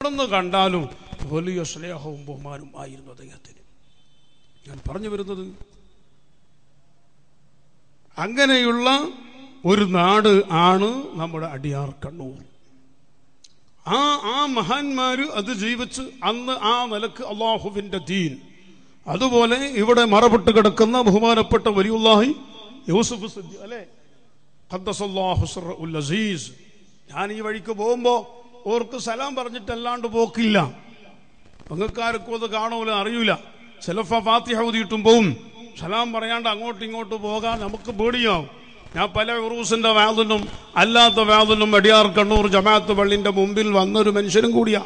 എവിടുന്ന് കണ്ടാലും വലിയ സ്നേഹവും ബഹുമാനവും ആയിരുന്നു അദ്ദേഹത്തിന് ഞാൻ പറഞ്ഞു വരുന്നത് അങ്ങനെയുള്ള ഒരു നാട് ആണ് നമ്മുടെ അടിയാർ കണ്ണൂർ ആ ആ മഹാന്മാര് അത് ജീവിച്ച് അന്ന് ആ നിലക്ക് അള്ളാഹുവിന്റെ ദീൻ അതുപോലെ ഇവിടെ മറപ്പെട്ട് കിടക്കുന്ന ബഹുമാനപ്പെട്ട വലിയുല്ലാഹി യൂസുഫ് സിദ്ദി അല്ലെ ഖദ്ദസല്ലാഹു സിർറുൽ അസീസ് ഞാൻ ഈ വഴിക്ക് പോകുമ്പോ ഓർക്ക് സലാം പറഞ്ഞിട്ടല്ലാണ്ട് പോക്കില്ല പങ്കക്കാർക്കും അത് കാണൂല അറിയൂല ചിലപ്പോ ഫാത്തിഹ ഊതിയിട്ടും പോവും സലാം പറയാണ്ട് അങ്ങോട്ടും ഇങ്ങോട്ട് പോകാൻ നമുക്ക് പേടിയാവും ഞാൻ പല ഉറൂസിന്റെ വാതിനും അല്ലാത്ത വാതിനും അടിയാർ കണ്ണൂർ ജമാഅത്ത് പള്ളിന്റെ മുമ്പിൽ വന്നൊരു മനുഷ്യനും കൂടിയാ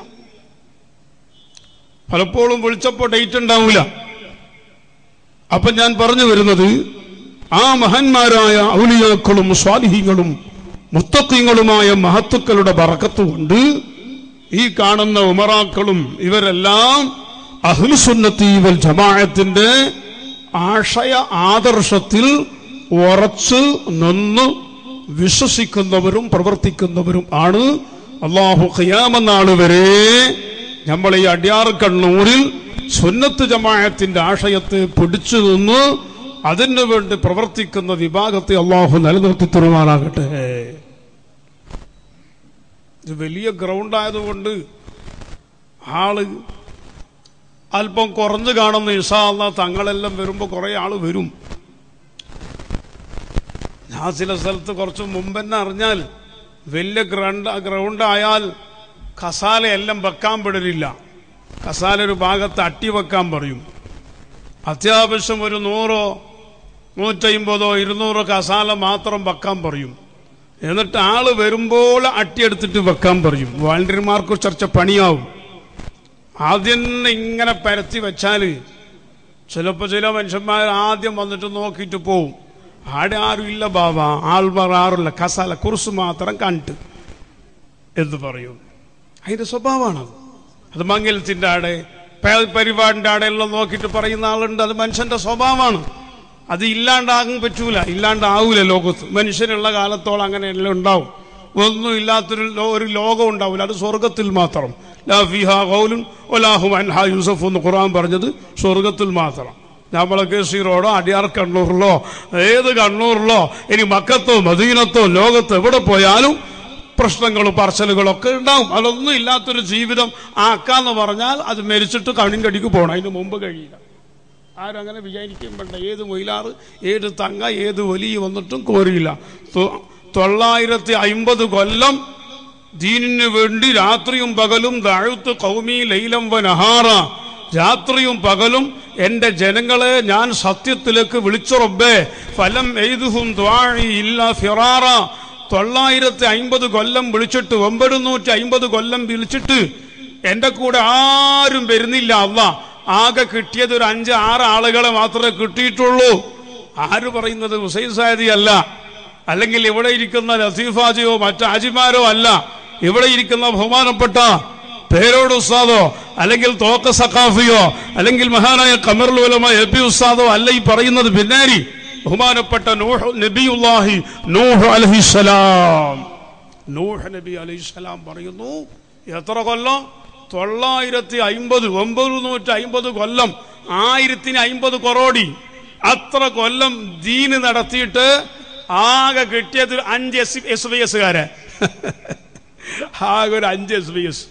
പലപ്പോഴും വിളിച്ചപ്പോ ഡേറ്റ് ഉണ്ടാവൂല അപ്പൊ ഞാൻ പറഞ്ഞു വരുന്നത് ആ മഹാന്മാരായ ഔലിയാക്കളും സ്വാലിഹികളും മുത്തക്കിങ്ങളുമായ മഹത്തുക്കളുടെ ബറക്കത്തുകൊണ്ട് ഈ കാണുന്ന ഉമറാക്കളും ഇവരെല്ലാം അഹ്ലുസുന്നത്തി വൽ ജമാഅത്തിന്റെ ആശയ ആദർശത്തിൽ ഉറച്ച് നിന്ന് വിശ്വസിക്കുന്നവരും പ്രവർത്തിക്കുന്നവരും ആണ് അള്ളാഹു ഖിയാമനാൾ വരെ നമ്മൾ ഈ അടിയാർ കണ്ണൂരിൽ സുന്നത്ത് ജമാഅത്തിന്റെ ആശയത്തെ പിടിച്ചു നിന്ന് അതിനു വേണ്ടി പ്രവർത്തിക്കുന്ന വിഭാഗത്തെ അള്ളാഹു നിലനിർത്തി തരുമാറാകട്ടെ ഇത് വലിയ ഗ്രൗണ്ട് ആയതുകൊണ്ട് ആള് അല്പം കുറഞ്ഞു കാണുന്ന ഇഷാന്ന തങ്ങളെല്ലാം വരുമ്പോ കുറെ ആള് വരും ഞാൻ ചില സ്ഥലത്ത് കുറച്ച് മുമ്പ് തന്നെ അറിഞ്ഞാൽ വലിയ ഗ്രൗണ്ട് ഗ്രൗണ്ട് ആയാൽ കസാല എല്ലാം വെക്കാൻ പെടലില്ല കസാല ഒരു ഭാഗത്ത് അട്ടി വെക്കാൻ പറയും അത്യാവശ്യം ഒരു നൂറോ നൂറ്റമ്പതോ ഇരുന്നൂറോ കസാല മാത്രം വെക്കാൻ പറയും എന്നിട്ട് ആള് വരുമ്പോൾ അട്ടിയെടുത്തിട്ട് വെക്കാൻ പറയും വാളണ്ടിയർമാർക്ക് ചർച്ച പണിയാവും ആദ്യം തന്നെ ഇങ്ങനെ പരത്തി വെച്ചാല് ചിലപ്പോ ചില മനുഷ്യന്മാർ ആദ്യം വന്നിട്ട് നോക്കിയിട്ട് പോവും ആടെ ആരും ഇല്ല ബാബ ആൾമാർ ആറില്ല കസാല കുറിച്ച് മാത്രം കണ്ട് എന്ന് പറയും അതിന്റെ സ്വഭാവമാണത് അത് മംഗലത്തിന്റെ ആടെ പേ- പരിപാടിന്റെ ആടെ എല്ലാം നോക്കിയിട്ട് പറയുന്ന ആളുണ്ട് അത് മനുഷ്യന്റെ സ്വഭാവമാണ് അത് ഇല്ലാണ്ടാകാൻ പറ്റൂല ഇല്ലാണ്ടാവൂല ലോകത്ത് മനുഷ്യനുള്ള കാലത്തോളം അങ്ങനെ എല്ലാം ഉണ്ടാവും ഒന്നും ഇല്ലാത്തൊരു ലോ- ഒരു ലോകം ഉണ്ടാവില്ല അത് സ്വർഗത്തിൽ മാത്രം ലാ ഫീഹാ ഖൗലുൻ വലാഹും അൻഹാ യൂസഫ് എന്ന് ഖുർആൻ പറഞ്ഞത് സ്വർഗത്തിൽ മാത്രം നമ്മളെ കേസി റോഡോ അടിയാർ കണ്ണൂരിലോ ഏത് കണ്ണൂരിലോ ഇനി മക്കത്തോ മദീനത്തോ ലോകത്ത് എവിടെ പോയാലും പ്രശ്നങ്ങളും പറച്ചലുകളും ഒക്കെ ഉണ്ടാവും അതൊന്നും ഇല്ലാത്തൊരു ജീവിതം ആക്കാന്ന് പറഞ്ഞാൽ അത് മരിച്ചിട്ട് കണ്ണിന്റെ അടിക്ക് പോകണം അതിന് മുമ്പ് കഴിയില്ല ആരും അങ്ങനെ വിചാരിക്കും വേണ്ട ഏത് മൊയിലാറ് ഏത് തങ്ക ഏത് വലിയ വന്നിട്ടും കോരിയില്ല തൊ- തൊള്ളായിരത്തി അയിമ്പത് കൊല്ലം ദീനിന് വേണ്ടി രാത്രിയും പകലും ദാഴുത്ത് കൗമി ലൈലം വ നഹാറ രാത്രിയും പകലും എന്റെ ജനങ്ങളെ ഞാൻ സത്യത്തിലേക്ക് വിളിച്ചുറബേ ഫലം എയ്തുഹും ദ്വാഴി ഇല്ല ഫിറാറ തൊള്ളായിരത്തി അയിമ്പത് കൊല്ലം വിളിച്ചിട്ട് ഒമ്പതുനൂറ്റി അയിമ്പത് കൊല്ലം വിളിച്ചിട്ട് എന്റെ കൂടെ ആരും വരുന്നില്ല അല്ല ആകെ കിട്ടിയത് ഒരു അഞ്ച് ആറ് ആളുകളെ മാത്രമേ കിട്ടിയിട്ടുള്ളൂ ആര് പറയുന്നത് ഹുസൈൻ സാദി അല്ല അല്ലെങ്കിൽ ഇവിടെ ഇരിക്കുന്ന ലത്തീഫാജിയോ മറ്റ് ആജിമാരോ അല്ല ഇവിടെ ഇരിക്കുന്ന ബഹുമാനപ്പെട്ട പേരോട് ഉസ്താദോ അല്ലെങ്കിൽ തോക്ക സഖാഫിയോ അല്ലെങ്കിൽ മഹാനായ കമറുൽ ഉലമ എ പി ഉസ്താദോ അല്ല ഈ പറയുന്നത് പിന്നാരി ബഹുമാനപ്പെട്ട നൂഹ് നബിയുല്ലാഹി നൂഹ് അലഹിസലാം നൂഹ് നബി അലൈഹിസ്സലാം പറയുന്നു എത്ര കൊല്ലം തൊള്ളായിരത്തി അയിമ്പത് ഒമ്പത് നൂറ്റി അയിമ്പത് കൊല്ലം ആയിരത്തിന് അയിമ്പത് കൊറോടി അത്ര കൊല്ലം ദീന് നടത്തിയിട്ട് ആകെ കിട്ടിയത് ഒരു അഞ്ച് എസ് എസ് ബി എസ്കാരെ ആകെ ഒരു അഞ്ച് എസ് ബി എസ്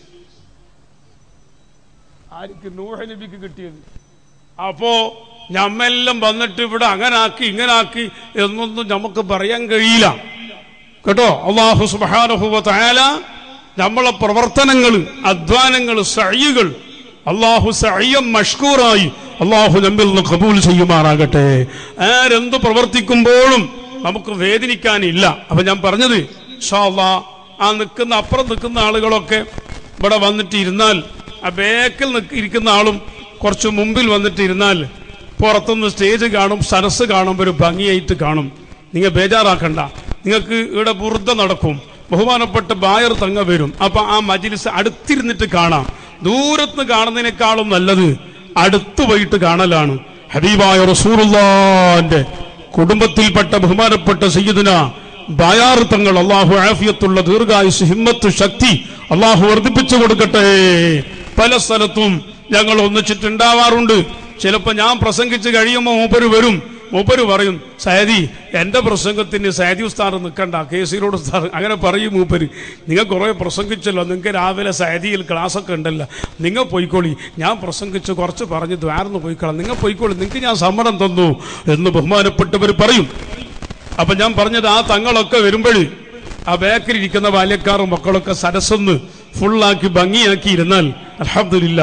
ആർക്ക് നൂഹ നബിക്ക് കിട്ടിയത് അപ്പോ ഞമ്മെല്ലാം വന്നിട്ട് ഇവിടെ അങ്ങനാക്കി ഇങ്ങനാക്കി എന്നൊന്നും നമുക്ക് പറയാൻ കഴിയില്ല കേട്ടോ അള്ളാഹു സുബാനുഭവ തയാല നമ്മളെ പ്രവർത്തനങ്ങൾ അധ്വാനങ്ങൾ സഴികൾ അള്ളാഹു സഴിയം മഷ്കൂറായി അള്ളാഹു നമ്മിൽ നിന്ന് കബൂൽ ചെയ്യുമാറാകട്ടെ ആരെന്ത് പ്രവർത്തിക്കുമ്പോഴും നമുക്ക് വേദനിക്കാനില്ല അപ്പൊ ഞാൻ പറഞ്ഞത് ഇൻഷാ അള്ളാ ആ നിൽക്കുന്ന അപ്പുറം നിൽക്കുന്ന ആളുകളൊക്കെ ഇവിടെ വന്നിട്ട് ഇരുന്നാൽ ആ ബേക്കിൽ നിക്ക് ഇരിക്കുന്ന ആളും കുറച്ച് മുമ്പിൽ വന്നിട്ട് ഇരുന്നാൽ പുറത്തുനിന്ന് സ്റ്റേജ് കാണും സരസ് കാണുമ്പോൾ ഒരു ഭംഗിയായിട്ട് കാണും നിങ്ങൾ ബേജാറാക്കണ്ട നിങ്ങൾക്ക് ഇവിടെ ബുർദ നടക്കും ബഹുമാനപ്പെട്ട ബായർ തങ്ങ വരും അപ്പൊ ആ മജിലിസ് അടുത്തിരുന്നിട്ട് കാണാം ദൂരത്ത് കാണുന്നതിനേക്കാളും നല്ലത് അടുത്ത് പോയിട്ട് കാണലാണ് ഹബീബായ റസൂറുള്ളാന്റെ കുടുംബത്തിൽപ്പെട്ട ബഹുമാനപ്പെട്ട സയ്യിദുന ബായാർത്ഥങ്ങൾ അള്ളാഹു ആഫിയത്തുള്ള ദീർഘായുസ് ഹിമ്മത്ത് ശക്തി അള്ളാഹു വർദ്ധിപ്പിച്ചു കൊടുക്കട്ടെ പല സ്ഥലത്തും ഞങ്ങൾ ഒന്നിച്ചിട്ടുണ്ടാവാറുണ്ട് ചിലപ്പോ ഞാൻ പ്രസംഗിച്ച് കഴിയുമ്പോൾ മൂപ്പര് വരും മൂപ്പര് പറയും സയദി എന്റെ പ്രസംഗത്തിന് സയദി ഉസ്താദ് നിൽക്കണ്ട കെ സിയിലോട് ഉസ്താദ് അങ്ങനെ പറയും മൂപ്പര് നിങ്ങൾ കുറെ പ്രസംഗിച്ചല്ലോ നിങ്ങൾക്ക് രാവിലെ സയദിയിൽ ക്ലാസ് ഒക്കെ ഉണ്ടല്ലോ നിങ്ങൾ പോയിക്കോളി ഞാൻ പ്രസംഗിച്ച് കുറച്ച് പറഞ്ഞ് ദ്വാരന്ന് പോയിക്കോളാം നിങ്ങൾ പോയിക്കോളി നിങ്ങൾക്ക് ഞാൻ സമ്മതം തന്നു എന്ന് ബഹുമാനപ്പെട്ടവർ പറയും അപ്പൊ ഞാൻ പറഞ്ഞത് ആ തങ്ങളൊക്കെ വരുമ്പോൾ ആ ബേക്കറി ഇരിക്കുന്ന ബാല്യക്കാരും മക്കളൊക്കെ സരസ്സൊന്ന് ഫുള്ളാക്കി ഭംഗിയാക്കി ഇരുന്നാൽ അലഹമില്ല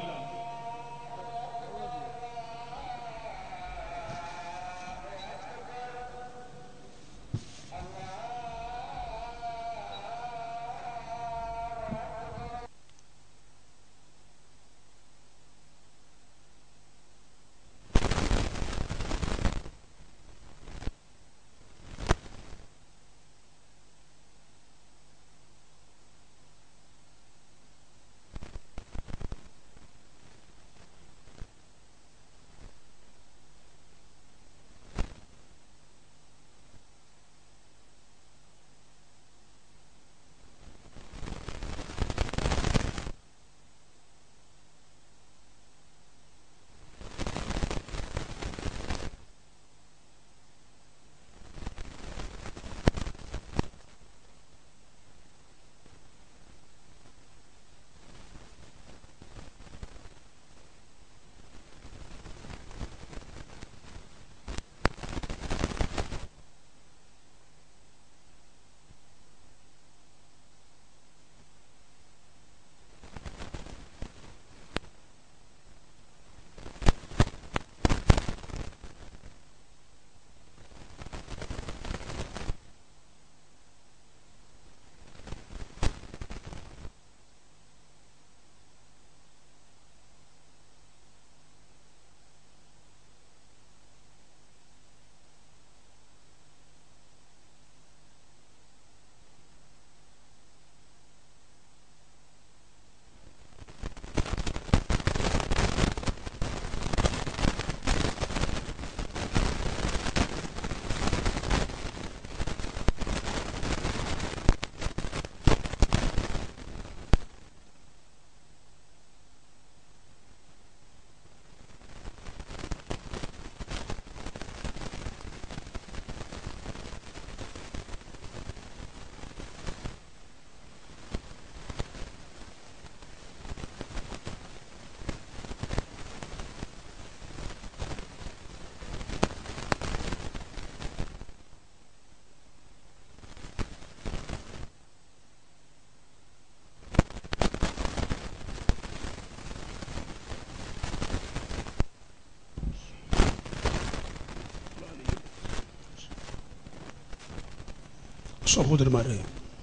സഹോദരന്മാരെ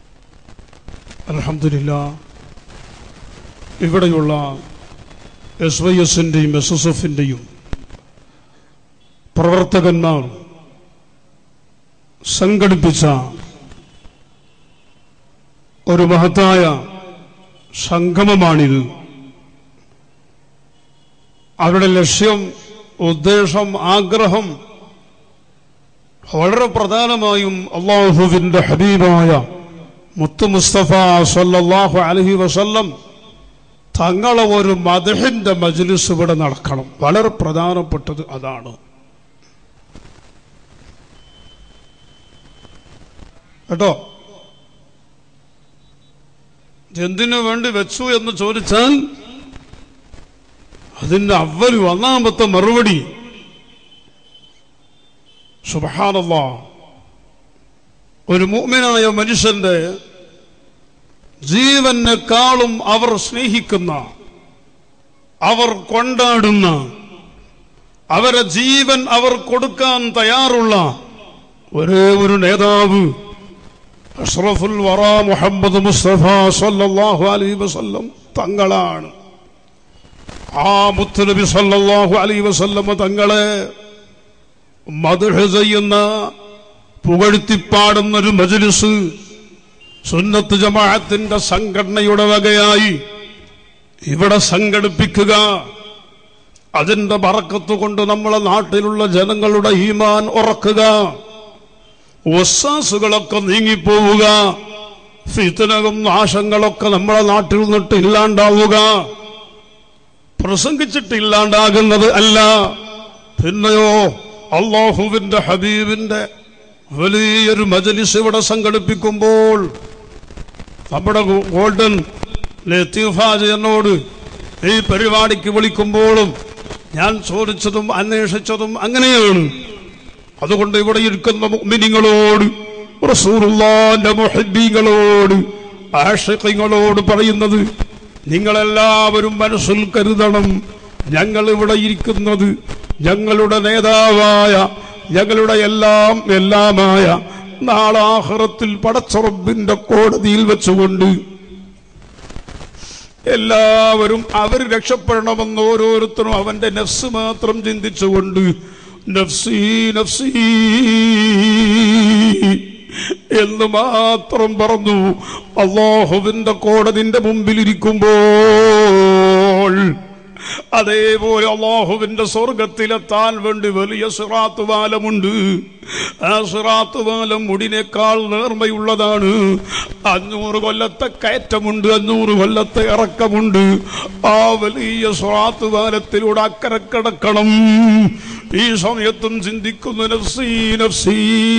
അലഹമില്ല ഇവിടെയുള്ള എസ് വൈ എസിൻ്റെയും എസ് എസ് എഫിൻ്റെയും പ്രവർത്തകന്മാർ സംഘടിപ്പിച്ച ഒരു മഹത്തായ സംഗമമാണിത് അവരുടെ ലക്ഷ്യം ഉദ്ദേശം ആഗ്രഹം വളരെ പ്രധാനമായും അള്ളാഹുവിന്റെ ഹബീബായ മുത്തു മുസ്തഫ സല്ലല്ലാഹു അലഹി വസല്ലം തങ്ങളെ ഒരു മദഹിന്റെ മജ്ലിസ് ഇവിടെ നടക്കണം വളരെ പ്രധാനപ്പെട്ടത് അതാണ് കേട്ടോ എന്തിനു വേണ്ടി വെച്ചു എന്ന് ചോദിച്ചാൽ അതിന്റെ അവല് ഒന്നാമത്തെ മറുപടി സുബഹാനല്ല ഒരു മുഅ്മിനായ മനുഷ്യന്റെ ജീവനെക്കാളും അവർ സ്നേഹിക്കുന്ന അവർ കൊണ്ടാടുന്ന അവരെ ജീവൻ അവർ കൊടുക്കാൻ തയ്യാറുള്ള ഒരേ ഒരു നേതാവ് അഷ്റഫുൽ വറ മുഹമ്മദ് മുസ്തഫ സല്ലല്ലാഹു അലൈഹി വസല്ലം തങ്ങളാണ് ആ മുത്തുനബി സല്ലല്ലാഹു അലൈഹി വസല്ലം തങ്ങളെ മധുഹ ചെയ്യുന്ന പുകഴ്ത്തിപ്പാടുന്ന ഒരു മജ്ലിസ് സുന്നത്ത് ജമാഅത്തിന്റെ സംഘടനയുടെ വകയായി ഇവിടെ സംഘടിപ്പിക്കുക അതിന്റെ ബറക്കത്ത് കൊണ്ട് നമ്മളെ നാട്ടിലുള്ള ജനങ്ങളുടെ ഈമാൻ ഉറക്കുക ഒസാസുകളൊക്കെ നീങ്ങിപ്പോവുക ഫിത്തനകം നാശങ്ങളൊക്കെ നമ്മുടെ നാട്ടിൽ നിന്നിട്ട് ഇല്ലാണ്ടാവുക പ്രസംഗിച്ചിട്ട് ഇല്ലാണ്ടാകുന്നത് അല്ല പിന്നെയോ അള്ളാഹുവിന്റെ ഹബീബിന്റെ വലിയൊരു മജലിസ് ഇവിടെ സംഘടിപ്പിക്കുമ്പോൾ നമ്മുടെ ഗോൾഡൻ ലത്തീഫാജ് എന്നോട് ഈ പരിപാടിക്ക് വിളിക്കുമ്പോഴും ഞാൻ ചോദിച്ചതും അന്വേഷിച്ചതും അങ്ങനെയാണ് അതുകൊണ്ട് ഇവിടെ ഇരിക്കുന്ന മുഅ്മിനീങ്ങളോട് റസൂലുള്ളാന്റെ മുഹബ്ബീങ്ങളോട് ആഷിഖീങ്ങളോട് പറയുന്നത് നിങ്ങളെല്ലാവരും മനസ്സിൽ കരുതണം ഞങ്ങൾ ഇവിടെ ഇരിക്കുന്നത് ഞങ്ങളുടെ നേതാവായ ഞങ്ങളുടെ എല്ലാം എല്ലാമായ നാളാഹ്റത്തിൽ പടച്ചുറബിന്റെ കോടതിയിൽ വെച്ചുകൊണ്ട് എല്ലാവരും അവർ രക്ഷപ്പെടണമെന്ന് ഓരോരുത്തരും അവന്റെ നഫ്സ് മാത്രം ചിന്തിച്ചുകൊണ്ട് നഫ്സി നഫ്സി എന്ന് മാത്രം പറഞ്ഞു അള്ളാഹുവിന്റെ കോടതിന്റെ മുമ്പിലിരിക്കുമ്പോൾ അതേപോലെ അള്ളാഹുവിന്റെ സ്വർഗത്തിലെത്താൻ വേണ്ടി വലിയ സിറാത്ത് പാലമുണ്ട് ആ സിറാത്ത് പാലം മുടിനേക്കാൾ നേർമയുള്ളതാണ് അഞ്ഞൂറ് കൊല്ലത്തെ കയറ്റമുണ്ട് അഞ്ഞൂറ് കൊല്ലത്തെ ഇറക്കമുണ്ട് ആ വലിയ സിറാത്ത് പാലത്തിലൂടെ അക്കരെ കിടക്കണം ഈ സമയത്തും ചിന്തിക്കുന്നു നഫ്സീ നഫ്സീ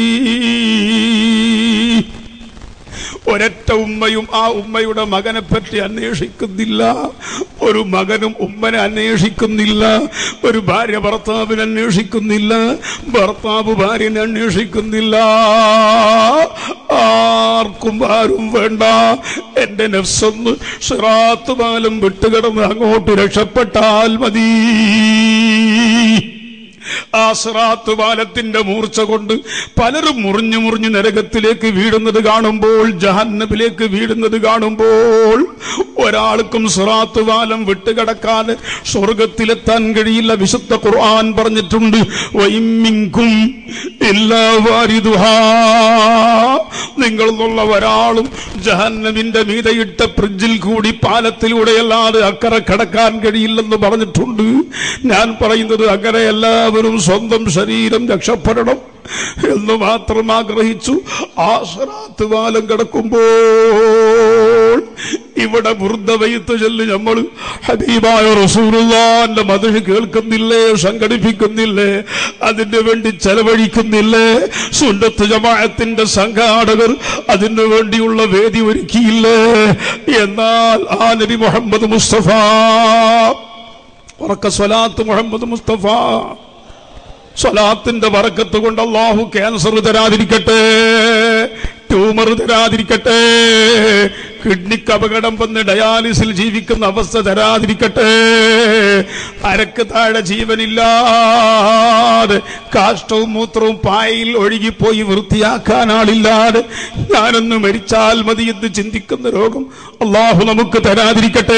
ഒരൊറ്റ ഉമ്മയും ആ ഉമ്മയുടെ മകനെ പറ്റി അന്വേഷിക്കുന്നില്ല ഒരു മകനും ഉമ്മനെ അന്വേഷിക്കുന്നില്ല ഒരു ഭാര്യ ഭർത്താവിനെ അന്വേഷിക്കുന്നില്ല ഭർത്താവ് ഭാര്യനെ അന്വേഷിക്കുന്നില്ല ആർക്കും ആരും വേണ്ട എന്റെ നഫ്സൊന്ന് ഷിറാത്ത് പാലം വിട്ടുകിടന്ന് അങ്ങോട്ട് രക്ഷപ്പെട്ടാൽ മതി ആ സിറാത്ത് പാലത്തിന്റെ മൂർച്ച കൊണ്ട് പലരും മുറിഞ്ഞു മുറിഞ്ഞു നരകത്തിലേക്ക് വീഴുന്നത് കാണുമ്പോൾ ജഹന്നബിലേക്ക് വീഴുന്നത് കാണുമ്പോൾ ഒരാൾക്കും സിറാത്ത് പാലം വിട്ടുകിടക്കാൻ സ്വർഗത്തിലെത്താൻ കഴിയില്ല വിശുദ്ധ ഖുർആൻ പറഞ്ഞിട്ടുണ്ട് വൈമിങ്കും എല്ലാ വാരിദുഹാ നിങ്ങൾ എന്നുള്ള ഒരാളും ജഹന്നമിന്റെ മീതയിട്ട ഫ്രിഡ്ജിൽ കൂടി പാലത്തിലൂടെയല്ലാതെ അക്കരെ കടക്കാൻ കഴിയില്ലെന്ന് പറഞ്ഞിട്ടുണ്ട് ഞാൻ പറയുന്നത് അങ്ങനെ എല്ലാവരും സ്വന്തം ശരീരം രക്ഷപ്പെടണം എന്ന് മാത്രം ആഗ്രഹിച്ചു ആ സ്വരാത്ത് പാലം കിടക്കുമ്പോൾ ഇവിടെ വൃദ്ധവയത്ത് ചൊല്ലി നമ്മൾ ഹബീബായ റസൂറുല്ലാന്റെ മതിൽ കേൾക്കുന്നില്ലേ സംഘടിപ്പിക്കുന്നില്ലേ അതിനു വേണ്ടി ചെലവഴിക്കുന്നില്ലേ സുന്നത്ത് ജമാഅത്തിന്റെ സംഘാടകർ അതിനു വേണ്ടിയുള്ള വേദി ഒരുക്കിയില്ലേ എന്നാൽ ആ നബി മുഹമ്മദ് മുസ്തഫ ഉറക്ക സ്വലാത്ത് മുഹമ്മദ് മുസ്തഫ സ്വലാത്തിന്റെ വറക്കത്ത് കൊണ്ട് അള്ളാഹു ക്യാൻസർ തരാതിരിക്കട്ടെ ട്യൂമർ തരാതിരിക്കട്ടെ കിഡ്നിക്ക് അപകടം വന്ന് ഡയാലിസിൽ ജീവിക്കുന്ന അവസ്ഥ തരാതിരിക്കട്ടെ അരക്ക് താഴെ ജീവനില്ലാതെ കാഷ്ടവും മൂത്രവും പായയിൽ ഒഴുകിപ്പോയി വൃത്തിയാക്കാൻ ആളില്ലാതെ ഞാനൊന്ന് മരിച്ചാൽ മതി എന്ന് ചിന്തിക്കുന്ന രോഗം അള്ളാഹു നമുക്ക് തരാതിരിക്കട്ടെ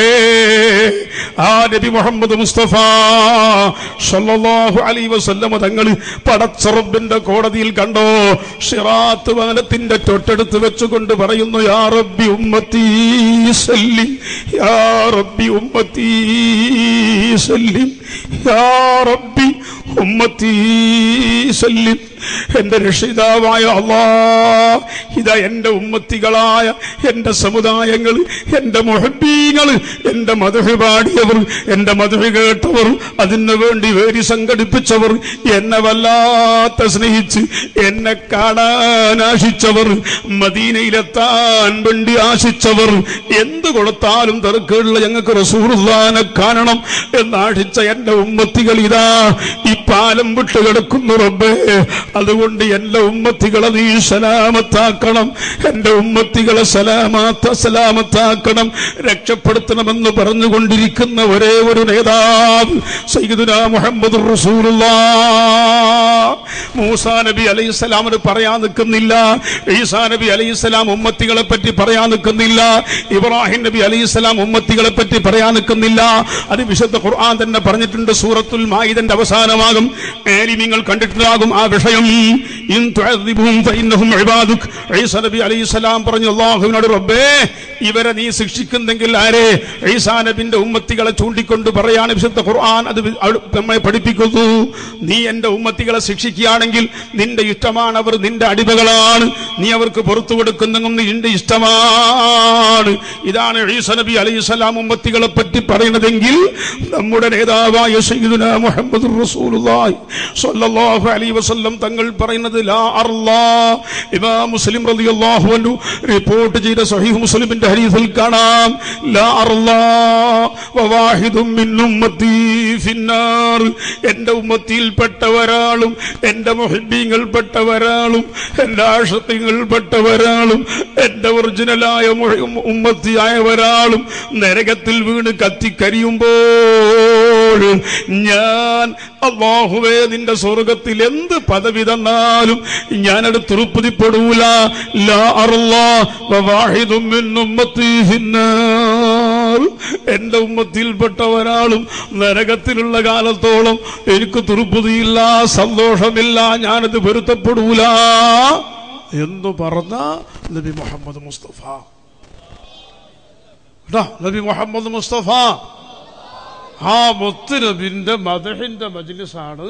ആ നബി മുഹമ്മദ് മുസ്തഫ സല്ലല്ലാഹു അലൈഹി വസല്ലമ തങ്ങൾ പടച്ചറബിന്റെ കോടതിയിൽ കണ്ടോ ഷിറാത്ത് വാനത്തിന്റെ തൊട്ടടുത്ത് വെച്ചുകൊണ്ട് പറയുന്നു യാ റബ്ബി ഉമ്മത്തി സല്ലിം യാ റബ്ബി ഉമ്മത്തി സല്ലിം യാ റബ്ബി ഉമ്മത്തി സല്ലിം എന്റെ രക്ഷിതാവായ അള്ളാ ഇതാ എന്റെ ഉമ്മത്തികളായ എന്റെ സമുദായങ്ങൾ എന്റെ മുഹബീങ്ങൾ എന്റെ മധുഹ പാടിയവർ എന്റെ മധുഹ കേട്ടവർ അതിനു വേണ്ടി വേരി സംഘടിപ്പിച്ചവർ എന്നെ വല്ലാത്ത സ്നേഹിച്ച് എന്നെ കാണാൻ ആശിച്ചവർ മദീനയിലെത്താൻ വേണ്ടി ആശിച്ചവർ എന്ത് കൊടുത്താലും തിരക്കുള്ള ഞങ്ങൾക്ക് റസൂറുല്ലാനെ കാണണം എന്നാശിച്ച എന്റെ ഉമ്മത്തികൾ ഇതാ ഈ പാലം വിട്ട് കിടക്കുന്നു റബ്ബേ അതുകൊണ്ട് എന്റെ ഉമ്മത്തികളെ നീ സലാമത്താക്കണം എന്റെ ഉമ്മത്തികളെ സലാമത്ത സലാമത്താക്കണം രക്ഷപ്പെടുത്തണമെന്ന് പറഞ്ഞുകൊണ്ടിരിക്കുന്ന ഒരേ ഒരു നേതാവ് സയ്യിദുന മുഹമ്മദ് റസൂലുള്ള മൂസാ നബി അലൈഹി സ്വലാമിന് പറയാൻ നിൽക്കുന്നില്ല ഈസാ നബി അലൈഹി സ്വലാം ഉമ്മത്തികളെ പറ്റി പറയാൻ നിൽക്കുന്നില്ല ഇബ്രാഹിം നബി അലൈഹി സ്വലാം ഉമ്മത്തികളെ പറ്റി പറയാൻ നിൽക്കുന്നില്ല അത് വിശുദ്ധ ഖുർആൻ തന്നെ പറഞ്ഞിട്ടുണ്ട് സൂറത്തുൽ മായിദന്റെ അവസാന ഭാഗം ആലിമ്യങ്ങൾ കണ്ടിട്ടുണ്ടാകും ആ വിഷയം ഇൻ തുഅദ്ദിബുഹും ഫഇന്നഹും ഇബാദുക് ഈസാ നബി അലൈഹിസ്സലാം പറഞ്ഞു അല്ലാഹുവിനോട് റബ്ബേ ഇവരെ നീ ശിക്ഷിക്കുന്നെങ്കിൽ ആരെ ഈസാ നബിന്റെ ഉമ്മത്തികളെ ചൂണ്ടിക്കൊണ്ട് പറയാണ് വിശുദ്ധ ഖുർആൻ അത് വി- അവിടെ നമ്മെ പഠിപ്പിക്കുന്നു നീ എന്റെ ഉമ്മത്തികളെ ശിക്ഷിക്കുകയാണെങ്കിൽ നിന്റെ ഇഷ്ടമാണ് അവർ നിന്റെ അടിമകളാണ് നീ അവർക്ക് പുറത്തു കൊടുക്കുന്നെങ്കിൽ നിന്റെ ഇഷ്ടമാണ് ഇതാണ് ഈസ നബി അലൈഹി സ്വലാം ഉമ്മത്തികളെ പറ്റി പറയുന്നതെങ്കിൽ നമ്മുടെ നേതാവായ സയ്യിദുന മുഹമ്മദ് റസൂലുള്ളാഹി സ്വല്ലല്ലാഹു അലൈഹി വസല്ലം തങ്ങൾ പറയുന്നത് ലാ അർലാ ഇമാം മുസ്ലിം റളിയല്ലാഹു അൻഹു റിപ്പോർട്ട് ചെയ്ത സഹീഹ് മുസ്ലിമിന്റെ ഹദീസിൽ കാണാം ലാ അർലാ വവാഹിദും മിൻ ഉമ്മത്തി ഫിന്നാർ എന്റെ ഉമ്മത്തിയിൽപ്പെട്ട ഒരാളും എന്റെ മുഹിബീങ്ങൾപ്പെട്ട ഒരാളും എന്റെ ആഷത്തിങ്ങൾപ്പെട്ട ഒരാളും എന്റെ ഒറിജിനലായ മുഹ- ഉമ്മത്തിയായ ഒരാളും നരകത്തിൽ വീണ് കത്തിക്കരിയുമ്പോൾ ഞാൻ അള്ളാഹുവേ നിന്റെ സ്വർഗത്തിൽ എന്ത് പദവി തന്നാലും ഞാനത് തൃപ്തിപ്പെടൂല ലാ അർലാ വവാഹിദും മിൻ ഉമ്മത്തി ഫിന്നാർ എന്റെ ഉമ്മത്തിൽപ്പെട്ട ഒരാളും നരകത്തിലുള്ള കാലത്തോളം എനിക്ക് തൃപ്തിയില്ല സന്തോഷമില്ല ഞാനത് പൊരുത്തപ്പെടൂല എന്ന് പറഞ്ഞ നബി മുഹമ്മദ് മുസ്തഫ കേട്ടോ നബി മുഹമ്മദ് മുസ്തഫ ആ മുത്ത് നബിന്റെ മദഹിന്റെ മജ്ലിസാണ്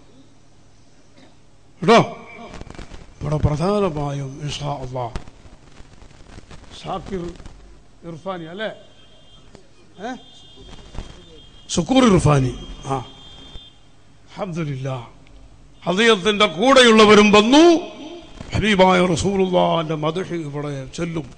കേട്ടോ ഇവിടെ പ്രധാനമായും ഇൻഷാ അള്ളാ ഷാക്കിർ ഇർഫാനി അല്ലേ ഏ? സുക്കൂർ ഇർഫാനി ആ അഹമ്മദില്ല അദ്ദേഹത്തിന്റെ കൂടെയുള്ളവരും വന്നു ഹബീബായ റസൂലുള്ളാന്റെ മദഹ് ഇവിടെ ചെല്ലും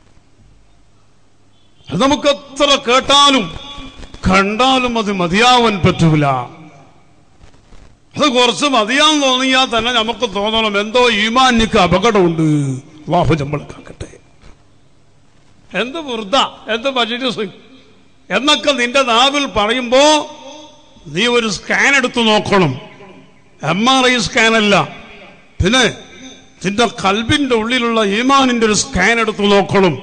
അത് നമുക്ക് എത്ര കേട്ടാലും കണ്ടാലും അത് മതിയാവാൻ പറ്റൂല അത് കുറച്ച് മതിയാൻ തോന്നിയാൽ തന്നെ നമുക്ക് തോന്നണം എന്തോ ഈമാനിക്ക് അപകടമുണ്ട് അള്ളാഹു നമ്മൾ കാക്കട്ടെ എന്ത് വൃദ്ധ എന്ത് മജിലിസ് എന്നൊക്കെ നിന്റെ നാവിൽ പറയുമ്പോ നീ ഒരു സ്കാൻ എടുത്തു നോക്കണം എം ആർ ഐ സ്കാൻ അല്ല പിന്നെ നിന്റെ കൽബിന്റെ ഉള്ളിലുള്ള ഈമാനിന്റെ ഒരു സ്കാൻ എടുത്തു നോക്കണം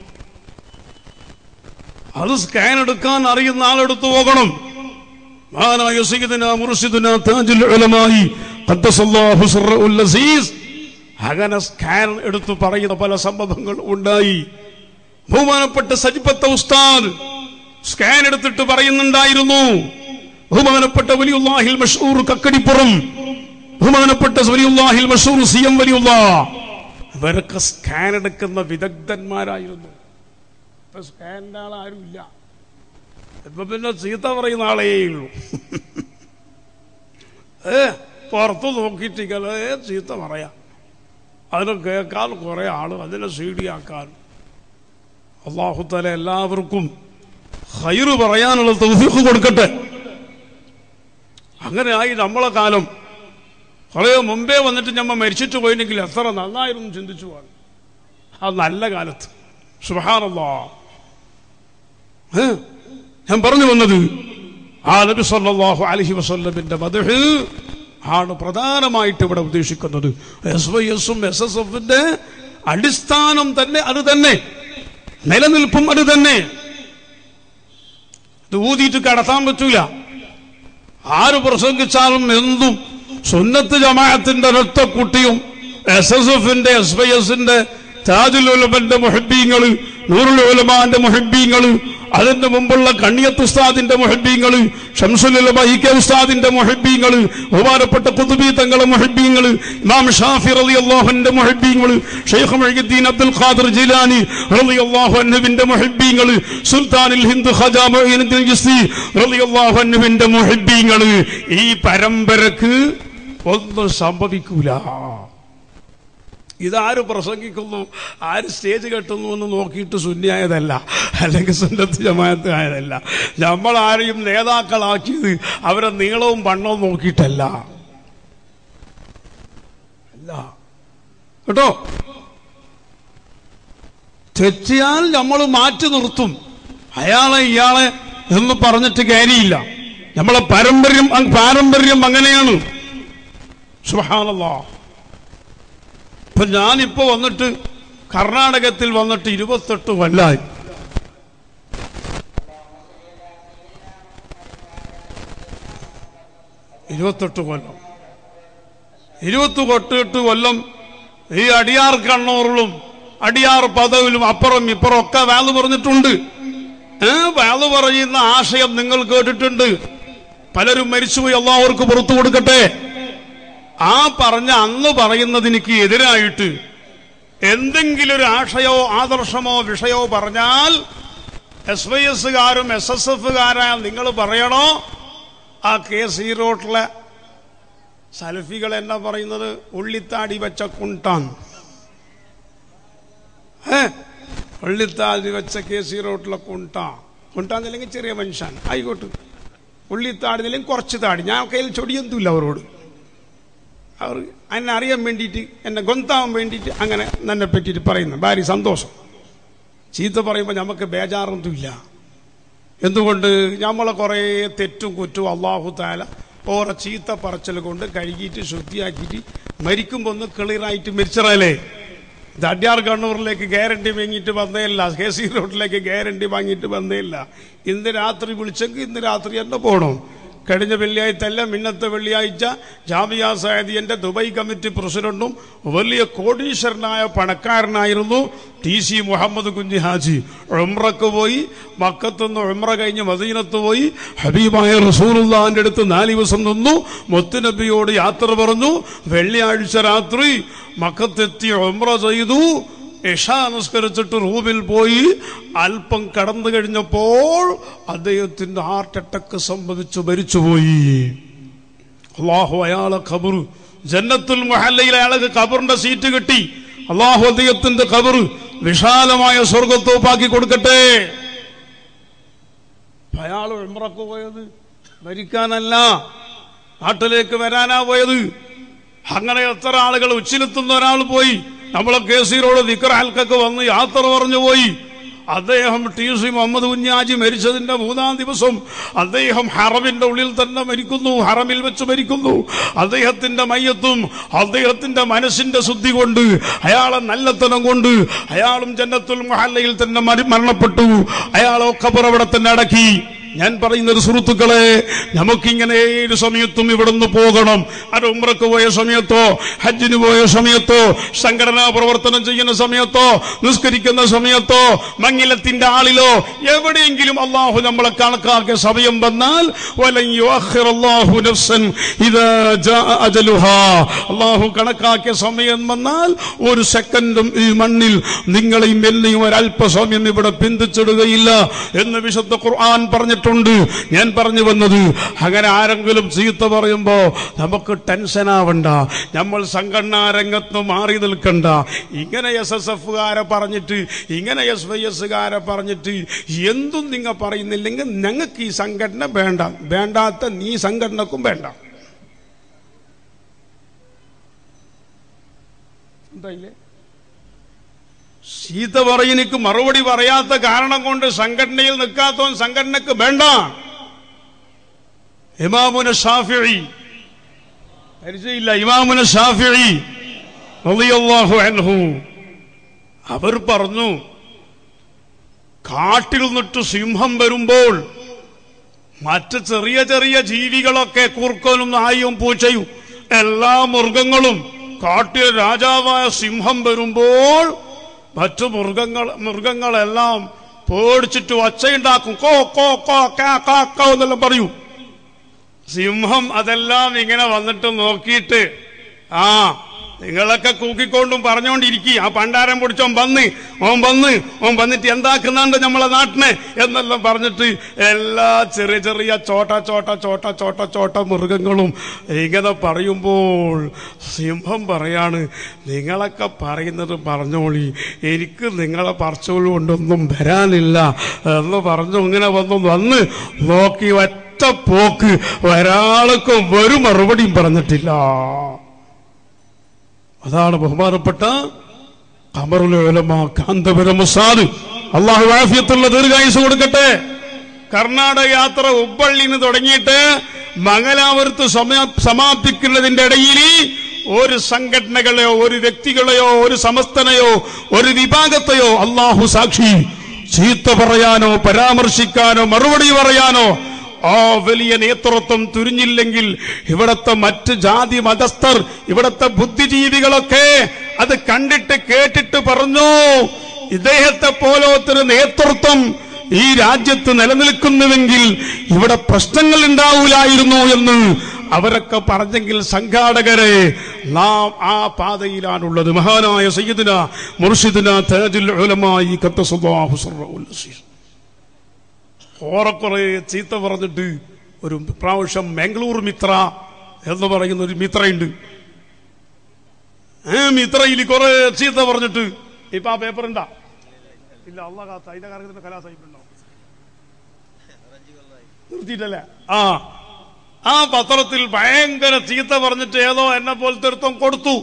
അത് സ്കാൻ എടുക്കാൻ അറിയുന്ന ആളെടുത്തു പോകണം മഹാനായ സയ്യിദുന മുർഷിദുന താജുൽ ഉലമായി ഖദ്ദസല്ലാഹു സിർറുൽ അസീസ് അങ്ങനെ സ്കാൻ എടുത്തു പറയുന്ന പല സംഭവങ്ങൾ ഉണ്ടായി ബഹുമാനപ്പെട്ട സജിപ്പത്ത ഉസ്താദ് സ്കാൻ എടുത്തിട്ട് പറയുന്നുണ്ടായിരുന്നു ബഹുമാനപ്പെട്ട വലിയുല്ലാഹിൽ മഷൂർ കക്കടിപ്പുറം ബഹുമാനപ്പെട്ട വലിയുല്ലാഹിൽ മഷൂർ സി എം വലിയുള്ള ഇവരൊക്കെ സ്കാൻ എടുക്കുന്ന വിദഗ്ധന്മാരായിരുന്നു ഇപ്പൊ സ്കാനിന്റെ ആളാരുമില്ല ഇപ്പൊ പിന്നെ ചീത്ത പറയുന്ന ആളേ ഉള്ളൂ ഏ പുറത്ത് നോക്കിയിട്ടിരിക്കല ഏ ചീത്ത പറയാം അതിന് കേൾക്കാൻ കുറെ ആള് അതിനെ സീഡിയാക്കാൻ അള്ളാഹുത്തല എല്ലാവർക്കും ഹൈറ് പറയാനുള്ള തൗഫീഖ് കൊടുക്കട്ടെ അങ്ങനെ ആയി നമ്മളെ കാലം കുറേ മുമ്പേ വന്നിട്ട് ഞമ്മ മരിച്ചിട്ട് പോയില്ലെങ്കിൽ എത്ര നന്നായിരുന്നു ചിന്തിച്ചു പോകാൻ ആ നല്ല കാലത്ത് സുബഹാനല്ലാ ഏ? ഞാൻ പറഞ്ഞു വന്നത് ആ നബി സല്ലല്ലാഹു അലൈഹി വസല്ലമിന്റെ മദഹ് ആണ് പ്രധാനമായിട്ട് ഇവിടെ ഉദ്ദേശിക്കുന്നത് എസ് വൈ എസും എസ് എസ് എഫിന്റെ അടിസ്ഥാനം തന്നെ അത് തന്നെ നിലനിൽപ്പും അത് തന്നെ ഇത് ഊതിയിട്ട് കടത്താൻ പറ്റൂല ആര് പ്രസംഗിച്ചാലും എന്തും സുന്നത്ത് ജമാഅത്തിന്റെ ഒരൊറ്റ കുട്ടിയും എസ് എസ് എഫിന്റെ എസ് വൈ എസിന്റെ താജുൽ ഉലമന്റെ മുഹബീങ്ങള് നൂറുൽ ഉലമാന്റെ മുഹബീങ്ങള് അതിന്റെ മുമ്പുള്ള കണ്ണിയത്ത് ഉസ്താദിന്റെ മുഹബീങ്ങള് ഷംസുൽ ഉലമ ഇ കെ ഉസ്താദിന്റെ മുഹബീങ്ങള് ബഹുമാനപ്പെട്ട കുതുബി തങ്ങളെ മുഹബീങ്ങള് ഇമാം ഷാഫി റളിയല്ലാഹുവിന്റെ മുഹബീങ്ങള് ഷെയ്ഖ് മുഹ്യിദ്ദീൻ അബ്ദുൽ ഖാദിർ ജിലാനി റളിയല്ലാഹു അൻഹുവിന്റെ മുഹബീങ്ങള് സുൽത്താനുൽ ഹിന്ദ് ഖജാ മുഈനുദ്ദീൻ ചിസ്തി റളിയല്ലാഹു അൻഹുവിന്റെ മുഹബീങ്ങള് ഈ പരമ്പരക്ക് ഒന്നും സംഭവിക്കൂല ഇതാര് പ്രസംഗിക്കുന്നു ആര് സ്റ്റേജ് കെട്ടുന്നു എന്ന് നോക്കിയിട്ട് ശൂന്യായതല്ല അല്ലെങ്കിൽ സുന്നത്ത് ജമാഅത്ത് ആയതല്ല നമ്മൾ ആരെയും നേതാക്കളാക്കിയത് അവരെ നീളവും വണ്ണവും നോക്കിയിട്ടല്ല അല്ല കേട്ടോ തെറ്റിയാൽ നമ്മൾ മാറ്റി നിർത്തും അയാളെ ഇയാളെ എന്ന് പറഞ്ഞിട്ട് കാര്യമില്ല നമ്മളെ പാരമ്പര്യം പാരമ്പര്യം അങ്ങനെയാണ് സുഹാനല്ലാ ഇപ്പൊ ഞാനിപ്പോ വന്നിട്ട് കർണാടകത്തിൽ വന്നിട്ട് ഇരുപത്തെട്ട് കൊല്ലായി ഇരുപത്തെട്ട് കൊല്ലം ഇരുപത്തി കൊട്ടെട്ട് കൊല്ലം ഈ അടിയാർ കണ്ണൂറിലും അടിയാർ പദവിലും അപ്പുറം ഇപ്പുറം ഒക്കെ വാല് പറഞ്ഞിട്ടുണ്ട് ഏ വാല് പറയുന്ന ആശയം നിങ്ങൾ കേട്ടിട്ടുണ്ട് പലരും മരിച്ചുപോയി എല്ലാവർക്കും പുറത്തു കൊടുക്കട്ടെ ആ പറഞ്ഞ അന്ന് പറയുന്നതിനിക്ക് എതിരായിട്ട് എന്തെങ്കിലും ഒരു ആശയോ ആദർശമോ വിഷയോ പറഞ്ഞാൽ എസ് വൈ എസ്സുകാരും എസ് എസ് എഫുകാരായ നിങ്ങൾ പറയണോ ആ കെ സി റോട്ടിലെ സൽഫികൾ എന്നാ പറയുന്നത് ഉള്ളിത്താടി വെച്ച കുണ്ടാൻ ഏ ഉള്ളിത്താടി വെച്ച കെ സി റോട്ടിലെ കുണ്ട കുണ്ടാന്നില്ലെങ്കിൽ ചെറിയ മനുഷ്യൻ ആയിക്കോട്ടെ ഉള്ളിത്താടിന്നില്ലെങ്കിൽ കുറച്ച് താടി ഞാൻ കയ്യിൽ ചൊടിയൊന്നുമില്ല അവരോട് അവർ എന്നെ അറിയാൻ വേണ്ടിയിട്ട് എന്നെ ഗൊന്താവാൻ വേണ്ടിയിട്ട് അങ്ങനെ എന്നെ പറ്റിയിട്ട് പറയുന്നു ഭാര്യ സന്തോഷം ചീത്ത പറയുമ്പോൾ നമുക്ക് ബേജാറൊന്നുമില്ല എന്തുകൊണ്ട് നമ്മളെ കുറേ തെറ്റും കുറ്റും അള്ളാഹു താല ഓരോ ചീത്ത പറച്ചൽ കൊണ്ട് കഴുകിയിട്ട് ശുദ്ധിയാക്കിയിട്ട് മരിക്കുമ്പോൾ ഒന്ന് ക്ലിയറായിട്ട് മരിച്ചറല്ലേ ഇത് അഡ്യാർ കണ്ണൂറിലേക്ക് ഗ്യാരണ്ടി വാങ്ങിയിട്ട് വന്നേയില്ല കെ സി റോഡിലേക്ക് ഗ്യാരണ്ടി വാങ്ങിയിട്ട് വന്നേയില്ല ഇന്ന് രാത്രി വിളിച്ചെങ്കിൽ ഇന്ന് രാത്രി തന്നെ പോകണം കഴിഞ്ഞ വെള്ളിയാഴ്ച അല്ല മിന്നത്തെ വെള്ളിയാഴ്ച ജാമിയ സായദിയന്റെ ദുബൈ കമ്മിറ്റി പ്രസിഡന്റും വലിയ കോടീശ്വരനായ പണക്കാരനായിരുന്നു ടി സി മുഹമ്മദ് കുഞ്ഞി ഹാജി ഉംറക്ക് പോയി മക്കത്തുനിന്ന് ഉംറ കഴിഞ്ഞ് മദീനത്ത് പോയി ഹബീബായ റസൂലുള്ളാന്റെ അടുത്ത് നാല് ദിവസം നിന്നു മുത്തുനബിയോട് യാത്ര പറഞ്ഞു വെള്ളിയാഴ്ച രാത്രി മക്കത്തെത്തി ഉംറ ചെയ്തു ഇഷ നിസ്കരിച്ചിട്ട് റൂമിൽ പോയി അല്പം കടന്നു കഴിഞ്ഞപ്പോൾ അദ്ദേഹത്തിന്റെ ഹാർട്ട് അറ്റാക്ക് സംഭവിച്ചു മരിച്ചുപോയി അള്ളാഹു അയാളെ ഖബർ ജന്നത്തുൽ മുഹല്ലയിൽ അയാൾക്ക് ഖബറിന്റെ സീറ്റ് കിട്ടി അള്ളാഹു അദ്ദേഹത്തിന്റെ ഖബർ വിശാലമായ സ്വർഗത്തോപ്പാക്കി കൊടുക്കട്ടെ അയാൾ ഉംറക്ക് പോയത് മരിക്കാനല്ല നാട്ടിലേക്ക് വരാനാ പോയത് അങ്ങനെ എത്ര ആളുകൾ ഉച്ചിലെത്തുന്ന ഒരാൾ പോയി നമ്മളെ കേസിനോട് ദിക്കർ ഹൽക്കൊക്കെ വന്ന് യാത്ര പറഞ്ഞു പോയി അദ്ദേഹം ടി സി മുഹമ്മദ് കുഞ്ഞാജി മരിച്ചതിന്റെ മൂന്നാം ദിവസം അദ്ദേഹം ഹറമിന്റെ ഉള്ളിൽ തന്നെ മരിക്കുന്നു ഹറമിൽ വെച്ച് മരിക്കുന്നു അദ്ദേഹത്തിന്റെ മയ്യത്തും അദ്ദേഹത്തിന്റെ മനസ്സിന്റെ ശുദ്ധി കൊണ്ട് അയാളെ നല്ലത്തനം കൊണ്ട് അയാളും ജന്നത്തുൽ മുഹല്ലയിൽ തന്നെ മരി- മരണപ്പെട്ടു അയാളെ ഖബർ അവിടെ തന്നെ അടക്കി ഞാൻ പറയുന്നത് സുഹൃത്തുക്കളെ നമുക്കിങ്ങനെ ഏത് സമയത്തും ഇവിടുന്ന് പോകണം അത് ഉമ്രക്ക് പോയ സമയത്തോ ഹജ്ജിന് പോയ സമയത്തോ സംഘടനാ പ്രവർത്തനം ചെയ്യുന്ന സമയത്തോ നിസ്കരിക്കുന്ന സമയത്തോ മംഗലത്തിന്റെ ആളിലോ എവിടെയെങ്കിലും അള്ളാഹു നമ്മളെ കണക്കാക്കിയ സമയം വന്നാൽ വലൻ യുഅഖിറ അല്ലാഹു നഫ്സൻ ഇദാ ജാഅ അജലുഹാ അള്ളാഹു കണക്കാക്കിയ സമയം വന്നാൽ ഒരു സെക്കൻഡും ഈ മണ്ണിൽ നിങ്ങളെയും എന്നെയും ഒരല്പസമയം ഇവിടെ പിന്തിച്ചിടുകയില്ല എന്ന് വിശുദ്ധ ഖുർആൻ പറഞ്ഞിട്ടുണ്ട് ഞാൻ പറഞ്ഞു വന്നത് അങ്ങനെ ആരെങ്കിലും ചീത്ത പറയുമ്പോ നമുക്ക് ടെൻഷൻ ആവണ്ട നമ്മൾ സംഘടനാ രംഗത്ത് മാറി നിൽക്കണ്ട ഇങ്ങനെ എസ് എസ് എഫുകാരെ പറഞ്ഞിട്ട് ഇങ്ങനെ എസ് വൈ എസ്സുകാരെ പറഞ്ഞിട്ട് എന്തും നിങ്ങൾ പറയുന്നില്ലെങ്കിൽ ഞങ്ങൾക്ക് ഈ സംഘടന വേണ്ട വേണ്ടാത്ത നീ സംഘടനക്കും വേണ്ട എന്തായില്ലേ ചീത്ത പറയനിക്ക് മറുപടി പറയാത്ത കാരണം കൊണ്ട് സംഘടനയിൽ നിൽക്കാത്തവൻ സംഘടനക്ക് വേണ്ട ഇമാമുന ഷാഫിഇ പരിചയമില്ല ഇമാമുന ഷാഫിഇ റളിയല്ലാഹു അൻഹു അവർ പറഞ്ഞു കാട്ടിൽ നിന്നിട്ട് സിംഹം വരുമ്പോൾ മറ്റ് ചെറിയ ചെറിയ ജീവികളൊക്കെ കൂർക്കനും നായും പൂച്ചയും എല്ലാ മൃഗങ്ങളും കാട്ടിൽ രാജാവായ സിംഹം വരുമ്പോൾ മറ്റു മൃഗങ്ങൾ മൃഗങ്ങളെല്ലാം പേടിച്ചിട്ട് ഒച്ചയുണ്ടാക്കും കോ കോ കോ കാ കാ കോ എന്നെല്ലാം പറയും സിംഹം അതെല്ലാം ഇങ്ങനെ വന്നിട്ട് നോക്കിയിട്ട് ആ നിങ്ങളൊക്കെ കൂക്കിക്കൊണ്ടും പറഞ്ഞുകൊണ്ടിരിക്കുക ആ പണ്ടാരം പിടിച്ചോൻ വന്ന് ഓൻ വന്ന് ഓൻ വന്നിട്ട് എന്താക്കുന്നുണ്ട് നമ്മളെ നാട്ടിനെ എന്നെല്ലാം പറഞ്ഞിട്ട് എല്ലാ ചെറിയ ചെറിയ ചോട്ട ചോട്ട ചോട്ട ചോട്ട ചോട്ട മൃഗങ്ങളും ഇങ്ങനെ പറയുമ്പോൾ സിംഹം പറയാണ് നിങ്ങളൊക്കെ പറയുന്നത് പറഞ്ഞോളി എനിക്ക് നിങ്ങളെ പറച്ചോൾ കൊണ്ടൊന്നും വരാനില്ല എന്ന് പറഞ്ഞു ഇങ്ങനെ വന്നു വന്ന് നോക്കി ഒറ്റ പോക്ക് ഒരാൾക്കും ഒരു മറുപടിയും പറഞ്ഞിട്ടില്ല അതാണ് ബഹുമാനപ്പെട്ട കമറുലമ കാന്തപുരം മുസാദ് അള്ളാഹു ആഫിയത്തുള്ള ദീർഘായുസ് കൊടുക്കട്ടെ കർണാടക യാത്ര ഉപ്പള്ളിന്ന് തുടങ്ങിയിട്ട് മംഗലാപുരത്ത് സമ- സമാപിക്കുന്നതിന്റെ ഇടയിൽ ഒരു സംഘടനകളെയോ ഒരു വ്യക്തികളെയോ ഒരു സമസ്തനെയോ ഒരു വിഭാഗത്തെയോ അള്ളാഹു സാക്ഷി ചീത്ത പറയാനോ പരാമർശിക്കാനോ മറുപടി പറയാനോ ആ വലിയ നേതൃത്വം തുരിഞ്ഞില്ലെങ്കിൽ ഇവിടത്തെ മറ്റ് ജാതി മതസ്ഥർ ഇവിടത്തെ ബുദ്ധിജീവികളൊക്കെ അത് കണ്ടിട്ട് കേട്ടിട്ട് പറഞ്ഞു ഇദ്ദേഹത്തെ പോലത്തൊരു നേതൃത്വം ഈ രാജ്യത്ത് നിലനിൽക്കുന്നുവെങ്കിൽ ഇവിടെ പ്രശ്നങ്ങൾ ഉണ്ടാവൂലായിരുന്നു എന്ന് അവരൊക്കെ പറഞ്ഞെങ്കിൽ സംഘാടകരെ നാം ആ പാതയിലാണുള്ളത് മഹാനായ സയ്യിദിന മുർഷിദിന താജുൽ ഉലമായി ഖദ്ദസല്ലാഹു സർറഉൽ അസീസ് ഓറക്കുറെ ചീത്ത പറഞ്ഞിട്ട് ഒരു പ്രാവശ്യം മംഗളൂർ മിത്ര എന്ന് പറയുന്ന ഒരു മിത്രയുണ്ട് ആ മിത്രയിൽ കുറെ ചീത്ത പറഞ്ഞിട്ട് ഇപ്പൊ ആ പേപ്പർ ഉണ്ടാ ഇല്ല അള്ളാഹ് കാത്ത അതിന്റെ കാര്യത്തിന്റെ കലാസായിട്ടുണ്ടോ നിർത്തിയിട്ടല്ലേ ആ ആ പത്രത്തിൽ ഭയങ്കര ചീത്ത പറഞ്ഞിട്ട് ഏതോ എന്നെ പോലത്തെ ഒരുത്തം കൊടുത്തു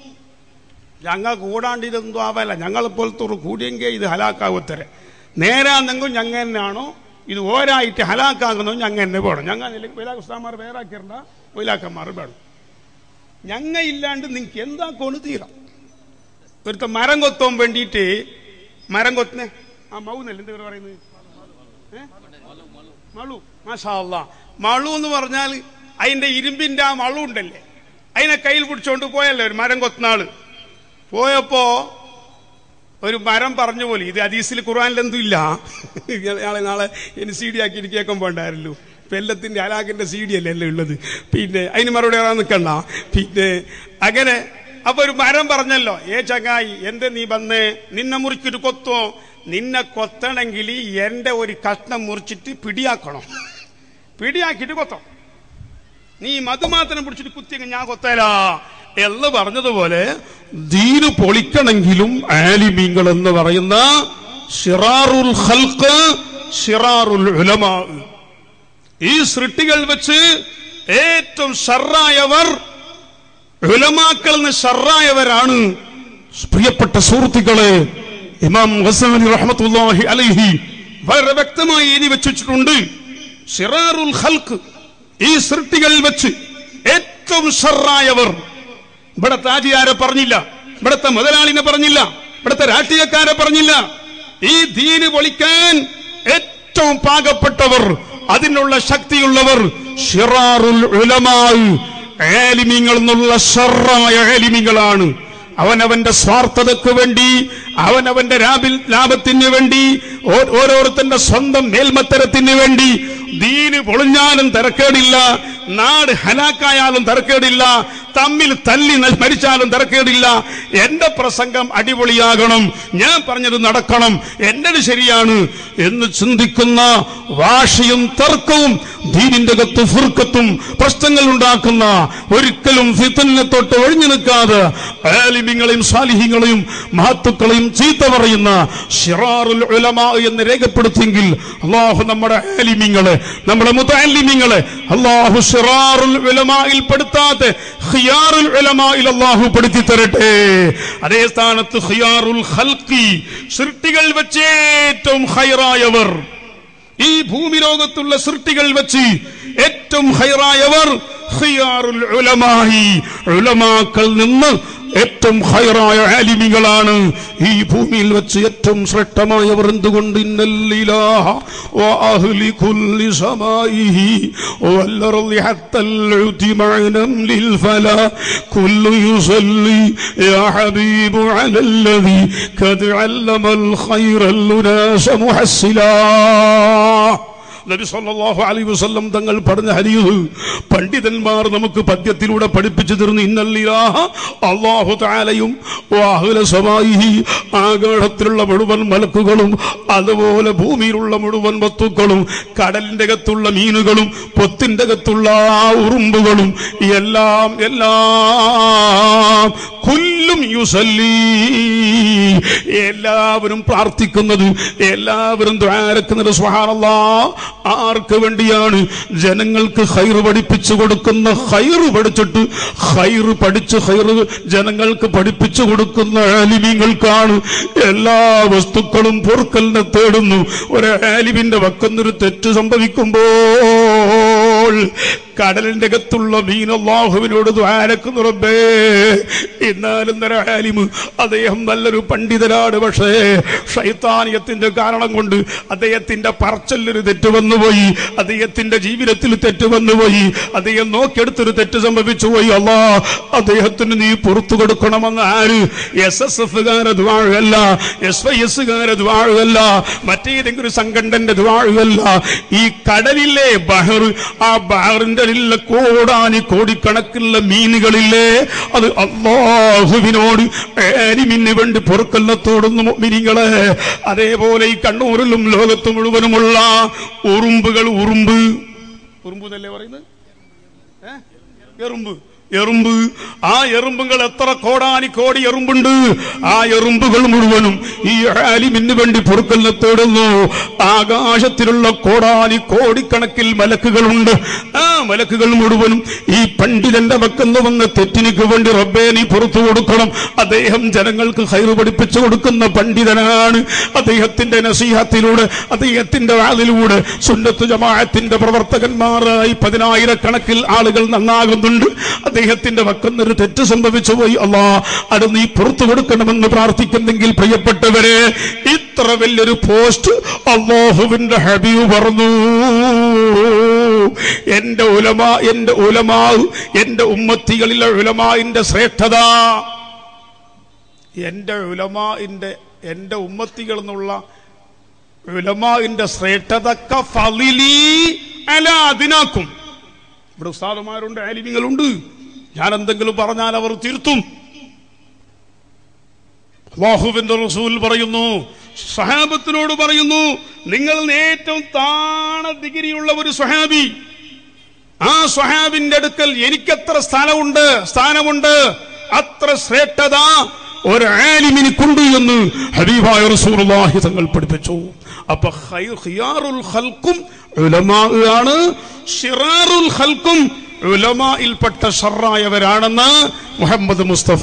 ഞങ്ങൾ കൂടാണ്ടിരുന്നു ആവല്ല ഞങ്ങളെ പോലത്തെ ഒരു കൂടിയെങ്കിൽ ഇത് ഹലാക്കാവത്തരെ നേരാന്നെങ്കിൽ ഞങ്ങ തന്നെയാണോ ഇത് ഓരായിട്ട് ഹലാക്കാകുന്നു ഞങ്ങ തന്നെ വേണം ഞങ്ങൾ വൈലാഖ് ഉസ്താമാർ വേറെ ആക്കിരണ്ട വൈലാക്കന്മാർ വേണം ഞങ്ങ ഇല്ലാണ്ട് നിങ്ങൾക്ക് എന്താ കൊണ്ട് തീരാം ഒരുത്ത മരം കൊത്താൻ വേണ്ടിയിട്ട് മരം കൊത്തുന്നേ ആ മൗന്നല്ലേ എന്താ ഇവര് പറയുന്നത് ഏ? മളു മാഷാ അല്ലാ മളു എന്ന് പറഞ്ഞാൽ അതിന്റെ ഇരുമ്പിന്റെ ആ മളു ഉണ്ടല്ലേ അതിനെ കയ്യിൽ പിടിച്ചോണ്ട് പോയല്ലേ ഒരു മരം കൊത്തുന്നാള് പോയപ്പോ ഒരു മരം പറഞ്ഞു പോലെ ഇത് ഹദീസിൽ ഖുർആനിലെന്തും ഇല്ല ഇയാളെ നാളെ ഇനി സി ഡി ആക്കി എനിക്ക് കേൾക്കാൻ പോണ്ടായിരുന്നു ഇപ്പൊ എല്ലാത്തിന്റെ ഹലാക്കിന്റെ സി ഡി അല്ലേ എല്ലാം ഉള്ളത് പിന്നെ അതിന് മറുപടി പറയാൻ നിൽക്കണ്ട പിന്നെ അങ്ങനെ അപ്പൊ ഒരു മരം പറഞ്ഞല്ലോ ഏ ചങ്ങായി എന്ത് നീ വന്ന് നിന്നെ മുറിച്ചിട്ട് കൊത്തോ നിന്നെ കൊത്തണമെങ്കിൽ എന്റെ ഒരു കഷ്ണം മുറിച്ചിട്ട് പിടിയാക്കണം പിടിയാക്കിയിട്ട് കൊത്തോ നീ മധുമാത്രം പിടിച്ചിട്ട് കുത്തിയെങ്കിൽ ഞാൻ കൊത്തലാ എന്ന് പറഞ്ഞതുപോലെ ദീന് പൊളിക്കണമെങ്കിലും ആലിമീങ്ങൾ എന്ന് പറയുന്ന ഷിറാറുൽ ഖൽഖ് ഷിറാറുൽ ഉലമാ ഈ സൃഷ്ടികൾ വെച്ച് ഏറ്റവും ഷർറായവർ ഉലമാക്കൾ എന്ന് ഷർറായവരാണ് പ്രിയപ്പെട്ട സുഹൃത്തുക്കളെ ഇമാം ഗസലി റഹ്മത്തുള്ളാഹി അലൈഹി വളരെ വ്യക്തമായി എഴുതി വെച്ചിട്ടുണ്ട് ഷിറാറുൽ ഖൽഖ് ഈ സൃഷ്ടികൾ വെച്ച് ഏറ്റവും ഷർറായവർ ഇവിടത്തെ ആജിയാരെ പറഞ്ഞില്ല ഇവിടത്തെ മുതലാളിനെ പറഞ്ഞില്ല ഇവിടത്തെ രാഷ്ട്രീയക്കാരെ പറഞ്ഞില്ല ഈ ദീന് പൊളിക്കാൻ ഏറ്റവും പാകപ്പെട്ടവർ അതിനുള്ള ശക്തിയുള്ളവർ ഷിറാറുൽ ഉലമാൽ ആലിമീങ്ങൾ എന്നുള്ള ഷർറായ ആലിമീങ്ങളാണ് അവനവന്റെ സ്വാർത്ഥതയ്ക്ക് വേണ്ടി അവനവന്റെ ലാഭിൽ ലാഭത്തിന് വേണ്ടി ഓ- ഓരോരുത്തന്റെ സ്വന്തം മേൽമത്തരത്തിന് വേണ്ടി ദീന് പൊളിഞ്ഞാലും തിരക്കേടില്ല നാട് ഹലാക്കായാലും തിരക്കേടില്ല തമ്മിൽ തല്ലി ന- മരിച്ചാലും തിരക്കേടില്ല എന്റെ പ്രസംഗം അടിപൊളിയാകണം ഞാൻ പറഞ്ഞത് നടക്കണം എന്റേത് ശരിയാണ് എന്ന് ചിന്തിക്കുന്ന വാശിയും തർക്കവും ദീനിന്റെ കത്ത് ഫുർക്കത്തും പ്രശ്നങ്ങൾ ഉണ്ടാക്കുന്ന ഒരിക്കലും ഫിത്തനെ തൊട്ട് ഒഴിഞ്ഞു നിൽക്കാതെ ആലിമ്യങ്ങളെയും സാലിഹ്യങ്ങളെയും മഹത്തുക്കളെയും ചീത്ത പറയുന്ന ഷിറാറുൽ ഉലമാ എന്ന് രേഖപ്പെടുത്തിയെങ്കിൽ അള്ളാഹു നമ്മുടെ ആലിമ്യങ്ങളെ നമ്മുടെ മുത്താലിമ്യങ്ങളെ അള്ളാഹു ഷിറാറുൽ ഉലമായിൽ പെടുത്താതെ ഖിയാറുൽ ഉലമായിൽ അള്ളാഹു പെടുത്തി തരട്ടെ അതേ സ്ഥാനത്ത് ഖിയാറുൽ ഖൽഖി സൃഷ്ടികൾ വെച്ച് ഏറ്റവും ഹൈറായവർ ഈ ഭൂമി ലോകത്തുള്ള സൃഷ്ടികൾ വെച്ച് ഏറ്റവും ഹൈറായവർ ഖിയാറുൽ ഉലമായി ഉലമാക്കൾ നിന്ന് ഏറ്റവും ഹൈറായ ആലിമികളാണ് ഈ ഭൂമിയിൽ വെച്ച് ഏറ്റവും ശ്രേഷ്ഠമായവർ എന്തുകൊണ്ട് ഇന്നല്ലിലാഹ വഅഹ്ലി കുല്ലി സമായിഹി വല്ലർളി ഹത്തൽ ഉതി മഅനം ലിൽ ഫലാ കുല്ലു യുസല്ലി യാ ഹബീബു അലല്ലദി ഖദ് അല്ലമൽ ഖൈറൽ ഉനാസ മുഹസ്സിലാ നബി സല്ലല്ലാഹു അലൈഹി വസല്ലം തങ്ങൾ പറഞ്ഞ ഹദീസ് പണ്ഡിതന്മാർ നമുക്ക് പദ്യത്തിലൂടെ പഠിപ്പിച്ചു തരുന്നു ഇന്നല്ലിലാഹ അല്ലാഹു തആലയും വാഹുല സമായിഹി ആകാശത്തിലുള്ള മുഴുവൻ മലക്കുകളും അതുപോലെ ഭൂമിയിലുള്ള മുഴുവൻ വസ്തുക്കളും കടലിന്റെ അകത്തുള്ള മീനുകളും പൊത്തിന്റെ അകത്തുള്ള ആ ഉറുമ്പുകളും എല്ലാം എല്ലാം കുല്ലും യുസല്ലി എല്ലാവരും പ്രാർത്ഥിക്കുന്നത് എല്ലാവരും ദ്വാരക്കുന്നത് സുബ്ഹാനല്ലാ ആർക്ക് വേണ്ടിയാണ് ജനങ്ങൾക്ക് ഹൈറ് പഠിപ്പിച്ചു കൊടുക്കുന്ന ഹൈറ് പഠിച്ചിട്ട് ഹൈറ് പഠിച്ച് ഹൈറ് ജനങ്ങൾക്ക് പഠിപ്പിച്ചു കൊടുക്കുന്ന ആലിമ്യങ്ങൾക്കാണ് എല്ലാ വസ്തുക്കളും പൊറുക്കലിനെ തേടുന്നു ഒരു ആലിമിന്റെ വക്കുന്നൊരു തെറ്റ് സംഭവിക്കുമ്പോൾ കടലിന്റെ അകത്തുള്ള മീൻ അള്ളാഹുവിനോട് ദ്വാരക്കുന്നു റബ്ബേ എന്നാലും നരാലിമ് അദ്ദേഹം നല്ലൊരു പണ്ഡിതനാണ് പക്ഷേ ഷൈത്താനിയത്തിന്റെ കാരണം കൊണ്ട് അദ്ദേഹത്തിന്റെ പറച്ചല്ലൊരു തെറ്റ് വന്നുപോയി അദ്ദേഹത്തിന്റെ ജീവിതത്തിൽ തെറ്റ് വന്നുപോയി അദ്ദേഹം നോക്കിയെടുത്തൊരു തെറ്റ് സംഭവിച്ചു പോയി അല്ലാ അദ്ദേഹത്തിന് നീ പുറത്തു കൊടുക്കണമെന്ന് ആര് എസ് എസ് എഫുകാരെ ദ്വാഴല്ല എസ് വൈ എസുകാരെ ദ്വാഴല്ല മറ്റേതെങ്കിലും സംഘടനന്റെ ദ്വാഴല്ല ഈ കടലിലെ ബഹർ ആ ബഹറിന്റെ ഉള്ളിലെ കോടാനി കോടിക്കണക്കുള്ള മീനുകളില്ലേ അത് അള്ളാഹുവിനോട് ഏരിമിന് വേണ്ടി പൊറുക്കല്ലത്തോടുന്നു മിനിങ്ങളെ അതേപോലെ ഈ കണ്ണൂരിലും ലോകത്ത് മുഴുവനുമുള്ള ഉറുമ്പുകൾ ഉറുമ്പ് ഉറുമ്പ് എന്നല്ലേ പറയുന്നത് ഏ? എറുമ്പ് എറുമ്പ് ആ എറുമ്പുകൾ എത്ര കോടാനി കോടി എറുമ്പുണ്ട് ആ എറുമ്പുകൾ മുഴുവനും ഈ ആലിമിന് വേണ്ടി പൊറുക്കലിനെ തേടുന്നു ആകാശത്തിലുള്ള കോടാനി കോടിക്കണക്കിൽ മലക്കുകളുണ്ട് ആ മലക്കുകൾ മുഴുവനും ഈ പണ്ഡിതന്റെ വക്കെന്ന് വന്ന തെറ്റിനിക്ക് വേണ്ടി റബ്ബേ നീ പുറത്തു കൊടുക്കണം അദ്ദേഹം ജനങ്ങൾക്ക് ഹൈറ് പഠിപ്പിച്ചു കൊടുക്കുന്ന പണ്ഡിതനാണ് അദ്ദേഹത്തിന്റെ നസീഹത്തിലൂടെ അദ്ദേഹത്തിന്റെ വാതിലൂടെ സുന്നത്ത് ജമാഅത്തിന്റെ പ്രവർത്തകന്മാരായി പതിനായിരക്കണക്കിൽ ആളുകൾ നന്നാകുന്നുണ്ട് അദ്ദേഹത്തിന്റെ വക്കുന്നൊരു തെറ്റ് സംഭവിച്ചു പോയി അല്ലാ അത് നീ പുറത്തു കൊടുക്കണമെന്ന് പ്രാർത്ഥിക്കുന്നെങ്കിൽ പ്രിയപ്പെട്ടവരെ ഇത്ര വലിയൊരു പോസ്റ്റ് അള്ളാഹുവിന്റെ ഹബീബ് പറഞ്ഞു എന്റെ ഉലമ എന്റെ ഉലമാ എന്റെ ഉമ്മത്തികളിലെ ഉലമാന്റെ ശ്രേഷ്ഠത എന്റെ ഉലമാന്റെ എന്റെ ഉമ്മത്തികൾ എന്നുള്ള ഉലമാന്റെ ശ്രേഷ്ഠതക്ക ഫലിലി അല അതിനാക്കും ഇവിടെ ഉസ്താദുമാരുണ്ട് ആലിമ്യങ്ങളുണ്ട് ഞാൻ എന്തെങ്കിലും പറഞ്ഞാൽ അവർ തിരുത്തും അള്ളാഹുവിന്റെ റസൂൽ പറയുന്നു സഹാബത്തിനോട് പറയുന്നു നിങ്ങൾ ഏറ്റവും താണ ഡിഗ്രിയുള്ള ഒരു സ്വഹാബി ആ സ്വഹാബിന്റെ അടുക്കൽ എനിക്കെത്ര സ്ഥാനമുണ്ട് സ്ഥാനമുണ്ട് അത്ര ശ്രേഷ്ഠത ഒരു ആലിമിനിക്കുണ്ട് എന്ന് ഹബീബായ റസൂലുള്ളാഹി തങ്ങൾ പഠിപ്പിച്ചു അപ്പൊ ഖൈ- ഖിയാറുൽ ഖൽക്കും ഉലമാ ആണ് ഷിറാറുൽ ഖൽക്കും ഉലമായിൽപ്പെട്ട ഷറായവരാണെന്ന് മുഹമ്മദ് മുസ്തഫ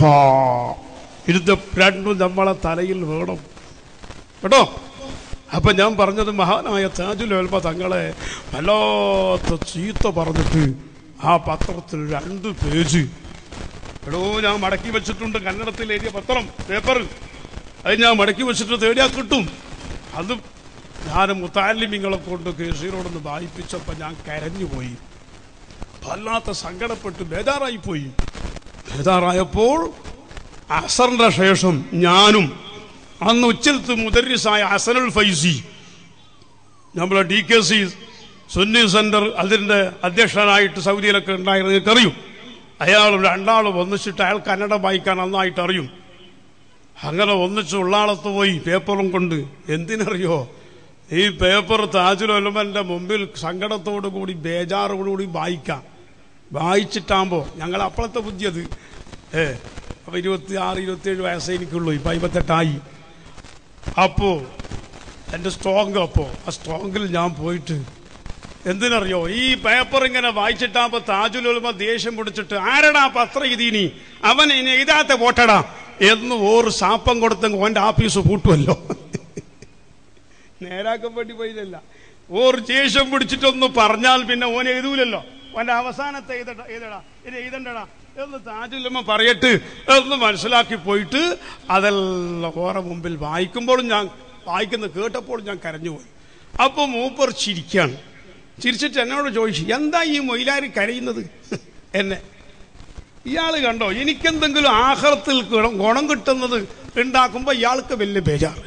ഇത് രണ്ടും നമ്മളെ തലയിൽ വേണം കേട്ടോ അപ്പൊ ഞാൻ പറഞ്ഞത് മഹാനായ താജുൽ ഉലമ തങ്ങളെ വല്ലാത്ത ചീത്ത പറഞ്ഞിട്ട് ആ പത്രത്തിൽ രണ്ട് പേജ് എടോ ഞാൻ മടക്കി വെച്ചിട്ടുണ്ട് കന്നഡത്തിൽ എഴുതിയ പത്രം പേപ്പർ അത് ഞാൻ മടക്കി വെച്ചിട്ട് തേടിയാ കിട്ടും അത് ഞാൻ മുത്താലിമിങ്ങളെ കൊണ്ട് കേസീറോടൊന്ന് വായിപ്പിച്ചപ്പോ ഞാൻ കരഞ്ഞുപോയി വല്ലാത്ത സങ്കടപ്പെട്ട് ബേജാറായി പോയി ബേജാറായപ്പോൾ അസറിന്റെ ശേഷം ഞാനും അന്ന് ഉച്ചലത്ത് മുദരിസായ ഹസനുൽ ഫൈസി നമ്മളെ D K C Sunni centre അതിന്റെ അധ്യക്ഷനായിട്ട് സൗദിയിലൊക്കെ ഉണ്ടായിരുന്നു നിങ്ങൾക്കറിയും അയാൾ രണ്ടാളും ഒന്നിച്ചിട്ട് അയാൾ കന്നഡ വായിക്കാൻ നന്നായിട്ട് അറിയും അങ്ങനെ ഒന്നിച്ച് ഉള്ളാളത്ത് പോയി പേപ്പറും കൊണ്ട് എന്തിനറിയോ ഈ പേപ്പർ താജുലൊലമന്റെ മുമ്പിൽ സങ്കടത്തോടു കൂടി ബേജാറോടുകൂടി വായിക്കാം വായിച്ചിട്ടാകുമ്പോൾ ഞങ്ങൾ അപ്പോഴത്തെ ബുദ്ധി അത് ഏ അപ്പൊ ഇരുപത്തി ആറ് ഇരുപത്തിയേഴ് വയസ്സേ എനിക്കുള്ളൂ ഇപ്പൊ അമ്പത്തെട്ടായി അപ്പോ എന്റെ സ്ട്രോങ് അപ്പോ ആ സ്ട്രോങ്ങിൽ ഞാൻ പോയിട്ട് എന്തിനറിയോ ഈ പേപ്പർ ഇങ്ങനെ വായിച്ചിട്ടാകുമ്പോ താജുലുൽമ ദേഷ്യം പിടിച്ചിട്ട് ആരടാ പത്ര ഇതിനി അവൻ ഇനി എഴുതാത്ത പോട്ടടാ എന്ന് ഓർ ശാപ്പം കൊടുത്തെങ്കിൽ ഓന്റെ ആഫീസ് പൂട്ടുമല്ലോ നേരാക്കാൻ വേണ്ടി പോയില്ല ഓർ ദേഷ്യം പിടിച്ചിട്ടൊന്ന് പറഞ്ഞാൽ പിന്നെ ഓൻ എഴുതൂലല്ലോ ഓന്റെ അവസാനത്തെ എഴുതടാ എഴുതടാ ഇത് എഴുതണ്ടടാ എന്ന് താജുല്ലമ്മ പറയട്ട് എന്ന് മനസ്സിലാക്കി പോയിട്ട് അതെല്ലാം ഓറെ മുമ്പിൽ വായിക്കുമ്പോഴും ഞാൻ വായിക്കുന്ന കേട്ടപ്പോഴും ഞാൻ കരഞ്ഞുപോയി അപ്പൊ മൂപ്പർ ചിരിക്കാണ് ചിരിച്ചിട്ട് എന്നോട് ചോദിച്ചു എന്താ ഈ മൊയിലാരി കരയുന്നത് എന്നെ ഇയാൾ കണ്ടോ എനിക്കെന്തെങ്കിലും ആഹാരത്തിൽ ഗുണം ഗുണം കിട്ടുന്നത് ഉണ്ടാക്കുമ്പോ ഇയാൾക്ക് വലിയ ബേജാറ്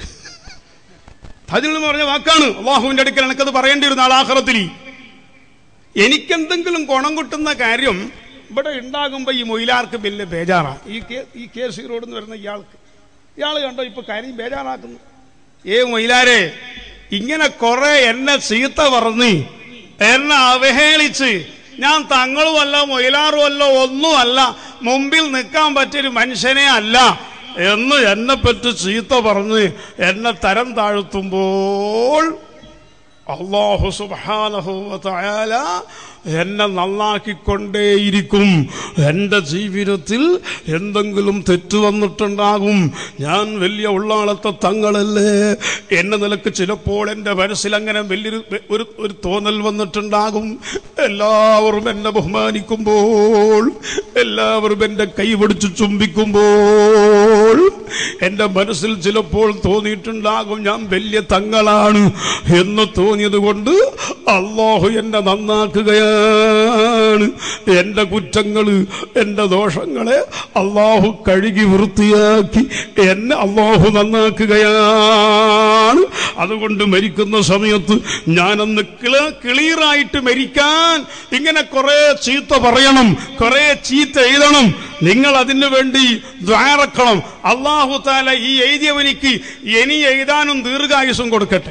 അതിൽ നിന്ന് പറഞ്ഞ വാക്കാണ് അള്ളാഹുവിന്റെ അടുക്കൽ എനിക്കത് പറയേണ്ടി വരുന്ന ആളാഹറത്തിൽ എനിക്കെന്തെങ്കിലും ഗുണം കിട്ടുന്ന കാര്യം ഇവിടെ ഉണ്ടാകുമ്പോ ഈ മൊയിലാർക്ക് വലിയ ബേജാറാ ഈ കേ ഈ കെ സി റോഡിൽ നിന്ന് വരുന്ന ഇയാൾക്ക് ഇയാൾ കണ്ടോ ഇപ്പൊ കാര്യം ബേജാറാക്കുന്നു ഏ മൊയിലാരെ ഇങ്ങനെ കുറെ എന്നെ ചീത്ത പറഞ്ഞ് എന്നെ അവഹേളിച്ച് ഞാൻ തങ്ങളുമല്ല മൊയിലാറുമല്ല ഒന്നുമല്ല മുമ്പിൽ നിൽക്കാൻ പറ്റിയൊരു മനുഷ്യനെ അല്ല എന്ന് എന്നെ പറ്റി ചീത്ത പറഞ്ഞ് എന്നെ തരം താഴ്ത്തുമ്പോൾ അള്ളാഹു സുബ്ഹാനഹു വ തആല എന്നെ നന്നാക്കിക്കൊണ്ടേയിരിക്കും എൻ്റെ ജീവിതത്തിൽ എന്തെങ്കിലും തെറ്റ് വന്നിട്ടുണ്ടാകും ഞാൻ വലിയ ഉള്ളാളത്തെ തങ്ങളല്ലേ എന്ന നിലക്ക് ചിലപ്പോൾ എൻ്റെ മനസ്സിൽ അങ്ങനെ വലിയൊരു ഒരു ഒരു തോന്നൽ വന്നിട്ടുണ്ടാകും എല്ലാവരും എന്നെ ബഹുമാനിക്കുമ്പോൾ എല്ലാവരും എൻ്റെ കൈ പിടിച്ച് ചുംബിക്കുമ്പോൾ എൻ്റെ മനസ്സിൽ ചിലപ്പോൾ തോന്നിയിട്ടുണ്ടാകും ഞാൻ വലിയ തങ്ങളാണ് എന്ന് തോന്നിയത് കൊണ്ട് അള്ളാഹു എന്നെ നന്നാക്കുകയാണ് എൻ്റെ കുറ്റങ്ങൾ എൻ്റെ ദോഷങ്ങളെ അള്ളാഹു കഴുകി വൃത്തിയാക്കി എന്നെ അള്ളാഹു നന്നാക്കുകയാണ് അതുകൊണ്ട് മരിക്കുന്ന സമയത്ത് ഞാനന്ന് കിള ക്ലിയറായിട്ട് മരിക്കാൻ ഇങ്ങനെ കുറെ ചീത്ത പറയണം കുറെ ചീത്ത എഴുതണം നിങ്ങൾ അതിനു വേണ്ടി ദ്വാരക്കണം അള്ളാഹു താല ഈ എഴുതിയവനിക്ക് ഇനി എഴുതാനും ദീർഘായുസും കൊടുക്കട്ടെ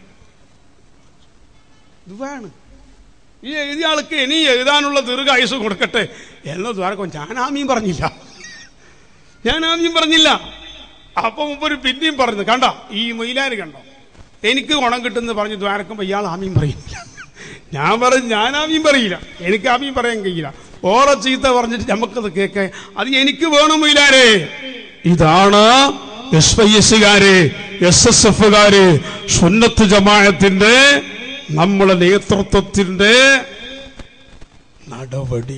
ഇതാണ് ഈ എഴുതിയ ആൾക്ക് ഇനി എഴുതാനുള്ള ദീർഘായുസ് കൊടുക്കട്ടെ എന്ന് ദ്വാരക്കും ഞാൻ ആമീൻ പറഞ്ഞില്ല ഞാൻ ആമീൻ പറഞ്ഞില്ല അപ്പൊ മുമ്പൊരു പിന്നെയും പറഞ്ഞു കണ്ട ഈ മൊയിലാര് കണ്ടോ എനിക്ക് ഗുണം കിട്ടുന്ന പറഞ്ഞ് ദ്വാരക്കുമ്പോ ഇയാൾ ആമീൻ പറയുന്നില്ല ഞാൻ പറഞ്ഞു ഞാൻ ആമീൻ പറയില്ല എനിക്ക് ആമീൻ പറയാൻ കഴിയില്ല ഓറ ചീത്ത പറഞ്ഞിട്ട് നമുക്കത് കേൾക്കാൻ അത് എനിക്ക് വേണം മൊയിലാരെ ഇതാണ് എസ് വൈ എസ്സുകാര് എസ് എസ് എഫുകാര് സുന്നത്ത് ജമാഅത്തിന്റെ നമ്മളെ നേതൃത്വത്തിന്റെ നടപടി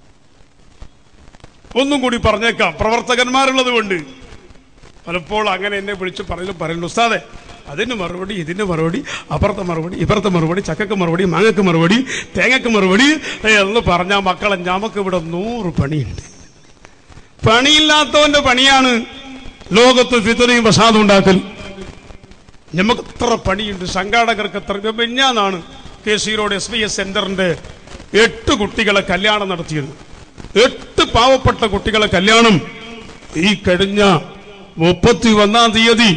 ഒന്നും കൂടി പറഞ്ഞേക്കാം പ്രവർത്തകന്മാരുള്ളത് കൊണ്ട് പലപ്പോൾ അങ്ങനെ എന്നെ വിളിച്ച് പറയലും പറയുന്നു ഉസ്താദെ അതിന് മറുപടി ഇതിന് മറുപടി അപ്പുറത്തെ മറുപടി ഇപ്പുറത്തെ മറുപടി ചക്കക്ക് മറുപടി മാങ്ങക്ക് മറുപടി തേങ്ങക്ക് മറുപടി എന്ന് പറഞ്ഞാൽ മക്കളെ ഞമ്മക്ക് ഇവിടെ നൂറ് പണിയുണ്ട് പണിയില്ലാത്തവന്റെ പണിയാണ് ലോകത്ത് ഫിത്തനയും പ്രസാദം ഉണ്ടാക്കൽ നമുക്ക് എത്ര പണിയുണ്ട് സംഘാടകർക്ക് എത്ര മിഞ്ഞാന്നാണ് K C road S B S സെന്ററിന്റെ എട്ട് കുട്ടികളെ കല്യാണം നടത്തിയത് എട്ട് പാവപ്പെട്ട കുട്ടികളെ കല്യാണം ഈ കഴിഞ്ഞ മുപ്പത്തി ഒന്നാം തീയതി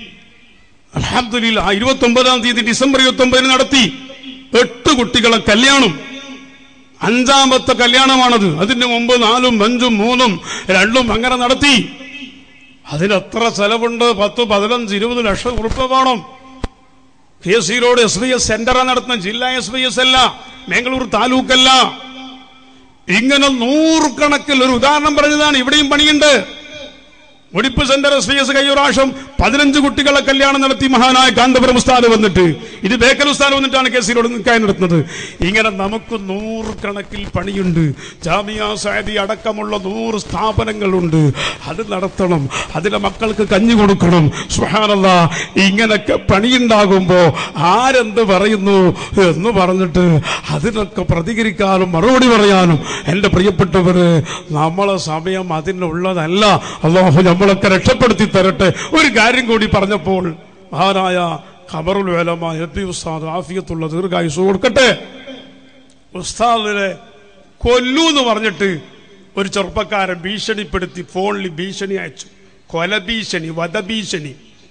അലഹദില്ല ഇരുപത്തി ഒമ്പതാം തീയതി ഡിസംബർ ഇരുപത്തി ഒമ്പതിന് നടത്തി എട്ട് കുട്ടികളെ കല്യാണം അഞ്ചാമത്തെ കല്യാണമാണത് അതിന് മുമ്പ് നാലും അഞ്ചും മൂന്നും രണ്ടും അങ്ങനെ നടത്തി അതിനെത്ര ചെലവുണ്ട് പത്ത് പതിനഞ്ച് ഇരുപത് ലക്ഷം ഉറുപ്പ വേണം K C road S B S centre നടത്തുന്ന ജില്ലാ എസ് ബി എസ് അല്ല മേങ്ങളൂർ താലൂക്കല്ല ഇങ്ങനെ നൂറുകണക്കിൽ ഒരു ഉദാഹരണം പറഞ്ഞതാണ് ഇവിടെയും പണിയുണ്ട് ഒടിപ്പ് സെന്റർ എസ് ബി എസ് കഴിഞ്ഞ പ്രാവശ്യം പതിനഞ്ച് കുട്ടികളെ കല്യാണം നടത്തി മഹാനായ കാന്തപുരം ഉസ്താദ് വന്നിട്ട് ഇത് ബേക്കൽ ഉസ്താദ് വന്നിട്ടാണ് കേസിലോട് നിൽക്കാൻ നടത്തുന്നത് ഇങ്ങനെ നമുക്ക് നൂറുകണക്കിൽ പണിയുണ്ട് ജാമിയ സാദി അടക്കമുള്ള നൂറ് സ്ഥാപനങ്ങളുണ്ട് അത് നടത്തണം അതിലെ മക്കൾക്ക് കഞ്ഞി കൊടുക്കണം സുഹാനല്ല ഇങ്ങനൊക്കെ പണിയുണ്ടാകുമ്പോ ആരെന്ത് പറയുന്നു എന്ന് പറഞ്ഞിട്ട് അതിനൊക്കെ പ്രതികരിക്കാനും മറുപടി പറയാനും എൻ്റെ പ്രിയപ്പെട്ടവര് നമ്മളെ സമയം അതിനുള്ളതല്ല അള്ളാഹു നമ്മളൊക്കെ രക്ഷപ്പെടുത്തി തരട്ടെ ഒരു കാര്യം കൂടി പറഞ്ഞപ്പോൾ മഹാനായ ഖബറുൽ വേലമ എ പി ഉസ്താദ് ആഫിയത്തുള്ള ദീർഘായുസ് കൊടുക്കട്ടെ ഉസ്താദിനെ കൊല്ലൂ എന്ന് പറഞ്ഞിട്ട് ഒരു ചെറുപ്പക്കാരൻ ഭീഷണിപ്പെടുത്തി ഫോണിൽ ഭീഷണി അയച്ചു കൊലഭീഷണി വധഭീഷണി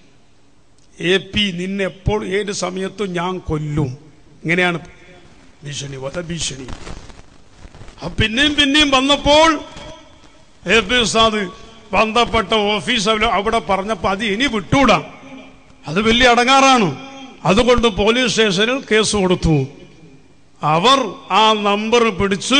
എ പി നിന്നെ എപ്പോൾ ഏത് സമയത്തും ഞാൻ കൊല്ലും ഇങ്ങനെയാണ് ഭീഷണി വധഭീഷണി ആ പിന്നെയും പിന്നെയും വന്നപ്പോൾ എ പി ഉസ്താദ് ബന്ധപ്പെട്ട ഓഫീസ് അവിടെ പറഞ്ഞപ്പോ അത് ഇനി വിട്ടൂടാ അത് വലിയ അടങ്ങാറാണ് അതുകൊണ്ട് പോലീസ് സ്റ്റേഷനിൽ കേസ് കൊടുത്തു അവർ ആ നമ്പർ പിടിച്ച്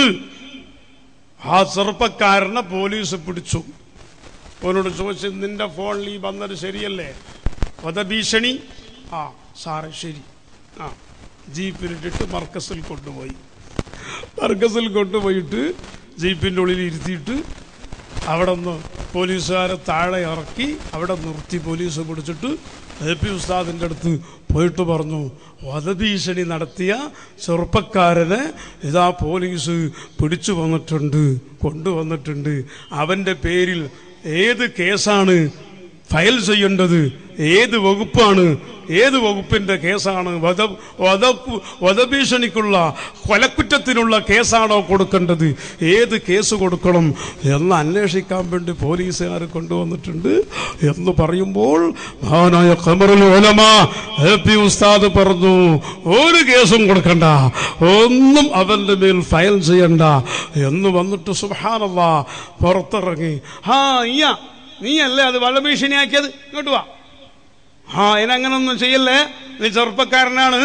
ആ ചെറുപ്പക്കാരനെ പോലീസ് പിടിച്ചു അവനോട് ചോദിച്ചു നിന്റെ ഫോണിൽ ഈ വന്നത് ശരിയല്ലേ വധഭീഷണി ആ സാറേ ശരി ആ ജീപ്പിലിട്ടിട്ട് മർക്കസിൽ കൊണ്ടുപോയി മർക്കസിൽ കൊണ്ടുപോയിട്ട് ജീപ്പിന്റെ ഉള്ളിൽ ഇരുത്തിയിട്ട് അവിടെ നിന്ന് പോലീസുകാരെ താഴെ ഇറക്കി അവിടെ നിർത്തി പോലീസ് പിടിച്ചിട്ട് എ പി ഉസ്താദിൻ്റെ അടുത്ത് പോയിട്ട് പറഞ്ഞു വധഭീഷണി നടത്തിയ ചെറുപ്പക്കാരനെ ഇതാ പോലീസ് പിടിച്ചു വന്നിട്ടുണ്ട് കൊണ്ടുവന്നിട്ടുണ്ട് അവൻ്റെ പേരിൽ ഏത് കേസാണ് ഫയൽ ചെയ്യേണ്ടത് ഏത് വകുപ്പാണ് ഏത് വകുപ്പിന്റെ കേസാണ് വധ വധ വധഭീഷണിക്കുള്ള കൊലക്കുറ്റത്തിനുള്ള കേസാണോ കൊടുക്കേണ്ടത് ഏത് കേസ് കൊടുക്കണം എന്ന് അന്വേഷിക്കാൻ വേണ്ടി പോലീസുകാർ കൊണ്ടുവന്നിട്ടുണ്ട് എന്ന് പറയുമ്പോൾ മഹാനായ ഖമറുൽ ഉലമ എ പി ഉസ്താദ് പറഞ്ഞു ഒരു കേസും കൊടുക്കണ്ട ഒന്നും അവന്റെ മേൽ ഫയൽ ചെയ്യണ്ട എന്ന് വന്നിട്ട് സുബാനല്ല പുറത്തിറങ്ങി ആ ഇയ്യ നീയല്ലേ അത് വധഭീഷണിയാക്കിയത് ഇങ്ങോട്ട് വാ ആ അതിനങ്ങനൊന്നും ചെയ്യല്ലേ നീ ചെറുപ്പക്കാരനാണ്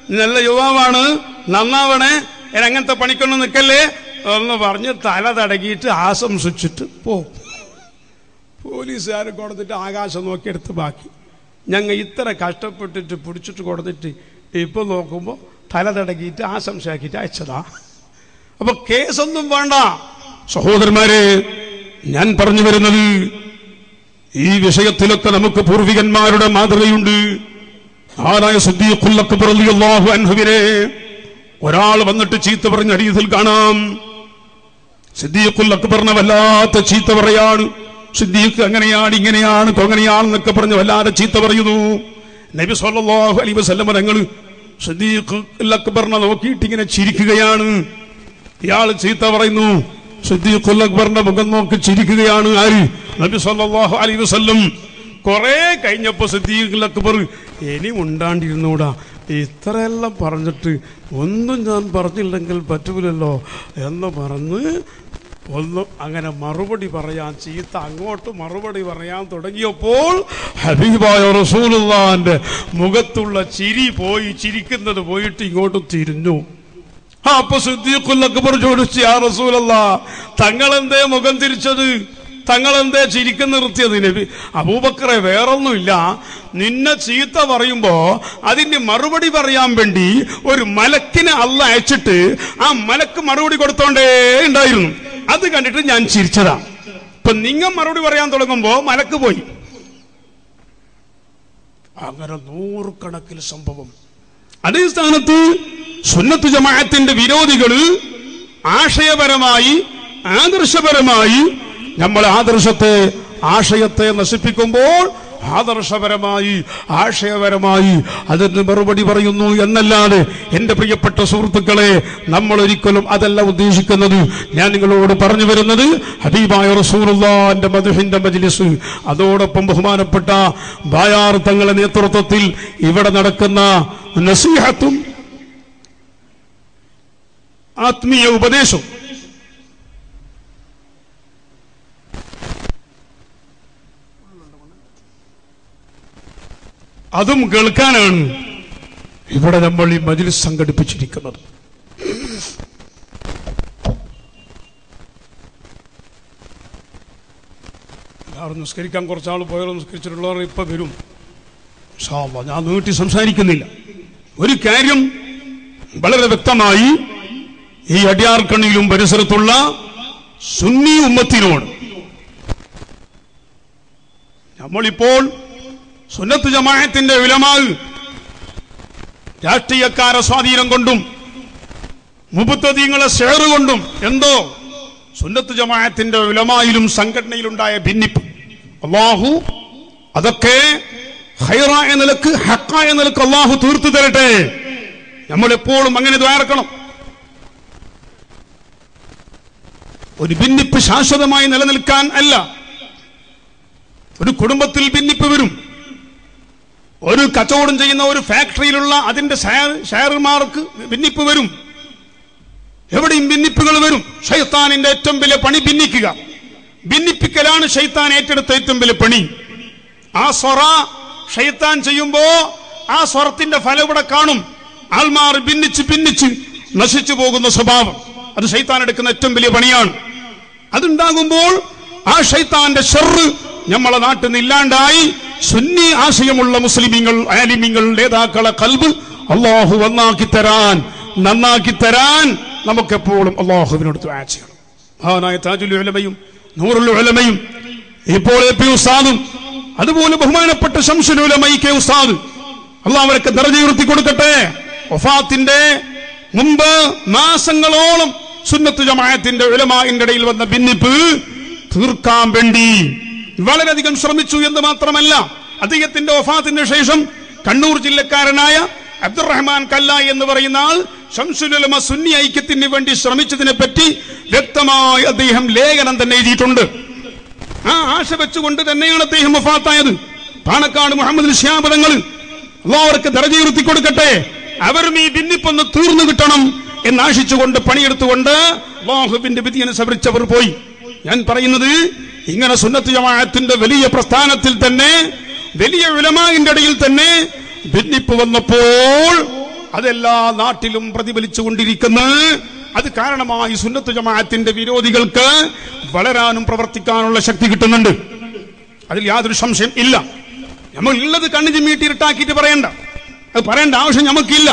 നല്ല യുവാവാണ് നന്നാവണേ ഞാൻ അങ്ങനത്തെ പണിക്കൊന്നും നിൽക്കല്ലേ എന്ന് പറഞ്ഞ് തല തടകിയിട്ട് ആശംസിച്ചിട്ട് പോ പോലീസുകാർ കൊടുത്തിട്ട് ആകാശം നോക്കിയെടുത്ത് ബാക്കി ഞങ്ങൾ ഇത്ര കഷ്ടപ്പെട്ടിട്ട് പിടിച്ചിട്ട് കൊടുത്തിട്ട് ഇപ്പൊ നോക്കുമ്പോൾ തല തടകിയിട്ട് ആശംസയാക്കിയിട്ട് അയച്ചതാ അപ്പൊ കേസൊന്നും വേണ്ട സഹോദരന്മാരെ ഞാൻ പറഞ്ഞു വരുന്നത് ഈ വിഷയത്തിലൊക്കെ നമുക്ക് പൂർവികന്മാരുടെ മാതൃകയുണ്ട് ആരായ സിദ്ദീഖുൽ അക്ബർ റളിയല്ലാഹു അൻഹുവിനെ ഒരാൾ വന്നിട്ട് ചീത്ത പറഞ്ഞ ഹരീതിൽ കാണാം സിദ്ദീഖുൽ അക്ബറിനെ വല്ലാത്ത ചീത്ത പറയാണ് സിദ്ദീഖ് അങ്ങനെയാണ് ഇങ്ങനെയാണ് കൊങ്ങനെയാണെന്നൊക്കെ പറഞ്ഞ് വല്ലാതെ ചീത്ത പറയുന്നു നബി സല്ലല്ലാഹു അലൈഹി വസല്ലം തങ്ങൾ സിദ്ദീഖുൽ അക്ബറിനെ നോക്കിയിട്ട് ഇങ്ങനെ ചിരിക്കുകയാണ് ഇയാൾ ചീത്ത പറയുന്നു സിദ്ദീഖുൽ അക്ബറിന്റെ മുഖം നോക്കി ചിരിക്കുകയാണ് ആര് നബി സല്ലല്ലാഹു അലൈഹി വസല്ലം കുറെ കഴിഞ്ഞപ്പോ സിദ്ദീഖുൽ അക്ബർ ഇനി ഉണ്ടാണ്ടിരുന്നൂടാ ഇത്രയെല്ലാം പറഞ്ഞിട്ട് ഒന്നും ഞാൻ പറഞ്ഞില്ലെങ്കിൽ പറ്റൂലല്ലോ എന്ന് പറഞ്ഞ് ഒന്നും അങ്ങനെ മറുപടി പറയാൻ ചീത്ത അങ്ങോട്ട് മറുപടി പറയാൻ തുടങ്ങിയപ്പോൾ ഹബീബായ റസൂലുള്ളാന്റെ മുഖത്തുള്ള ചിരി പോയി ചിരിക്കുന്നത് പോയിട്ട് ഇങ്ങോട്ട് തിരിഞ്ഞു ആ, അപ്പൊ സിദ്ദീഖുൽ അക്ബർ ചോദിച്ചു യാ റസൂലല്ലാ തങ്ങൾ എന്തേ മുഖം തിരിച്ചത് തങ്ങൾ എന്തേ ചിരിക്കുന്ന നിർത്തിയത് നബി അബൂബക്കറെ വേറൊന്നുമില്ല നിന്നെ ചീത്ത പറയുമ്പോ അതിന്റെ മറുപടി പറയാൻ വേണ്ടി ഒരു മലക്കിനെ അല്ല അയച്ചിട്ട് ആ മലക്ക് മറുപടി കൊടുത്തോണ്ടേ ഉണ്ടായിരുന്നു അത് കണ്ടിട്ട് ഞാൻ ചിരിച്ചതാ ഇപ്പൊ നിങ്ങൾ മറുപടി പറയാൻ തുടങ്ങുമ്പോ മലക്ക് പോയി അങ്ങനെ നൂറുകണക്കിന് സംഭവം അതേ സ്ഥാനത്ത് സുന്നത്ത് ജമാഅത്തിന്റെ വിരോധികള് ആശയപരമായി ആദർശപരമായി നമ്മൾ ആദർശത്തെ ആശയത്തെ നശിപ്പിക്കുമ്പോൾ ആദർശപരമായി ആശയപരമായി അതിന് മറുപടി പറയുന്നു എന്നല്ലാതെ എന്റെ പ്രിയപ്പെട്ട സുഹൃത്തുക്കളെ നമ്മൾ ഒരിക്കലും അതല്ല ഉദ്ദേശിക്കുന്നത് ഞാൻ നിങ്ങളോട് പറഞ്ഞു വരുന്നത് ഹബീബായ റസൂറുല്ലാന്റെ മധുഹിന്റെ മജ്ലിസ് അതോടൊപ്പം ബഹുമാനപ്പെട്ട ബായാർ തങ്ങളുടെ നേതൃത്വത്തിൽ ഇവിടെ നടക്കുന്ന നസീഹത്തും ആത്മീയ ഉപദേശം അതും കേൾക്കാനാണ് ഇവിടെ നമ്മൾ ഈ മജിലിസ് സംഘടിപ്പിച്ചിരിക്കുന്നത് എല്ലാവരും നിസ്കരിക്കാൻ കുറച്ചാൾ പോയാൽ നിസ്കരിച്ചിട്ടുള്ളവർ ഇപ്പൊ വരും ഇൻഷാ അല്ലാ, ഞാൻ നീട്ടി സംസാരിക്കുന്നില്ല ഒരു കാര്യം വളരെ വ്യക്തമായി ഈ അടിയാർക്കണ്ണിയിലും പരിസരത്തുള്ള സുന്നി ഉമ്മത്തിനോട് നമ്മളിപ്പോൾ സുന്നത്ത് ജമാഅത്തിന്റെ വിലമാവ് രാഷ്ട്രീയക്കാരെ സ്വാധീനം കൊണ്ടും മുപ്പത്തതീങ്ങളെ ഷെയർ കൊണ്ടും എന്തോ സുന്നത്ത് ജമാഅത്തിന്റെ വിലമായിലും സംഘടനയിലുണ്ടായ ഭിന്നിപ്പ് അള്ളാഹു അതൊക്കെ ഹൈറായ നിലക്ക് ഹക്കായ നിലക്ക് അള്ളാഹു തീർത്തു തരട്ടെ നമ്മൾ എപ്പോഴും അങ്ങനെ ദ്വാരക്കണം ഒരു ഭിന്നിപ്പ് ശാശ്വതമായി നിലനിൽക്കാൻ അല്ല ഒരു കുടുംബത്തിൽ ഭിന്നിപ്പ് വരും ഒരു കച്ചവടം ചെയ്യുന്ന ഒരു ഫാക്ടറിയിലുള്ള അതിന്റെ ഷെയർ ഷെയർമാർക്ക് ഭിന്നിപ്പ് വരും എവിടെയും ഭിന്നിപ്പുകൾ വരും ഷൈത്താനിന്റെ ഏറ്റവും വലിയ പണി ഭിന്നിക്കുക ഭിന്നിപ്പിക്കലാണ് ഷൈത്താൻ ഏറ്റെടുത്ത ഏറ്റവും വലിയ പണി ആ സ്വറ ഷൈത്താൻ ചെയ്യുമ്പോ ആ സ്വറത്തിന്റെ ഫലം ഇവിടെ കാണും ആൾമാർ ഭിന്നിച്ച് ഭിന്നിച്ച് നശിച്ചു പോകുന്ന സ്വഭാവം അത് ഷൈത്താൻ എടുക്കുന്ന ഏറ്റവും വലിയ പണിയാണ് അതുണ്ടാകുമ്പോൾ ആ ഷൈത്താന്റെ ഷെറ് നമ്മളെ നാട്ടിൽ നിന്ന് ഇല്ലാണ്ടായി സുന്നി ആശയമുള്ള മുസ്ലിമീങ്ങൾ ആലിമീങ്ങൾ നേതാക്കളെ കൽബ് അള്ളാഹു നന്നാക്കി തരാൻ നന്നാക്കി തരാൻ നമുക്കെപ്പോഴും അള്ളാഹുവിനോട് ദുആ ചെയ്യണം മഹാനായ താജുൽ ഉലമയും നൂറുൽ ഉലമയും ഇപ്പോൾ എ പി ഉസ്താദും അതുപോലെ ബഹുമാനപ്പെട്ട ശംസുൽ ഉലമൈ കെ ഉസ്താദ് അള്ളാഹ് അവരൊക്കെ ദർജ ഉയർത്തി കൊടുക്കട്ടെ വഫാത്തിന്റെ മുമ്പ് മാസങ്ങളോളം സുന്നത്ത് ജമാഅത്തിന്റെ ഉലമാന്റെ ഇടയിൽ വന്ന ഭിന്നിപ്പ് തീർക്കാൻ വേണ്ടി വളരെയധികം ശ്രമിച്ചു എന്ന് മാത്രമല്ല അദ്ദേഹത്തിന്റെ വഫാത്തിന്റെ ശേഷം കണ്ണൂർ ജില്ലക്കാരനായ അബ്ദുറഹ്മാൻ കല്ലായി എന്ന് പറയുന്ന ആൾ ഷംസുലുലമ സുന്നി ഐക്യത്തിന് വേണ്ടി ശ്രമിച്ചതിനെ പറ്റി വ്യക്തമായി അദ്ദേഹം ലേഖനം തന്നെ എഴുതിയിട്ടുണ്ട് ആ ആശ വെച്ചുകൊണ്ട് തന്നെയാണ് അദ്ദേഹം വഫാത്തായത് പാണക്കാട് മുഹമ്മദ് ഷ്യാപദങ്ങൾ അള്ളാഹർക്ക് ദർജയുയർത്തി കൊടുക്കട്ടെ അവരും ഈ ഭിന്നിപ്പൊന്ന് തീർന്നു കിട്ടണം എന്ന് ആശിച്ചുകൊണ്ട് പണിയെടുത്തുകൊണ്ട് അള്ളാഹുവിന്റെ വിധി അനുസരിച്ചവർ പോയി ഞാൻ പറയുന്നത് ഇങ്ങനെ സുന്നത്ത് ജമാഅത്തിന്റെ വലിയ പ്രസ്ഥാനത്തിൽ തന്നെ വലിയ ഉലമാവിന്റെ ഇടയിൽ തന്നെ ഭിന്നിപ്പ് വന്നപ്പോൾ അതെല്ലാ നാട്ടിലും പ്രതിഫലിച്ചുകൊണ്ടിരിക്കുന്നത് അത് കാരണമായി സുന്നത്ത് ജമാഅത്തിന്റെ വിരോധികൾക്ക് വളരാനും പ്രവർത്തിക്കാനുള്ള ശക്തി കിട്ടുന്നുണ്ട് അതിൽ യാതൊരു സംശയം ഇല്ല നമ്മൾ ഉള്ളത് കണ്ണു ചിമ്മീട്ടി ഇരുട്ടാക്കിയിട്ട് പറയണ്ട അത് പറയേണ്ട ആവശ്യം നമുക്കില്ല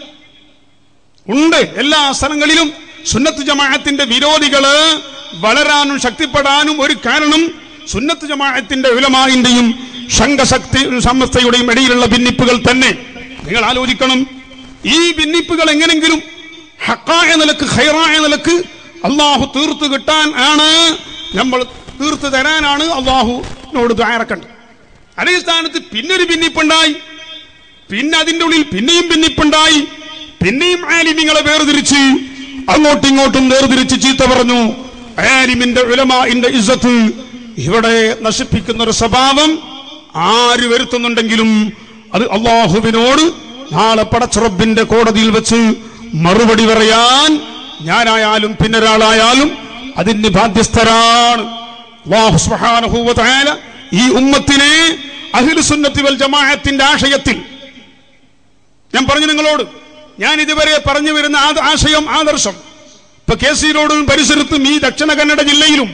ഉണ്ട് എല്ലാ സ്ഥലങ്ങളിലും സുന്നത്ത് ജമാഅത്തിന്റെ വിരോധികള് വളരാനും ശക്തിപ്പെടാനും ഒരു കാരണം സുന്നത്ത് ജമാഅത്തിന്റെ ഉലമായിന്റെയും സംഘശക്തി സമസ്തയുടെയും ഇടയിലുള്ള ഭിന്നിപ്പുകൾ തന്നെ നിങ്ങൾ ആലോചിക്കണം ഈ ഭിന്നിപ്പുകൾ എങ്ങനെങ്കിലും ഹക്കായ നിലക്ക് ഹൈറായ നിലക്ക് അള്ളാഹു തീർത്തു കിട്ടാൻ ആണ് നമ്മൾ തീർത്തു തരാനാണ് അള്ളാഹുനോട് ദ്വാരക്കണ്ടത് അതേ സ്ഥാനത്ത് പിന്നൊരു ഭിന്നിപ്പുണ്ടായി പിന്നെ അതിന്റെ ഉള്ളിൽ പിന്നെയും ഭിന്നിപ്പുണ്ടായി പിന്നെയും ആലിമിങ്ങളെ വേർതിരിച്ച് അങ്ങോട്ടും ഇങ്ങോട്ടും വേർതിരിച്ച് ചീത്ത പറഞ്ഞു ആലിമിന്റെ ഉലമാന്റെ ഇസ്സത്ത് ഇവിടെ നശിപ്പിക്കുന്ന ഒരു സ്വഭാവം ആര് വരുത്തുന്നുണ്ടെങ്കിലും അത് അള്ളാഹുവിനോട് നാളെ പടച്ചുറബിന്റെ കോടതിയിൽ വെച്ച് മറുപടി പറയാൻ ഞാനായാലും പിന്നൊരാളായാലും അതിന് ബാധ്യസ്ഥരാണ് അല്ലാഹു സുബ്ഹാനഹു വ തആല ഈ ഉമ്മത്തിനെ അഹ്ലു സുന്നത്തി വൽ ജമാഅത്തിന്റെ ആശയത്തിൽ ഞാൻ പറഞ്ഞു നിങ്ങളോട് ഞാൻ ഇതുവരെ പറഞ്ഞു വരുന്ന ആ ആശയം ആദർശം ഇപ്പൊ കെ സി റോഡും പരിസരത്തും ഈ ദക്ഷിണ കന്നഡ ജില്ലയിലും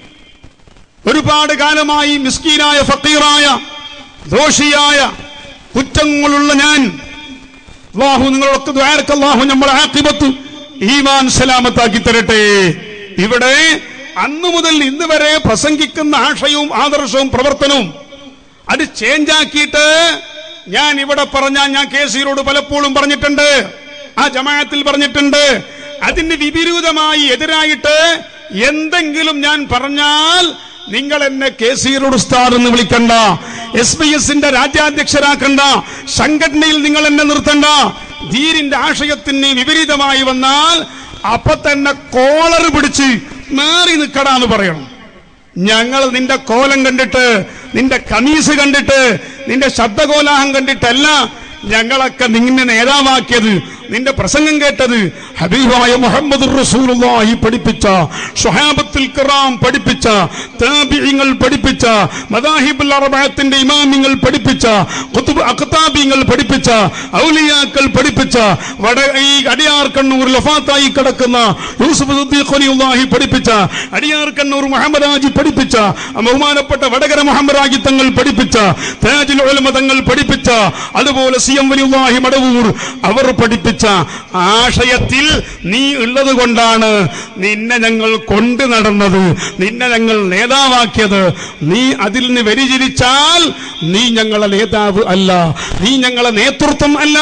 ഒരുപാട് കാലമായി മിസ്കീനായ ഫക്കീറായ ദോഷിയായ കുറ്റങ്ങളുള്ള ഞാൻ അള്ളാഹു നിങ്ങളൊക്കെ ദ്വാരക്ക് അള്ളാഹു നമ്മളെ ആക്കിബത്ത് ഈമാൻ സലാമത്താക്കി തരട്ടെ ഇവിടെ അന്നു മുതൽ ഇന്ന് വരെ പ്രസംഗിക്കുന്ന ആശയവും ആദർശവും പ്രവർത്തനവും അത് ചേഞ്ച് ആക്കിയിട്ട് ഞാൻ ഇവിടെ പറഞ്ഞാൽ ഞാൻ കെ സിയോട് പലപ്പോഴും പറഞ്ഞിട്ടുണ്ട് ആ ജമാഅത്തിൽ പറഞ്ഞിട്ടുണ്ട് അതിന് വിപരീതമായി എതിരായിട്ട് എന്തെങ്കിലും ഞാൻ പറഞ്ഞാൽ നിങ്ങൾ എന്നെ കെ സിയുടെ ഉസ്താദ് എന്ന് വിളിക്കണ്ട എസ് ബി എസിന്റെ രാജ്യാധ്യക്ഷരാക്കണ്ട സംഘടനയിൽ നിങ്ങൾ എന്നെ നിർത്തണ്ട ധീരിന്റെ ആശയത്തിന് വിപരീതമായി വന്നാൽ അപ്പൊ തന്നെ കോളർ പിടിച്ച് മാറി നിൽക്കടാന്ന് പറയണം ഞങ്ങൾ നിന്റെ കോലം കണ്ടിട്ട് നിന്റെ കമീസ് കണ്ടിട്ട് നിന്റെ ശബ്ദകോലാഹം കണ്ടിട്ടല്ല ഞങ്ങളൊക്കെ നിന്നെ നേതാവാക്കിയത് നിന്റെ പ്രസംഗം കേട്ടത് ഹബീബായ മുഹമ്മദ് റസൂലുള്ളാഹി പഠിപ്പിച്ച സ്വഹാബത്തുൽ കിറാം പഠിപ്പിച്ച താബിഈങ്ങൾ പഠിപ്പിച്ച മദാഹിബുൽ അർബഅത്തിന്റെ ഇമാമിങ്ങൾ പഠിപ്പിച്ച ഖുതുബ് അഖ്താബിങ്ങൾ പഠിപ്പിച്ച ഔലിയാക്കൾ പഠിപ്പിച്ച വട ഈ അടിയാർ കണ്ണൂർ ലഫാത്തായി കിടക്കുന്ന യൂസുഫ് സിദ്ദീഖ് ഖലിയുള്ളാഹി പഠിപ്പിച്ച അടിയാർ കണ്ണൂർ മുഹമ്മദ് ആജി പഠിപ്പിച്ച ബഹുമാനപ്പെട്ട വടകര മുഹമ്മദ് ആജി തങ്ങൾ പഠിപ്പിച്ച താജുൽ ഉലമ തങ്ങൾ പഠിപ്പിച്ച അതുപോലെ സി എം വലിയുള്ളാഹി മടവൂർ അവർ പഠിപ്പിച്ച ആശയത്തിൽ നീ ഉള്ളത് കൊണ്ടാണ് നിന്നെ ഞങ്ങൾ കൊണ്ടു നടന്നത് നിന്നെ ഞങ്ങൾ നേതാവാക്കിയത് നീ അതിൽ നിന്ന് വ്യതിചലിച്ചാൽ നീ ഞങ്ങളെ നേതാവ് അല്ല നീ ഞങ്ങളെ നേതൃത്വം അല്ല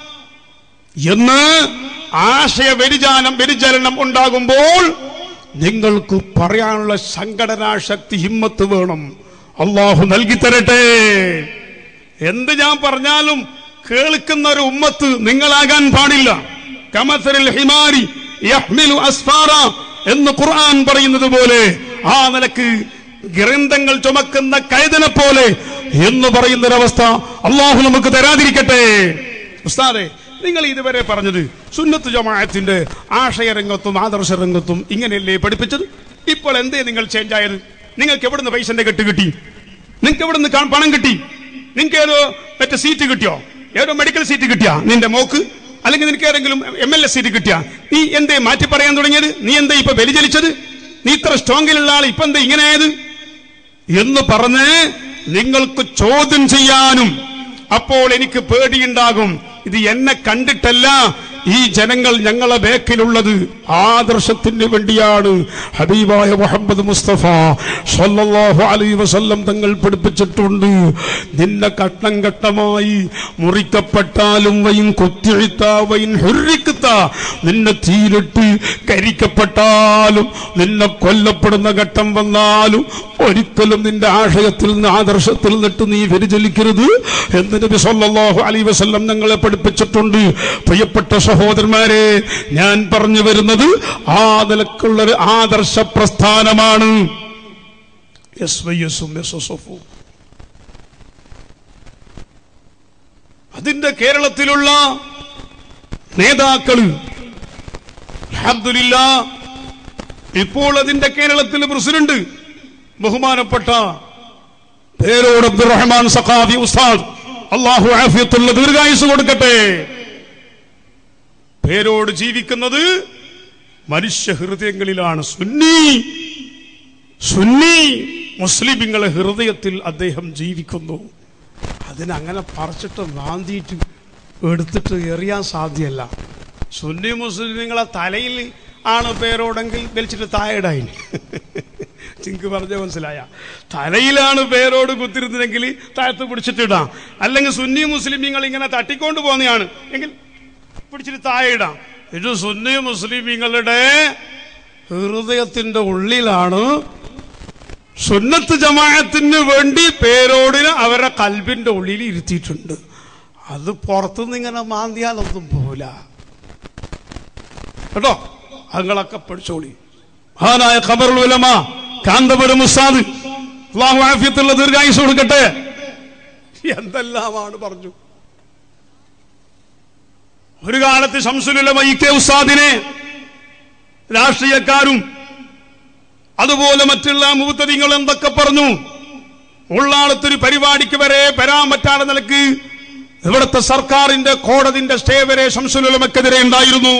എന്ന് ആശയ വ്യതിചാനം വ്യതിചലനം ഉണ്ടാകുമ്പോൾ നിങ്ങൾക്ക് പറയാനുള്ള സംഘടനാ ശക്തി ഹിമ്മത്ത് വേണം അള്ളാഹു നൽകി തരട്ടെ എന്ത് ഞാൻ പറഞ്ഞാലും കേൾക്കുന്ന ഒരു ഉമ്മത്ത് നിങ്ങളാകാൻ പാടില്ല കമസരിൽ ഹിമാരി യഹ്മിലു അസ്ഫാറ എന്ന് ഖുർആൻ പറയുന്നത് പോലെ ആ നിലക്ക് ഗ്രന്ഥങ്ങൾ ചുമക്കുന്ന കഴുതനെ പോലെ എന്ന് പറയുന്നൊരവസ്ഥ അള്ളാഹു നമുക്ക് തരാതിരിക്കട്ടെ ഉസ്താദെ നിങ്ങൾ ഇതുവരെ പറഞ്ഞത് സുന്നത്ത് ജമാഅത്തിന്റെ ആശയരംഗത്തും ആദർശ രംഗത്തും ഇങ്ങനെയല്ലേ പഠിപ്പിച്ചത് ഇപ്പോൾ എന്തേ നിങ്ങൾ ചേഞ്ച് ആയത് നിങ്ങൾക്ക് എവിടുന്ന് പൈസന്റെ കെട്ട് കിട്ടി നിങ്ങൾക്ക് എവിടുന്ന് കാ- പണം കിട്ടി നിങ്ങൾക്ക് ഏതോ മറ്റേ സീറ്റ് കിട്ടിയോ ഏതോ മെഡിക്കൽ സീറ്റ് കിട്ടിയാ നിന്റെ മോക്ക് അല്ലെങ്കിൽ നിനക്ക് ഏതെങ്കിലും എം എൽ എ സീറ്റ് കിട്ടിയാ നീ എന്തേ മാറ്റി പറയാൻ തുടങ്ങിയത് നീ എന്താ ഇപ്പൊ വ്യതിചലിച്ചത് നീ ഇത്ര സ്ട്രോങ്ങിലുള്ള ആൾ ഇപ്പൊ എന്താ ഇങ്ങനെ ആയത് എന്ന് പറഞ്ഞ് നിങ്ങൾക്ക് ചോദ്യം ചെയ്യാനും അപ്പോൾ എനിക്ക് പേടിയുണ്ടാകും ഇത് എന്നെ കണ്ടിട്ടല്ല ഈ ജനങ്ങൾ ഞങ്ങളെ ബേക്കിലുള്ളത് ആദർശത്തിന് വേണ്ടിയാണ് ഹബീബായ മുഹമ്മദ് മുസ്തഫ സല്ലല്ലാഹു അലൈഹി വസല്ലം തങ്ങൾ പഠിപ്പിച്ചിട്ടുണ്ട് നിന്നെ ഘട്ടം ഘട്ടമായി മുറിക്കപ്പെട്ടാലും വൈൻ കുത്തിഴിത്ത വൈൻ ഹുരിക്കുത്ത നിന്നെ തീരിട്ട് കരിക്കപ്പെട്ടാലും നിന്നെ കൊല്ലപ്പെടുന്ന ഘട്ടം വന്നാലും ഒരിക്കലും നിന്റെ ആശയത്തിൽ നിന്ന് ആദർശത്തിൽ നിന്നിട്ട് നീ വ്യതിചലിക്കരുത് എന്ന് നബി സല്ലല്ലാഹു അലൈഹി വസല്ലം ഞങ്ങളെ പഠിപ്പിച്ചിട്ടുണ്ട് പ്രിയപ്പെട്ട സഹോദരന്മാരെ ഞാൻ പറഞ്ഞു വരുന്നത് ആ നിലക്കുള്ള ഒരു ആദർശ പ്രസ്ഥാനമാണ് എസ് വൈ എസും എസ് എസ് എഫും അതിന്റെ കേരളത്തിലുള്ള നേതാക്കള് അൽഹംദുലില്ലാ ഇപ്പോൾ അതിന്റെ കേരളത്തിലെ പ്രസിഡന്റ് ബഹുമാനപ്പെട്ട പേരോട് അബ്ദുറഹ്മാൻ സഖാഫി ഉസ്താദ് അള്ളാഹു ആഫിയത്തുള്ള ദീർഘായുസ് കൊടുക്കട്ടെ പേരോട് ജീവിക്കുന്നത് മനുഷ്യ ഹൃദയങ്ങളിലാണ് സുന്നി സുന്നി മുസ്ലിമിങ്ങളെ ഹൃദയത്തിൽ അദ്ദേഹം ജീവിക്കുന്നു അതിനങ്ങനെ പറിച്ചിട്ട് മാന്തിയിട്ട് എടുത്തിട്ട് എറിയാൻ സാധ്യമല്ല സുന്നി മുസ്ലിങ്ങളെ തലയിൽ ആണ് പേരോടെങ്കിൽ വലിച്ചിട്ട് താഴെടായി ചിങ്ക് പറഞ്ഞ മനസ്സിലായ തലയിലാണ് പേരോട് കുത്തിരുന്നതെങ്കിൽ താഴത്ത് പിടിച്ചിട്ടിടാം അല്ലെങ്കിൽ സുന്നി മുസ്ലിമീങ്ങൾ ഇങ്ങനെ തട്ടിക്കൊണ്ട് പോകുന്നതാണ് എങ്കിൽ പിടിച്ചിട്ട് താഴെ ഇടാം ഇത് സുന്നി മുസ്ലിമീങ്ങളുടെ ഹൃദയത്തിന്റെ ഉള്ളിലാണ് സുന്നത്ത് ജമാഅത്തിന് വേണ്ടി പേരോടിന് അവരുടെ കൽബിന്റെ ഉള്ളിൽ ഇരുത്തിയിട്ടുണ്ട് അത് പുറത്തുനിന്ന് ഇങ്ങനെ മാന്തിയാലൊന്നും പോല കേട്ടോ അങ്ങളൊക്കെ പഠിച്ചോളി മഹാനായ ഖബറുൽ ഉലമ കാന്തപുരം ഉസ്താദ് അള്ളാഹു ആഫിയത്തുള്ള ദീർഘായുസ് കൊടുക്കട്ടെ എന്തെല്ലാമാണ് പറഞ്ഞു ഒരു കാലത്ത് ശംസുലുലമ ഇ കെ ഉസ്താദിനെ രാഷ്ട്രീയക്കാരും അതുപോലെ മറ്റുള്ള മുത്തതിങ്ങൾ എന്തൊക്കെ പറഞ്ഞു ഉള്ളാളത്തൊരു പരിപാടിക്ക് വരെ വരാൻ പറ്റാതെ നിലക്ക് ഇവിടുത്തെ സർക്കാരിന്റെ കോടതിന്റെ സ്റ്റേ വരെ ശംസുലുലമക്കെതിരെ ഉണ്ടായിരുന്നു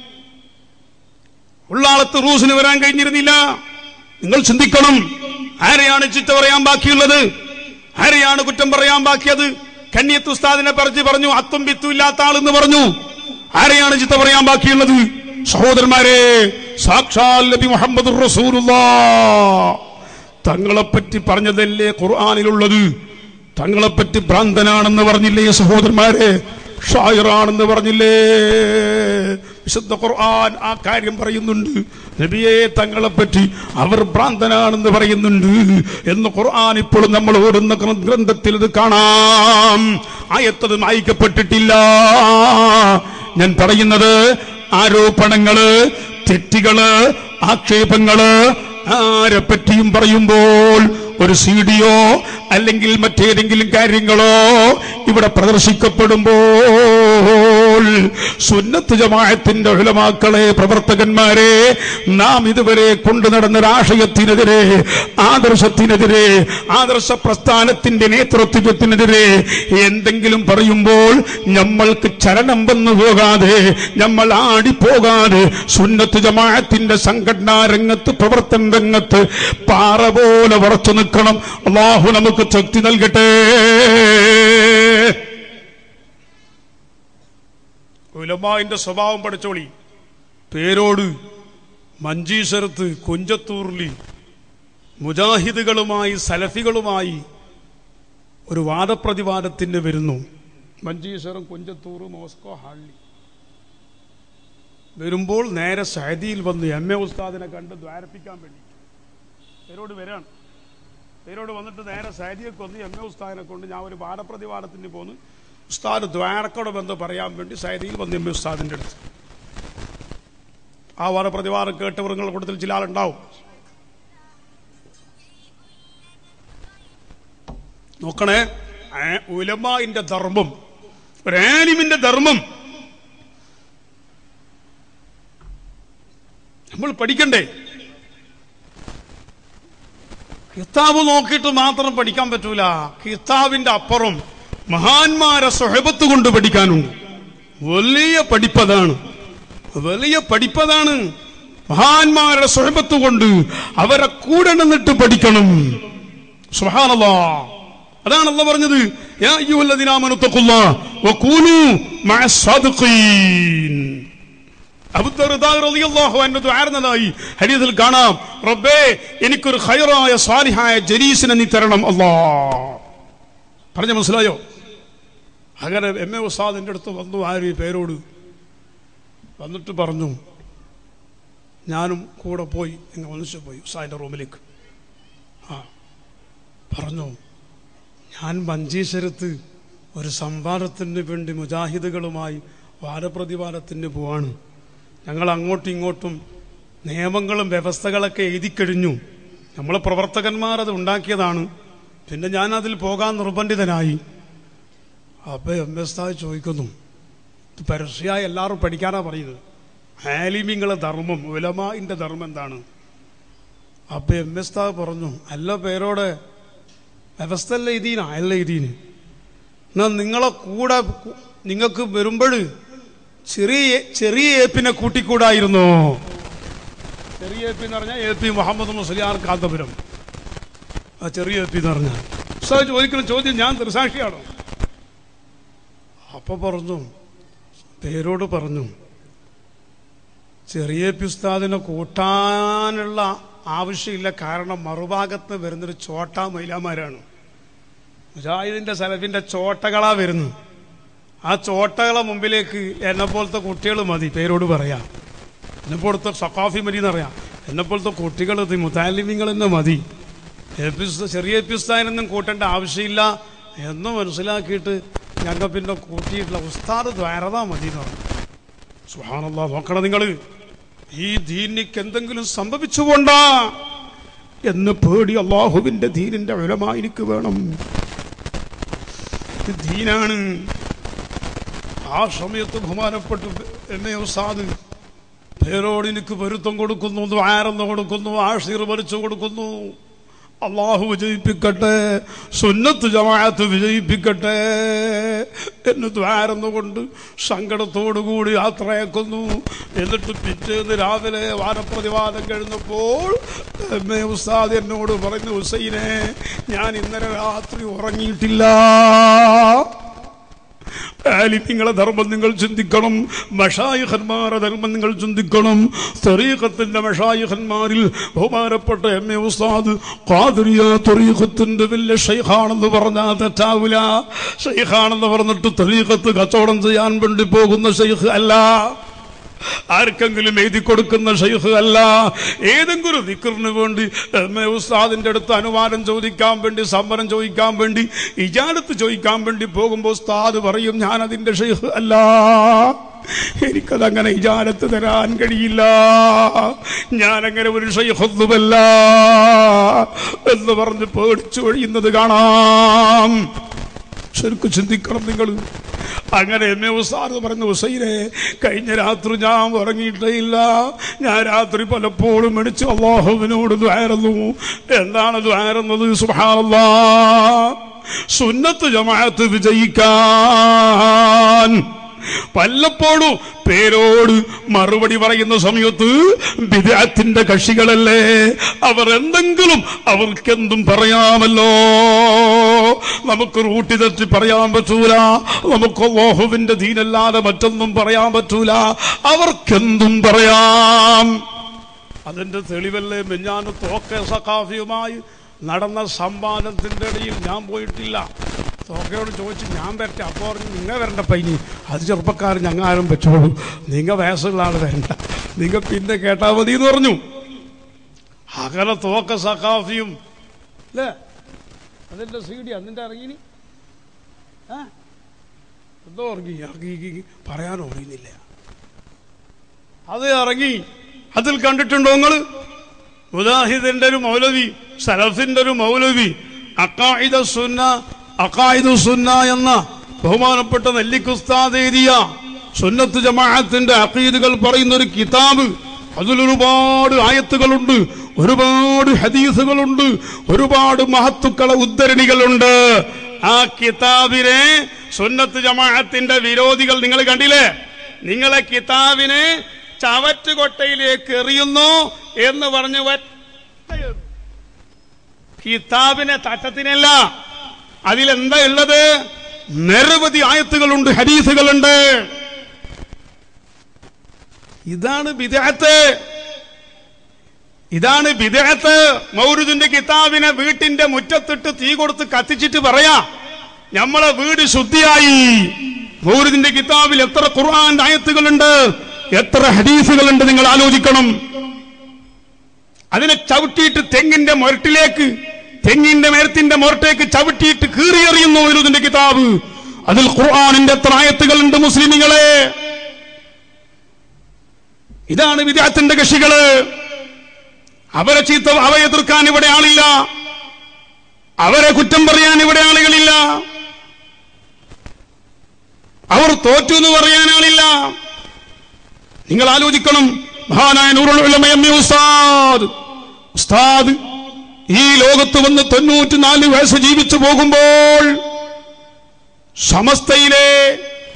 ഉള്ളാളത്ത് റൂസിന് വരാൻ കഴിഞ്ഞിരുന്നില്ല നിങ്ങൾ ചിന്തിക്കണം ആരെയാണ് ചിറ്റ പറയാൻ ബാക്കിയുള്ളത് ആരെയാണ് കുറ്റം പറയാൻ ബാക്കിയത് കന്യത്ത് ഉസ്താദിനെ പറിച്ച് പറഞ്ഞു അത്തും വിത്തും ഇല്ലാത്ത ആളെന്ന് പറഞ്ഞു ആരെയാണ് ചിത്ത പറയാൻ ബാക്കിയുള്ളത് സഹോദരന്മാരെ സാക്ഷാൽ നബി മുഹമ്മദ് തങ്ങളെപ്പറ്റി പറഞ്ഞതല്ലേ ഖുർആാനിലുള്ളത് തങ്ങളെപ്പറ്റി ഭ്രാന്തനാണെന്ന് പറഞ്ഞില്ലേ സഹോദരന്മാരെ ഷായറാണെന്ന് പറഞ്ഞില്ലേ വിശുദ്ധ ഖുർആൻ ആ കാര്യം പറയുന്നുണ്ട് നബിയെ തങ്ങളെപ്പറ്റി അവർ ഭ്രാന്തനാണെന്ന് പറയുന്നുണ്ട് എന്ന് ഖുർആൻ ഇപ്പോഴും നമ്മൾ ഓടുന്ന ഗ്രന്ഥ- ഗ്രന്ഥത്തിൽ ഇത് കാണാം ആയത്തത് വായിക്കപ്പെട്ടിട്ടില്ല ഞാൻ പറയുന്നത് ആരോപണങ്ങള് തെറ്റുകള് ആക്ഷേപങ്ങള് ആരെ പറ്റിയും പറയുമ്പോൾ ഒരു സീഡിയോ അല്ലെങ്കിൽ മറ്റേതെങ്കിലും കാര്യങ്ങളോ ഇവിടെ പ്രദർശിക്കപ്പെടുമ്പോൾ സുന്നത്ത് ജമാഅത്തിന്റെ ഉലമാക്കളെ പ്രവർത്തകന്മാരെ നാം ഇതുവരെ കൊണ്ടു നടന്ന രാഷ്ട്രീയത്തിനെതിരെ ആദർശത്തിനെതിരെ ആദർശ പ്രസ്ഥാനത്തിന്റെ നേതൃത്വത്തിനെതിരെ എന്തെങ്കിലും പറയുമ്പോൾ നമ്മൾക്ക് ചലനം വന്നു പോകാതെ നമ്മൾ ആടിപ്പോകാതെ സുന്നത്ത് ജമാഅത്തിന്റെ സംഘടനാ രംഗത്ത് പ്രവർത്തന രംഗത്ത് പാറ പോലെ ഉറച്ചു നിൽക്കണം അള്ളാഹു നമുക്ക് ശക്തി നൽകട്ടെ ഉലമാന്റെ സ്വഭാവം പഠിച്ചോളി പേരോട് മഞ്ചീശ്വരത്ത് കുഞ്ചത്തൂറിൽ മുജാഹിദുകളുമായി സലഫികളുമായി ഒരു വാദപ്രതിവാദത്തിന് വരുന്നു മഞ്ചീശ്വരം കുഞ്ചത്തൂർ മോസ്കോ ഹള്ളി വരുമ്പോൾ നേരെ സഹദിയിൽ വന്ന് എം എ ഉസ്താദിനെ കണ്ട് ദ്വാരപ്പിക്കാൻ വേണ്ടി പേരോട് വരാണ് പേരോട് വന്നിട്ട് നേരെ സഹദിയൊക്കെ വന്ന് എം എ ഉസ്താദിനെ കൊണ്ട് ഞാൻ ഒരു വാദപ്രതിവാദത്തിന് പോന്ന് ഉസ്താദ് ദ്വാരക്കോടെ ബന്ധം പറയാൻ വേണ്ടി സഹദിയിൽ വന്ന് എം എ ഉസ്താദിന്റെ അടുത്ത് ആ വാദപ്രതിവാദം കേട്ടവരുടെ കൂട്ടത്തിൽ ചില ആളുണ്ടാവും നോക്കണേ ആ- ഉലമാന്റെ ധർമ്മം ഒരു ആലിമിന്റെ ധർമ്മം നമ്മൾ പഠിക്കണ്ടേ കിതാബ് നോക്കിയിട്ട് മാത്രം പഠിക്കാൻ പറ്റൂല കിതാബിന്റെ അപ്പുറം മഹാന്മാരെ സുഹബത്ത് കൊണ്ട് പഠിക്കാനുണ്ട് വലിയ പഠിപ്പതാണ് വലിയ പഠിപ്പതാണ് മഹാന്മാരുടെ സുഹബത്ത് കൊണ്ട് അവരെ കൂടെ നിന്നിട്ട് പഠിക്കണം സുബ്ഹാനല്ലാ അതാണ് അല്ല പറഞ്ഞത് യാ അയ്യുഹല്ലദീന ആമനു തഖുല്ലാഹ വകൂനു മഅസ് സാദിഖീൻ അബൂദർദാ റളിയല്ലാഹു അൻഹു ദുആർന്നതായി ഹദീസിൽ കാണാം റബ്ബേ എനിക്കൊരു ഖൈറായ സാലിഹായ ജരീസിനെ നീ തരണം അല്ലാ പറഞ്ഞ മനസ്സിലായോ അങ്ങനെ എം എ ഉസ്താദിന്റെ അടുത്ത് വന്നു ആര് ഈ പേരോട് വന്നിട്ട് പറഞ്ഞു ഞാനും കൂടെ പോയി നിങ്ങൾ ഒന്നിച്ചു പോയി ഉസ്താദിന്റെ റൂമിലേക്ക് ആ പറഞ്ഞു ഞാൻ മഞ്ചേശ്വരത്ത് ഒരു സംവാദത്തിന് വേണ്ടി മുജാഹിദുകളുമായി വാദപ്രതിവാദത്തിന് പോവാണ് ഞങ്ങൾ അങ്ങോട്ടും ഇങ്ങോട്ടും നിയമങ്ങളും വ്യവസ്ഥകളൊക്കെ എഴുതിക്കഴിഞ്ഞു നമ്മളെ പ്രവർത്തകന്മാർ അത് ഉണ്ടാക്കിയതാണ് പിന്നെ ഞാൻ അതിൽ പോകാൻ നിർബന്ധിതനായി അപ്പൊ എം എസ് താവ് ചോദിക്കുന്നു ഇത് പരസ്യമായി എല്ലാവരും പഠിക്കാനാ പറയുന്നത് ആലിമിങ്ങളെ ധർമ്മം ഉലമാന്റെ ധർമ്മം എന്താണ് അപ്പൊ എം എസ് താവ് പറഞ്ഞു അല്ല പേരോടെ വ്യവസ്ഥ അല്ല എഴുതീന അല്ല എഴുതീന് എന്നാ നിങ്ങളെ കൂടെ കു- നിങ്ങൾക്ക് വരുമ്പോൾ ചെറിയ ചെറിയ ഏപ്പിനെ കൂട്ടിക്കൂടായിരുന്നു ചെറിയ ഏപ്പി എന്ന് പറഞ്ഞാൽ എ പി മുഹമ്മദ് മുസ്ലിയാർ കാന്തപുരം ആ ചെറിയ ഏപ്പി എന്ന് പറഞ്ഞാൽ ഉസ്താദ് ചോദിക്കുന്ന ചോദ്യം ഞാൻ ദൃസാക്ഷിയാണോ അപ്പൊ പറഞ്ഞു പേരോട് പറഞ്ഞു ചെറിയ ഏപ്പി ഉസ്താദിനെ കൂട്ടാനുള്ള ആവശ്യമില്ല കാരണം മറുഭാഗത്ത് വരുന്നൊരു ചോട്ടാ മൈലാമാരാണ് മുജാഹിദിന്റെ സലഫിന്റെ ചോട്ടകളാ വരുന്നു ആ ചോട്ടകളെ മുമ്പിലേക്ക് എന്നെ പോലത്തെ കുട്ടികൾ മതി പേരോട് പറയാം എന്നെ പോലത്തെ സക്കാഫി മതി എന്നറിയാം എന്നെ പോലത്തെ കുട്ടികൾ മുത്താലിമിങ്ങൾ എന്ന് മതി എപ്പിസ് ചെറിയ എപ്പിസ്ഥാനൊന്നും കൂട്ടേണ്ട ആവശ്യമില്ല എന്ന് മനസ്സിലാക്കിയിട്ട് ഞങ്ങൾ പിന്നെ കൂട്ടിയിട്ടുള്ള ഉസ്താദ് ദ്വാരതാ മതി എന്ന് പറഞ്ഞു സുഹാനല്ലാ നോക്കണം നിങ്ങൾ ഈ ദീനിക്ക് എന്തെങ്കിലും സംഭവിച്ചുകൊണ്ടാ എന്ന് പേടി അള്ളാഹുവിന്റെ ദീനിന്റെ വിലമായി എനിക്ക് വേണം ഇത് ദീനാണ് ആ സമയത്ത് ബഹുമാനപ്പെട്ട് എന്നെ ഉസ്താദ് പേരോട് എനിക്ക് പൊരുത്തം കൊടുക്കുന്നു ദ്വാരെന്ന് കൊടുക്കുന്നു ആഷീർ വലിച്ചു കൊടുക്കുന്നു അള്ളാഹു വിജയിപ്പിക്കട്ടെ സുന്നത്ത് ജമാഅത്ത് വിജയിപ്പിക്കട്ടെ എന്ന് ദ്വാരെന്നുകൊണ്ട് സങ്കടത്തോടുകൂടി യാത്രയാക്കുന്നു എന്നിട്ട് പിറ്റേന്ന് രാവിലെ വാരപ്രതിവാദം കഴിഞ്ഞപ്പോൾ എം എ ഉസ്താദ് എന്നോട് പറഞ്ഞു ഹുസൈനെ ഞാൻ ഇന്നലെ രാത്രി ഉറങ്ങിയിട്ടില്ല ആലിമ്യങ്ങളെ ധർമ്മം നിങ്ങൾ ചിന്തിക്കണം മഷായിഖന്മാരെ ധർമ്മം നിങ്ങൾ ചിന്തിക്കണം തറീഖത്തിന്റെ മഷായിഖന്മാരിൽ ബഹുമാനപ്പെട്ട എം എ ഉസ്താദ് ഖാദിറിയ തറീഖത്തിന്റെ വലിയ ഷെയ്ഖാണെന്ന് പറഞ്ഞാൽ തെറ്റാവില്ല ഷെയ്ഖാണെന്ന് പറഞ്ഞിട്ട് തറീഖത്ത് കച്ചവടം ചെയ്യാൻ വേണ്ടി പോകുന്ന ഷെയ്ഖ് അല്ല ആർക്കെങ്കിലും എഴുതി കൊടുക്കുന്ന ഷെയ്ഖ് അല്ല ഏതെങ്കിലും ദിക്കറിന് വേണ്ടി എം എ ഉസ്താദിന്റെ അടുത്ത് അനുമാനം ചോദിക്കാൻ വേണ്ടി സമ്മരം ചോദിക്കാൻ വേണ്ടി ഇജാലത്ത് ചോദിക്കാൻ വേണ്ടി പോകുമ്പോൾ ഉസ്താദ് പറയും ഞാൻ അതിന്റെ ഷെയ്ഖ് അല്ല എനിക്കതങ്ങനെ ഇജാലത്ത് തരാൻ കഴിയില്ല ഞാനങ്ങനെ ഒരു ഷെയ്ഖൊന്നുമല്ല എന്ന് പറഞ്ഞ് പേടിച്ചു കഴിയുന്നത് കാണാം ശരിക്കും ചിന്തിക്കണം നിങ്ങൾ അങ്ങനെ എന്നെ ഉസാറ് പറഞ്ഞു ഹുസൈനെ കഴിഞ്ഞ രാത്രി ഞാൻ ഉറങ്ങിയിട്ടേ ഇല്ല ഞാൻ രാത്രി പലപ്പോഴും മേടിച്ച് അള്ളാഹുവിനോട് ദ്വാരുന്നു എന്താണ് ദ്വാരുന്നത് സുഹാനല്ലാ സുന്നത്ത് ജമാഅത്ത് വിജയിക്കാൻ വല്ലപ്പോഴും പേരോട് മറുപടി പറയുന്ന സമയത്ത് വിദാത്തിന്റെ കക്ഷികളല്ലേ അവർ എന്തെങ്കിലും അവർക്കെന്തും പറയാമല്ലോ നമുക്ക് റൂട്ടി തെറ്റി പറയാൻ പറ്റൂല നമുക്ക് ലോഹുവിന്റെ ദീനല്ലാതെ മറ്റൊന്നും പറയാൻ പറ്റൂല അവർക്കെന്തും പറയാം അതിന്റെ തെളിവല്ലേ മെഞ്ഞാന് തോക്കെ സഖാഫിയുമായി നടന്ന സംവാദത്തിന്റെ ഇടയിൽ ഞാൻ പോയിട്ടില്ല തോക്കയോട് ചോദിച്ചു ഞാൻ വരട്ടെ അപ്പോൾ പറഞ്ഞു നിങ്ങൾ വരണ്ട പൈനി അത് ചെറുപ്പക്കാർ ഞങ്ങൾ ആരും പറ്റുള്ളൂ നിങ്ങൾ വയസ്സുള്ള ആൾ വരണ്ട നിങ്ങൾ പിന്നെ കേട്ടാൽ മതി എന്ന് പറഞ്ഞു അകലെ തോക്ക സഖാഫിയും അല്ലേ അതിന്റെ സി ഡി അതിന്റെ ഇറങ്ങി എന്തോ ഇറങ്ങി ഇറങ്ങി പറയാൻ അറിയുന്നില്ല അത് ഇറങ്ങി അതിൽ കണ്ടിട്ടുണ്ടോ നിങ്ങള് മുജാഹിദിന്റെ ഒരു മൗലവി സലഫിന്റെ ഒരു മൗലവി അക്കായിദ സുന്ന അക്കായിദു സുന്ന എന്ന ബഹുമാനപ്പെട്ട നെല്ലിക്കുസ്താദ് എഴുതിയ സുന്നത്ത് ജമാഅത്തിന്റെ അഖീദുകൾ പറയുന്ന ഒരു കിതാബ് അതിലൊരുപാട് ആയത്തുകളുണ്ട് ഒരുപാട് ഹദീസുകളുണ്ട് ഒരുപാട് മഹത്തുക്കളെ ഉദ്ധരണികളുണ്ട് ആ കിതാബിനെ സുന്നത്ത് ജമാഅത്തിന്റെ വിരോധികൾ നിങ്ങൾ കണ്ടില്ലേ നിങ്ങളെ കിതാബിനെ ചവറ്റുകൊട്ടയിലേക്ക് എറിയുന്നു എന്ന് പറഞ്ഞു ഒറ്റ കിതാബിനെ തട്ടത്തിനല്ല അതിലെന്താ ഉള്ളത് നിരവധി ആയത്തുകളുണ്ട് ഹരീസുകളുണ്ട് ഇതാണ് വിദേഹത്ത് ഇതാണ് വിദേഹത്ത് മൗരുദിന്റെ കിതാബിനെ വീട്ടിന്റെ മുറ്റത്തിട്ട് തീ കൊടുത്ത് കത്തിച്ചിട്ട് പറയാ നമ്മളെ വീട് ശുദ്ധിയായി മൗരുദിന്റെ കിതാബിൽ എത്ര ഖുർആൻ ആയത്തുകളുണ്ട് എത്ര ഹദീസുകളുണ്ട് നിങ്ങൾ ആലോചിക്കണം അതിനെ ചവിട്ടിയിട്ട് തെങ്ങിന്റെ മുരട്ടിലേക്ക് തെങ്ങിന്റെ മരത്തിന്റെ മുരട്ടേക്ക് ചവിട്ടിയിട്ട് കീറിയെറിയുന്നു മൗരുദിന്റെ കിതാബ് അതിൽ ഖുർആാനിന്റെ എത്ര ആയത്തുകളുണ്ട് മുസ്ലിമികളെ ഇതാണ് വിദ്യാർത്ഥിന്റെ കക്ഷികള് അവരെ ചീത്ത അവരെ എതിർക്കാൻ ഇവിടെ ആളില്ല അവരെ കുറ്റം പറയാൻ ഇവിടെ ആളുകളില്ല അവർ തോറ്റു എന്ന് പറയാൻ ആളില്ല നിങ്ങൾ ആലോചിക്കണം മഹാനായ നൂറുൽ ഉലമ എം എ ഉസ്താദ് ഉസ്താദ് ഈ ലോകത്ത് വന്ന് തൊണ്ണൂറ്റിനാല് വയസ്സ് ജീവിച്ചു പോകുമ്പോൾ സമസ്തയിലെ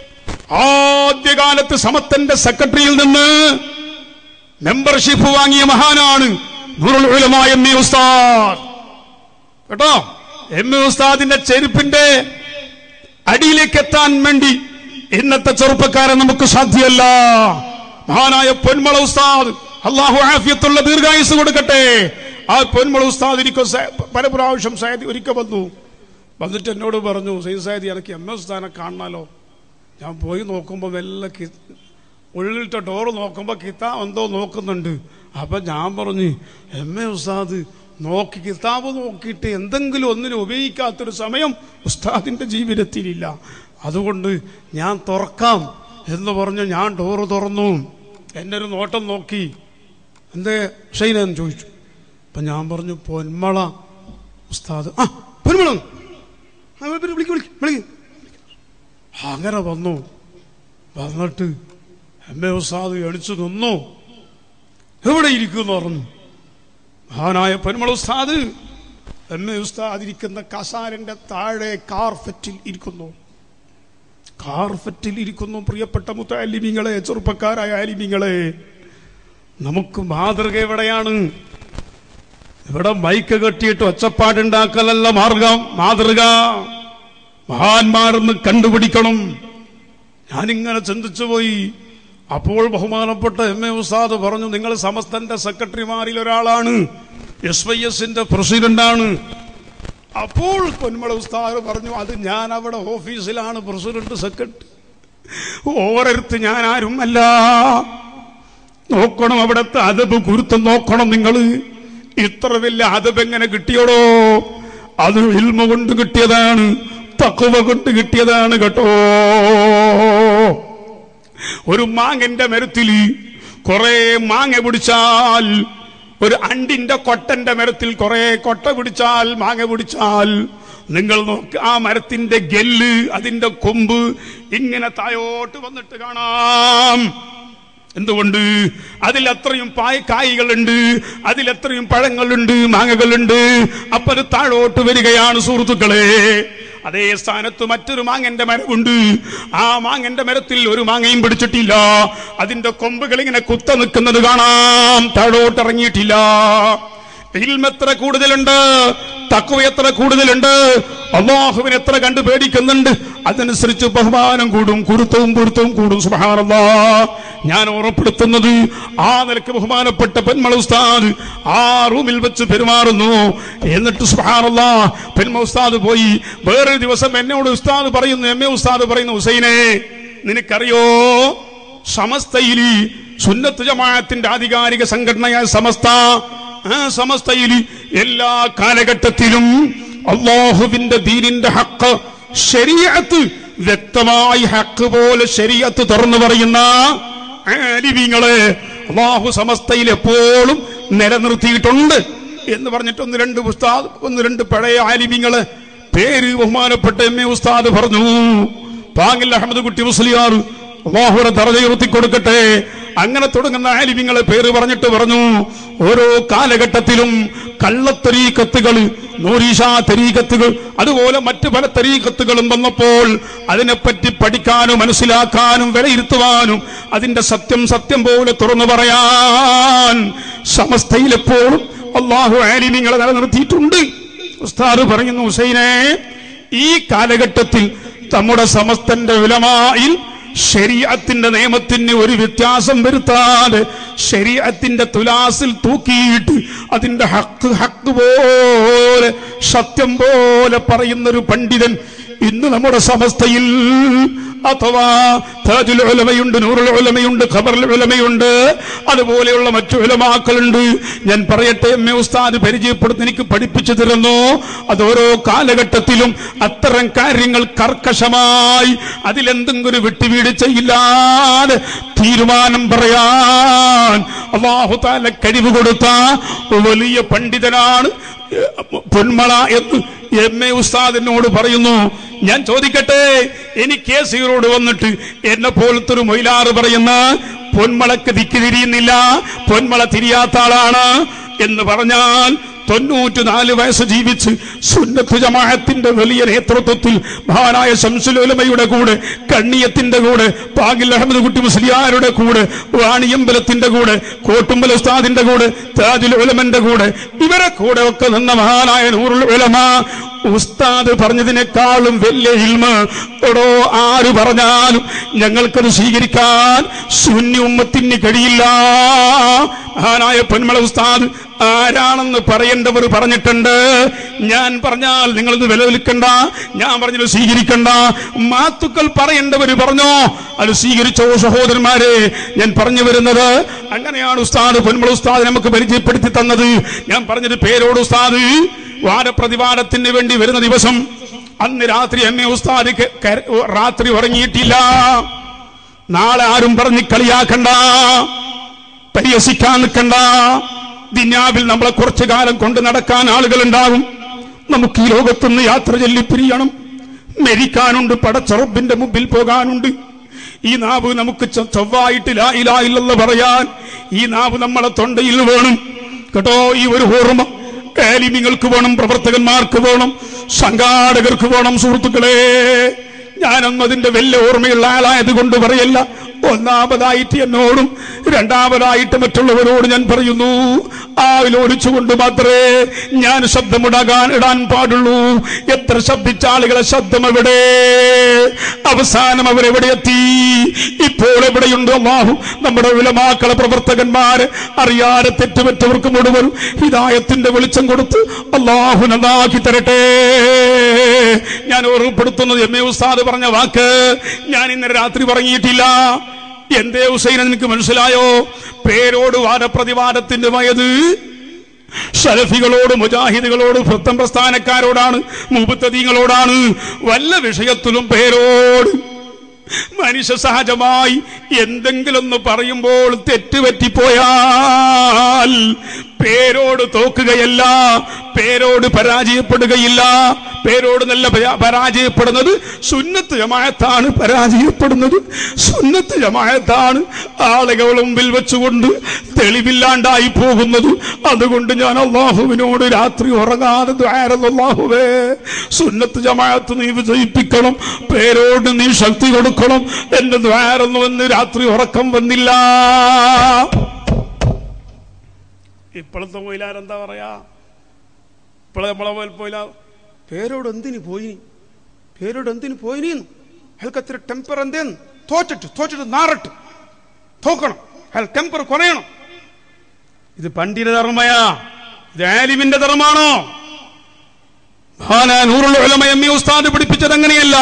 ആദ്യകാലത്ത് സമത്തന്റെ സെക്രട്ടറിയിൽ നിന്ന് മെമ്പർഷിപ്പ് വാങ്ങിയ മഹാനാണ് നൂറുൽ ഉലമ എം ഇ ഉസ്താദ് കേട്ടോ എം ഇ ഉസ്താദിന്റെ ചെരുപ്പിന്റെ അടിയിലേക്ക് എത്താൻ വേണ്ടി ഇന്നത്തെ ചെറുപ്പക്കാരെ നമുക്ക് സാധ്യമല്ല മഹാനായ പൊന്മള ഉസ്താദ് അള്ളാഹു ആഫിയത്തുള്ള ദീർഘായുസ് കൊടുക്കട്ടെ ആ പൊന്മള ഉസ്താദ് എനിക്ക് പല പ്രാവശ്യം സയദി ഒരിക്കൽ വന്നു വന്നിട്ട് എന്നോട് പറഞ്ഞു സൈദ് സയദി എനിക്ക് എം എ ഉസ്താദിനെ കാണണമല്ലോ ഞാൻ പോയി നോക്കുമ്പോൾ വല്ല കി- ഉള്ളിലത്തെ ഡോറ് നോക്കുമ്പോൾ കിതാബ് എന്തോ നോക്കുന്നുണ്ട് അപ്പൊ ഞാൻ പറഞ്ഞു എം എ ഉസ്താദ് നോക്കി കിതാബ് നോക്കിയിട്ട് എന്തെങ്കിലും ഒന്നിനും ഉപയോഗിക്കാത്തൊരു സമയം ഉസ്താദിന്റെ ജീവിതത്തിലില്ല അതുകൊണ്ട് ഞാൻ തുറക്കാം എന്ന് പറഞ്ഞു ഞാൻ ഡോറ് തുറന്നു എന്നെ ഒരു നോട്ടം നോക്കി എന്തേ ഷൈനെന്ന് ചോദിച്ചു അപ്പൊ ഞാൻ പറഞ്ഞു പൊന്മള ഉസ്താദ് ആ പൊന്മള ആ, വിളിക്ക് വിളിക്ക് വിളിക്ക് വിളിക്ക് അങ്ങനെ വന്നു വന്നിട്ട് എം എ ഉസ്താദ് എണിച്ചു നിന്നു എവിടെ ഇരിക്കുന്നു പറഞ്ഞു മഹാനായ പെരുമള ഉസ്താദ് എം എ ഉസ്താദ് ഇരിക്കുന്ന കസാരന്റെ താഴെ കാർഫറ്റിൽ ഇരിക്കുന്നു കാർഫറ്റിൽ ഇരിക്കുന്നു പ്രിയപ്പെട്ട മുത്താലിമിങ്ങളെ ചെറുപ്പക്കാരായ ആലിമിങ്ങളെ നമുക്ക് മാതൃക എവിടെയാണ് ഇവിടെ മൈക്ക് കെട്ടിയിട്ട് ഒച്ചപ്പാടുണ്ടാക്കലല്ല മാർഗം മാതൃക മഹാന്മാരെന്ന് കണ്ടുപിടിക്കണം ഞാനിങ്ങനെ ചിന്തിച്ചു പോയി അപ്പോൾ ബഹുമാനപ്പെട്ട എം എ ഉസ്താദ് പറഞ്ഞു നിങ്ങൾ സമസ്തന്റെ സെക്രട്ടറിമാരിൽ ഒരാളാണ് എസ് വൈ എസിന്റെ പ്രസിഡന്റാണ് അപ്പോൾ പൊന്മള ഉസ്താദ് പറഞ്ഞു അത് ഞാൻ അവിടെ ഓഫീസിലാണ് പ്രസിഡന്റ് സെക്രട്ടറി ഓരോരുത്ത് ഞാൻ ആരും അല്ല നോക്കണം അവിടത്തെ അതബ് കുരുത്തം നോക്കണം നിങ്ങൾ ഇത്ര വലിയ അതബ് എങ്ങനെ കിട്ടിയോടോ അത് ഇൽമ കൊണ്ട് കിട്ടിയതാണ് തക്കുവ കൊണ്ട് കിട്ടിയതാണ് കേട്ടോ ഒരു മാങ്ങന്റെ മരത്തിൽ കുറെ മാങ്ങ പിടിച്ചാൽ ഒരു അണ്ടിന്റെ കൊട്ടന്റെ മരത്തിൽ കുറെ കൊട്ട പിടിച്ചാൽ മാങ്ങ പിടിച്ചാൽ നിങ്ങൾ നോക്ക് ആ മരത്തിന്റെ ഗെല്ല് അതിന്റെ കൊമ്പ് ഇങ്ങനെ തായോട്ട് വന്നിട്ട് കാണാം എന്തുകൊണ്ട് അതിൽ അത്രയും പായ കായ്കളുണ്ട് അതിൽ എത്രയും പഴങ്ങളുണ്ട് മാങ്ങകളുണ്ട് അപ്പൊ അത് താഴോട്ട് വരികയാണ് സുഹൃത്തുക്കളെ അതേ സ്ഥാനത്ത് മറ്റൊരു മാങ്ങന്റെ മരമുണ്ട് ആ മാങ്ങന്റെ മരത്തിൽ ഒരു മാങ്ങയും പിടിച്ചിട്ടില്ല അതിന്റെ കൊമ്പുകൾ ഇങ്ങനെ കുത്ത നിൽക്കുന്നത് കാണാം താഴോട്ട് ഇറങ്ങിയിട്ടില്ല ഇൽമ എത്ര കൂടുതലുണ്ട് തക്കുവ എത്ര കൂടുതലുണ്ട് അള്ളാഹുവിനെ എത്ര കണ്ട് പേടിക്കുന്നുണ്ട് അതനുസരിച്ച് ബഹുമാനം കൂടും കുരുത്തവും പൊരുത്തവും കൂടും സുബഹാനല്ലാ ഞാൻ ഓർമ്മപ്പെടുത്തുന്നത് ആ നിലക്ക് ബഹുമാനപ്പെട്ട പെൺമള ഉസ്താദ് ആ റൂമിൽ വെച്ച് പെരുമാറുന്നു എന്നിട്ട് സുബഹാനല്ലാ പെൺമ ഉസ്താദ് പോയി വേറൊരു ദിവസം എന്നോട് ഉസ്താദ് പറയുന്നു എം എ ഉസ്താദ് പറയുന്നു ഹുസൈനെ നിനക്കറിയോ സമസ്തയിൽ സുന്നത്ത് ജമാഅത്തിന്റെ ആധികാരിക സംഘടനയായ സമസ്ത ആ സമസ്തയിൽ എല്ലാ കാലഘട്ടത്തിലും അള്ളാഹുവിന്റെ ദീനിന്റെ ഹക്ക് ശരീഅത്ത് വ്യക്തമായി ഹക്ക് പോലെ ശരീഅത്ത് തുറന്നു പറയുന്ന ആലിമീങ്ങളെ അള്ളാഹു സമസ്തയിൽ എപ്പോഴും നിലനിർത്തിയിട്ടുണ്ട് എന്ന് പറഞ്ഞിട്ട് ഒന്ന് രണ്ട് ഉസ്താദ് ഒന്ന് രണ്ട് പഴയ ആലിമീങ്ങളെ പേര് ബഹുമാനപ്പെട്ട എം എ ഉസ്താദ് പറഞ്ഞു പാങ്ങിൽ അഹമ്മദ് കുട്ടി മുസ്ലിയാർ അള്ളാഹുടെ തറ ഉയർത്തി കൊടുക്കട്ടെ അങ്ങനെ തുടങ്ങുന്ന ആലിമ്യങ്ങളെ പേര് പറഞ്ഞിട്ട് പറഞ്ഞു ഓരോ കാലഘട്ടത്തിലും കള്ളത്തരീക്കത്തുകൾ നൂരീഷ തരീക്കത്തുകൾ അതുപോലെ മറ്റു പല തരീക്കത്തുകളും വന്നപ്പോൾ അതിനെപ്പറ്റി പഠിക്കാനും മനസ്സിലാക്കാനും വിലയിരുത്തുവാനും അതിന്റെ സത്യം സത്യം പോലെ തുറന്നു പറയാൻ സമസ്തയിലെപ്പോഴും അള്ളാഹു ആലിമ്യങ്ങളെ നിലനിർത്തിയിട്ടുണ്ട് ഉസ്താദ് പറയുന്നു ഹുസൈനെ ഈ കാലഘട്ടത്തിൽ നമ്മുടെ സമസ്തന്റെ വിലമായിൽ ശരീഅത്തിന്റെ നിയമത്തിന് ഒരു വ്യത്യാസം വരുത്താതെ ശരീഅത്തിന്റെ തുലാസിൽ തൂക്കിയിട്ട് അതിന്റെ ഹക്ക് ഹക്ക് പോലെ സത്യം പോലെ പറയുന്നൊരു പണ്ഡിതൻ ഇന്ന് നമ്മുടെ സമസ്തയിൽ അഥവാ താജുൽ ഉലമയുണ്ട് നൂറുൽ ഉലമയുണ്ട് ഖബറുൽ ഉലമയുണ്ട് അതുപോലെയുള്ള മറ്റു ഉലമാക്കളുണ്ട് ഞാൻ പറയട്ടെ എം എ ഉസ്താദ് പരിചയപ്പെടുത്തി എനിക്ക് പഠിപ്പിച്ചു തരുന്നു അത് ഓരോ കാലഘട്ടത്തിലും അത്തരം കാര്യങ്ങൾ കർക്കശമായി അതിലെന്തെങ്കിലും ഒരു വിട്ടുവീഴ്ചയില്ലാതെ തീരുമാനം പറയാൻ അള്ളാഹു താല കഴിവ് കൊടുത്ത വലിയ പണ്ഡിതനാണ് പൊന്മള എന്ന് എം എ ഉസ്താദിനോട് പറയുന്നു ഞാൻ ചോദിക്കട്ടെ എനിക്ക് സീറോട് വന്നിട്ട് എന്നെ പോലത്തെ ഒരു മൊയിലാറ് പറയുന്ന പൊന്മളക്ക് ദിക്ക് തിരിയുന്നില്ല പൊന്മള തിരിയാത്ത ആളാണ് എന്ന് പറഞ്ഞാൽ തൊണ്ണൂറ്റി നാല് വയസ്സ് ജീവിച്ച് സുന്നത്ത് ജമാഅത്തിന്റെ വലിയ നേതൃത്വത്തിൽ മഹാനായ ശംസുലോലമയുടെ കൂടെ കണ്ണിയത്തിന്റെ കൂടെ പാകിൽ അഹമ്മദ് കുട്ടി മുസ്ലിയാരുടെ കൂടെ വാണിയമ്പലത്തിന്റെ കൂടെ കോട്ടുമ്പൽ ഉസ്താദിന്റെ കൂടെ താജുൽ ഉലമന്റെ കൂടെ ഇവരെ കൂടെ ഒക്കെ നിന്ന മഹാനായ നൂറുൽ ഉലമ ഉസ്താദ് പറഞ്ഞതിനേക്കാളും വലിയ ഇൽമ എടോ ആര് പറഞ്ഞാലും ഞങ്ങൾക്കത് സ്വീകരിക്കാൻ സുന്നി ഉമ്മത്തിന് കഴിയില്ല മഹാനായ പൊന്മള ഉസ്താദ് ആരാണെന്ന് പറയേണ്ടവർ പറഞ്ഞിട്ടുണ്ട് ഞാൻ പറഞ്ഞാൽ നിങ്ങളത് വിലവിൽക്കണ്ട ഞാൻ പറഞ്ഞത് സ്വീകരിക്കണ്ട മാത്തുക്കൾ പറയേണ്ടവർ പറഞ്ഞോ അത് സ്വീകരിച്ചോ സഹോദരന്മാരെ ഞാൻ പറഞ്ഞു വരുന്നത് അങ്ങനെയാണ് ഉസ്താദ് പൊന്മള ഉസ്താദ് നമുക്ക് പരിചയപ്പെടുത്തി തന്നത് ഞാൻ പറഞ്ഞത് പേരോട് ഉസ്താദ് വാരപ്രതിവാദത്തിന് വേണ്ടി വരുന്ന ദിവസം അന്ന് രാത്രി എന്നെ ഉസ്താദ് കെ- കര- രാത്രി ഉറങ്ങിയിട്ടില്ല നാളെ ആരും പറഞ്ഞ് കളിയാക്കണ്ട പരിഹസിക്കാൻ നിൽക്കണ്ട ദിന്യാവിൽ നമ്മളെ കുറച്ചു കാലം കൊണ്ട് നടക്കാൻ ആളുകൾ ഉണ്ടാകും നമുക്ക് ഈ ലോകത്തുനിന്ന് യാത്ര ചൊല്ലി പിരിയണം മരിക്കാനുണ്ട് പടച്ചറബിന്റെ മുമ്പിൽ പോകാനുണ്ട് ഈ നാവ് നമുക്ക് ചൊ- ചൊവ്വായിട്ട് ലാ ഇലാ ഇല്ലല്ലാഹ് പറയാൻ ഈ നാവ് നമ്മളെ തൊണ്ടയിൽ വേണം കേട്ടോ ഈ ഒരു ഓർമ്മ കാലിമിങ്ങൾക്ക് വേണം പ്രവർത്തകന്മാർക്ക് വേണം സംഘാടകർക്ക് വേണം സുഹൃത്തുക്കളെ ഞാനൊന്നും അതിന്റെ വലിയ ഓർമ്മയുള്ള ആളായത് കൊണ്ട് പറയല്ല ഒന്നാമതായിട്ട് എന്നോടും രണ്ടാമതായിട്ട് മറ്റുള്ളവരോട് ഞാൻ പറയുന്നു ആവിലോടിച്ചുകൊണ്ട് മാത്രമേ ഞാൻ ശബ്ദമുടാകാൻ ഇടാൻ പാടുള്ളൂ എത്ര ശബ്ദിച്ച ആളുകളെ ശബ്ദം എവിടെ അവസാനം അവരെവിടെ എത്തി ഇപ്പോൾ എവിടെയുണ്ട് അള്ളാഹു നമ്മുടെ വിലമാക്കളെ പ്രവർത്തകന്മാര് അറിയാതെ തെറ്റുപറ്റവർക്ക് മുഴുവൻ ഹിദായത്തിന്റെ വെളിച്ചം കൊടുത്ത് അള്ളാഹു നന്നാക്കി തരട്ടെ ഞാൻ ഓർമ്മപ്പെടുത്തുന്നത് എം എ ഉസ്താദ് പറഞ്ഞ വാക്ക് ഞാൻ ഇന്നലെ രാത്രി പറഞ്ഞിട്ടില്ല എന്തേ ഹുസൈൻ നിനക്ക് മനസ്സിലായോ പേരോട് വാദപ്രതിവാദത്തിന്റെ വയത് സലഫികളോട് മുജാഹിദുകളോട് വൃത്തം പ്രസ്ഥാനക്കാരോടാണ് മുബത്തദീങ്ങളോടാണ് വല്ല വിഷയത്തിലും പേരോട് മനുഷ്യ സഹജമായി എന്തെങ്കിലും ഒന്ന് പറയുമ്പോൾ തെറ്റുപറ്റിപ്പോയാൽ പേരോട് തോക്കുകയല്ല പേരോട് പരാജയപ്പെടുകയില്ല പേരോട് നല്ല പരാ- പരാജയപ്പെടുന്നത് സുന്നത്ത് ജമായത്താണ് പരാജയപ്പെടുന്നത് സുന്നത്ത് ജമായത്താണ് ആളുകൾ മുമ്പിൽ വെച്ചുകൊണ്ട് തെളിവില്ലാണ്ടായി പോകുന്നത് അതുകൊണ്ട് ഞാൻ അള്ളാഹുവിനോട് രാത്രി ഉറങ്ങാതെ ദ്വാരം അള്ളാഹുവേ സുന്നത്ത് ജമാഅത്ത് നീ വിജയിപ്പിക്കണം പേരോട് നീ ശക്തി കൊടുക്കണം എന്റെ ദ്വാരൊന്നും എന്ന് രാത്രി ഉറക്കം വന്നില്ല ഇപ്പോഴത്തെ മൊയിലാരെന്താ പറയാ ഇപ്പോഴെ നമ്മളെ പോലെ പോയില്ല പേരോട് എന്തിന് പോയി പേരോട് എന്തിന് പോയിനി അയാൾക്ക് അത്ര ടെമ്പർ എന്തേന്ന് തോറ്റിട്ട് തോറ്റിട്ട് നാറട്ട് തോക്കണം അയാൾ ടെമ്പർ കുറയണം ഇത് പണ്ഡിത ധർമ്മയാ ഇത് ആലിമിന്റെ ധർമ്മമാണോ മഹാനായ നൂറുള്ള ഉലമ എം ഇ ഉസ്താദ് പഠിപ്പിച്ചത് അങ്ങനെയല്ല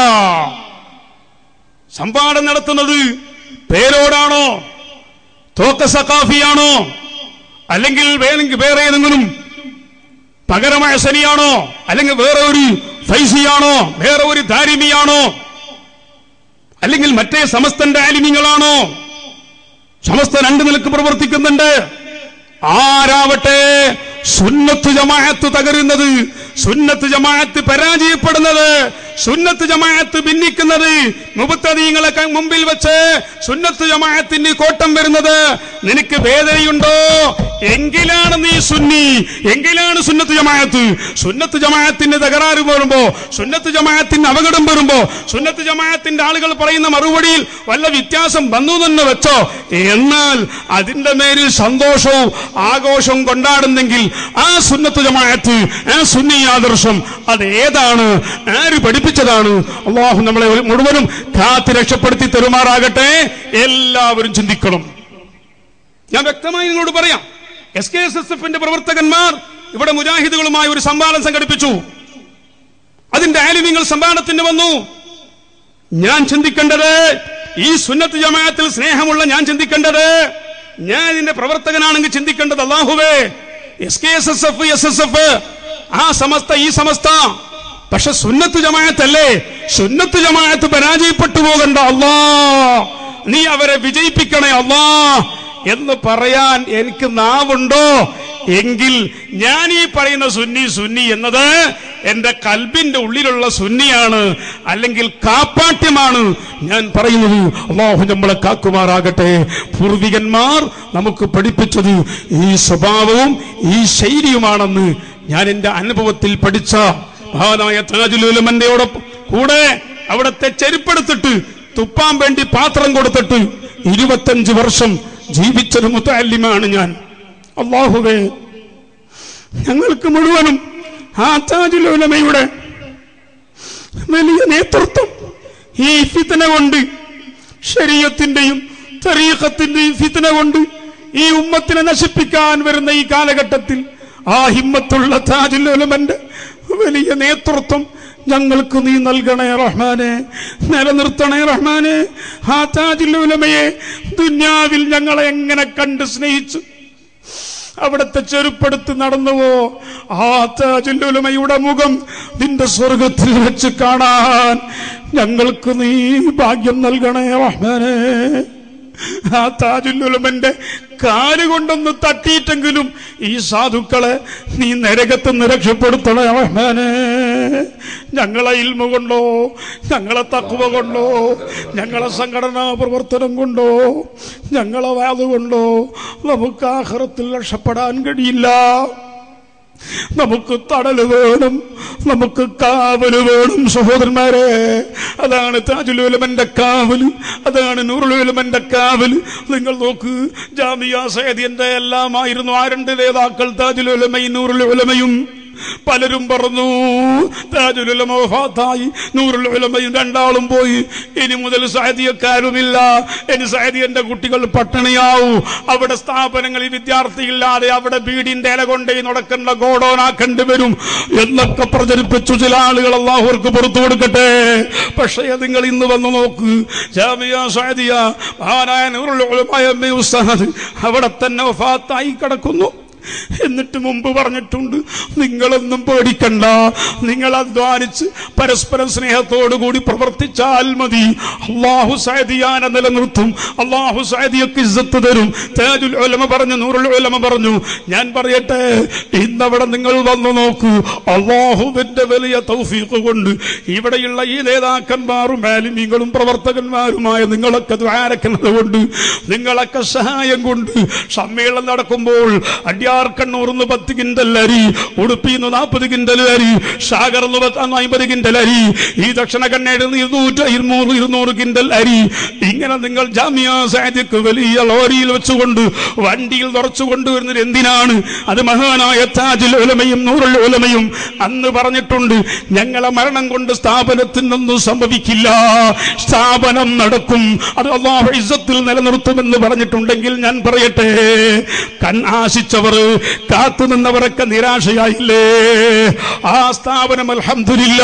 സംവാദം നടത്തുന്നത് പേരോടാണോ തോക്ക സക്കാഫിയാണോ അല്ലെങ്കിൽ വേണമെങ്കിൽ വേറെ ഏതെങ്കിലും പകരമായ ശനിയാണോ അല്ലെങ്കിൽ വേറെ ഒരു ഫൈസിയാണോ വേറെ ഒരു ദാരിമിയാണോ അല്ലെങ്കിൽ മറ്റേ സമസ്തന്റെ ആലിമ്യങ്ങളാണോ സമസ്ത രണ്ട് നിലക്ക് പ്രവർത്തിക്കുന്നുണ്ട് ആരാവട്ടെ സുന്നത്ത് ജമാഅത്ത് തകരുന്നത് സുന്നത്ത് ജമാഅത്ത് പരാജയപ്പെടുന്നത് സുന്നത്ത് ജമാഅത്ത് ഭിന്നിക്കുന്നത് മുബത്തദീങ്ങളെ ക- മുമ്പിൽ വെച്ച് സുന്നത്ത് ജമാഅത്തിന് കോട്ടം വരുന്നത് നിനക്ക് വേദനയുണ്ടോ എങ്കിലാണ് നീ സുന്നി എങ്കിലാണ് സുന്നത്ത് ജമാഅത്ത് സുന്നത്ത് ജമാഅത്തിന്റെ തകരാറ് വരുമ്പോ സുന്നത്ത് ജമാഅത്തിന് അപകടം വരുമ്പോ സുന്നത്ത് ജമാഅത്തിന്റെ ആളുകൾ പറയുന്ന മറുപടിയിൽ വല്ല വ്യത്യാസം വന്നു തന്നെ വെച്ചോ എന്നാൽ അതിന്റെ മേലിൽ സന്തോഷവും ആഘോഷവും കൊണ്ടാടുന്നെങ്കിൽ ആ സുന്നത്ത് ജമാഅത്ത് ആ സുന്നി ആദർശം അത് ഏതാണ് ആര് പഠിപ്പിച്ചതാണ് അള്ളാഹു നമ്മളെ മുഴുവനും കാത്ത് രക്ഷപ്പെടുത്തി തരുമാറാകട്ടെ എല്ലാവരും ചിന്തിക്കണം ഞാൻ വ്യക്തമായി നിങ്ങളോട് പറയാം എസ് കെ എസ് എസ് എഫിന്റെ പ്രവർത്തകന്മാർ ഇവിടെ മുജാഹിദുകളുമായി ഒരു സംവാദം സംഘടിപ്പിച്ചു അതിന്റെ ആലിമ്യങ്ങൾ സംവാദത്തിന് വന്നു ഞാൻ ചിന്തിക്കേണ്ടത് ഈ സുന്നത്ത് ജമാഅത്തിൽ സ്നേഹമുള്ള ഞാൻ ചിന്തിക്കേണ്ടത് ഞാൻ ഇതിന്റെ പ്രവർത്തകനാണെങ്കിൽ ചിന്തിക്കേണ്ടത് അള്ളാഹുവേ S K S S F S S F ആ സമസ്ത ഈ സമസ്ത പക്ഷെ സുന്നത്ത് ജമാഅത്തല്ലേ സുന്നത്ത് ജമാഅത്ത് പരാജയപ്പെട്ടു പോകണ്ട അല്ലാ നീ അവരെ വിജയിപ്പിക്കണേ അല്ലാ എന്ന് പറയാൻ എനിക്ക് നാവുണ്ടോ എങ്കിൽ ഞാൻ ഈ പറയുന്ന സുന്നി സുന്നി എന്നത് എന്റെ കൽബിന്റെ ഉള്ളിലുള്ള സുന്നിയാണ് അല്ലെങ്കിൽ കാപ്പാട്യമാണ് ഞാൻ പറയുന്നത് അള്ളാഹു നമ്മളെ കാക്കുമാറാകട്ടെ പൂർവികന്മാർ നമുക്ക് പഠിപ്പിച്ചത് ഈ സ്വഭാവവും ഈ ശൈലിയുമാണെന്ന് ഞാൻ എന്റെ അനുഭവത്തിൽ പഠിച്ച മഹാനായ താജുലുലമന്റെയോടൊപ്പം കൂടെ അവിടത്തെ ചെരുപ്പെടുത്തിട്ട് തുപ്പാൻ വേണ്ടി പാത്രം കൊടുത്തിട്ട് ഇരുപത്തഞ്ച് വർഷം ജീവിച്ചൊരു മുത്തല്ലിമാണ് ഞാൻ അള്ളാഹുവേ ഞങ്ങൾക്ക് മുഴുവനും ആ താജുലുലമയുടെ വലിയ നേതൃത്വം ഈ ഫിത്തന കൊണ്ട് ശരീരത്തിന്റെയും തരീഖത്തിന്റെയും ഫിത്തന കൊണ്ട് ഈ ഉമ്മത്തിനെ നശിപ്പിക്കാൻ വരുന്ന ഈ കാലഘട്ടത്തിൽ ആ ഹിമ്മത്തുള്ള താജുലുലമന്റെ വലിയ നേതൃത്വം ഞങ്ങൾക്ക് നീ നൽകണേ റഹ്മാനെ നിലനിർത്തണേ റഹ്മാനെ ആ താജുലുലമയെ ദുന്യാവിൽ ഞങ്ങളെ എങ്ങനെ കണ്ട് സ്നേഹിച്ചു അവിടുത്തെ ചെരുപ്പെടുത്ത് നടന്നുവോ ആ താജുലുലമയുടെ മുഖം നിന്റെ സ്വർഗത്തിൽ വെച്ച് കാണാൻ ഞങ്ങൾക്ക് നീ ഭാഗ്യം നൽകണേ റഹ്മാനെ ആ താജുലുലമന്റെ കാല് കൊണ്ടൊന്ന് തട്ടിയിട്ടെങ്കിലും ഈ സാധുക്കളെ നീ നരകത്തുനിന്ന് രക്ഷപ്പെടുത്തണേ റഹ്മാനെ ഞങ്ങളെ ഇൽമ കൊണ്ടോ ഞങ്ങളെ തക്കുവ കൊണ്ടോ ഞങ്ങളെ സംഘടനാ പ്രവർത്തനം കൊണ്ടോ ഞങ്ങളെ വാത് കൊണ്ടോ നമുക്ക് ആഹ്റത്തിൽ രക്ഷപ്പെടാൻ കഴിയില്ല നമുക്ക് തടല് വേണം നമുക്ക് കാവല് വേണം സഹോദരന്മാരെ അതാണ് താജുലുലമന്റെ കാവല് അതാണ് നൂറുലുലമന്റെ കാവല് നിങ്ങൾ നോക്ക് ജാമിയ സൈദിയന്റെ എല്ലാമായിരുന്നു ആ രണ്ട് നേതാക്കൾ താജുലുലമയും നൂറുലുലമയും പലരും പറഞ്ഞു താജുലുലമ വഫാത്തായി നൂറുലുലമയും രണ്ടാളും പോയി ഇനി മുതൽ സാഹിത്യക്കാരുമില്ല ഇനി സാഹിത്യന്റെ കുട്ടികൾ പട്ടിണിയാവും അവിടെ സ്ഥാപനങ്ങളിൽ വിദ്യാർത്ഥിയില്ലാതെ അവിടെ ബീഡിന്റെ ഇല കൊണ്ടേ നടക്കേണ്ട ഗോഡോനാക്കേണ്ടി വരും എന്നൊക്കെ പ്രചരിപ്പിച്ചു ചില ആളുകൾ അള്ളാഹുർക്ക് പുറത്തു കൊടുക്കട്ടെ പക്ഷേ നിങ്ങൾ ഇന്ന് വന്ന് നോക്ക് ജാമിയ സാദിയ മഹാനായ നൂറുലുലമായ ഉസ്താദ് അവിടെ തന്നെ വഫാത്തായി കിടക്കുന്നു എന്നിട്ട് മുമ്പ് പറഞ്ഞിട്ടുണ്ട് നിങ്ങളൊന്നും പേടിക്കണ്ട നിങ്ങൾ അധ്വാനിച്ച് പരസ്പരം സ്നേഹത്തോടു കൂടി പ്രവർത്തിച്ചാൽ മതി അള്ളാഹു സൈദിയാനെ നിലനിർത്തും അള്ളാഹു സൈദിയൊക്കെ ഇസ്സത്ത് തരും തേജുൽ ഉലമ പറഞ്ഞു നൂറുൽ ഉലമ പറഞ്ഞു ഞാൻ പറയട്ടെ ഇന്നവിടെ നിങ്ങൾ വന്നു നോക്കൂ അള്ളാഹുവിന്റെ വലിയ തൗഫീഖ് കൊണ്ട് ഇവിടെയുള്ള ഈ നേതാക്കന്മാരും മാലിന്യങ്ങളും പ്രവർത്തകന്മാരുമായ നിങ്ങളൊക്കെ ദ്വാരക്കുന്നത് കൊണ്ട് നിങ്ങളൊക്കെ സഹായം കൊണ്ട് സമ്മേളനം നടക്കുമ്പോൾ അടിയാർക്കണ്ണൂർന്ന് പത്ത് കിൻഡൽ അരി ഉടുപ്പിന്ന് നാൽപ്പത് കിൻഡൽ അരി ഷാഗർന്ന് പത്ത് അമ്പത് കിൻഡൽ അരി ഈ ദക്ഷിണ കണ്ണേട് ഇരുന്നൂറ്റ് ഇരുന്നൂറ് ഇരുന്നൂറ് കിൻഡൽ അരി ഇങ്ങനെ നിങ്ങൾ ജാമ്യ സാദിക്ക് വലിയ ലോറിയിൽ വെച്ചുകൊണ്ട് വണ്ടിയിൽ നിറച്ചു കൊണ്ടുവരുന്നത് എന്തിനാണ് അത് മഹാനായ താജുൽ ഉലമയും നൂറുൽ ഉലമയും അന്ന് പറഞ്ഞിട്ടുണ്ട് ഞങ്ങളെ മരണം കൊണ്ട് സ്ഥാപനത്തിനൊന്നും സംഭവിക്കില്ല സ്ഥാപനം നടക്കും അത് അള്ളാഹു ഇസ്സത്തിൽ നിലനിർത്തുമെന്ന് പറഞ്ഞിട്ടുണ്ടെങ്കിൽ ഞാൻ പറയട്ടെ കൺ ആശിച്ചവർ കാത്തു നിന്നവരൊക്കെ നിരാശയായില്ലേ ആ സ്ഥാപനം അൽഹംദുലില്ല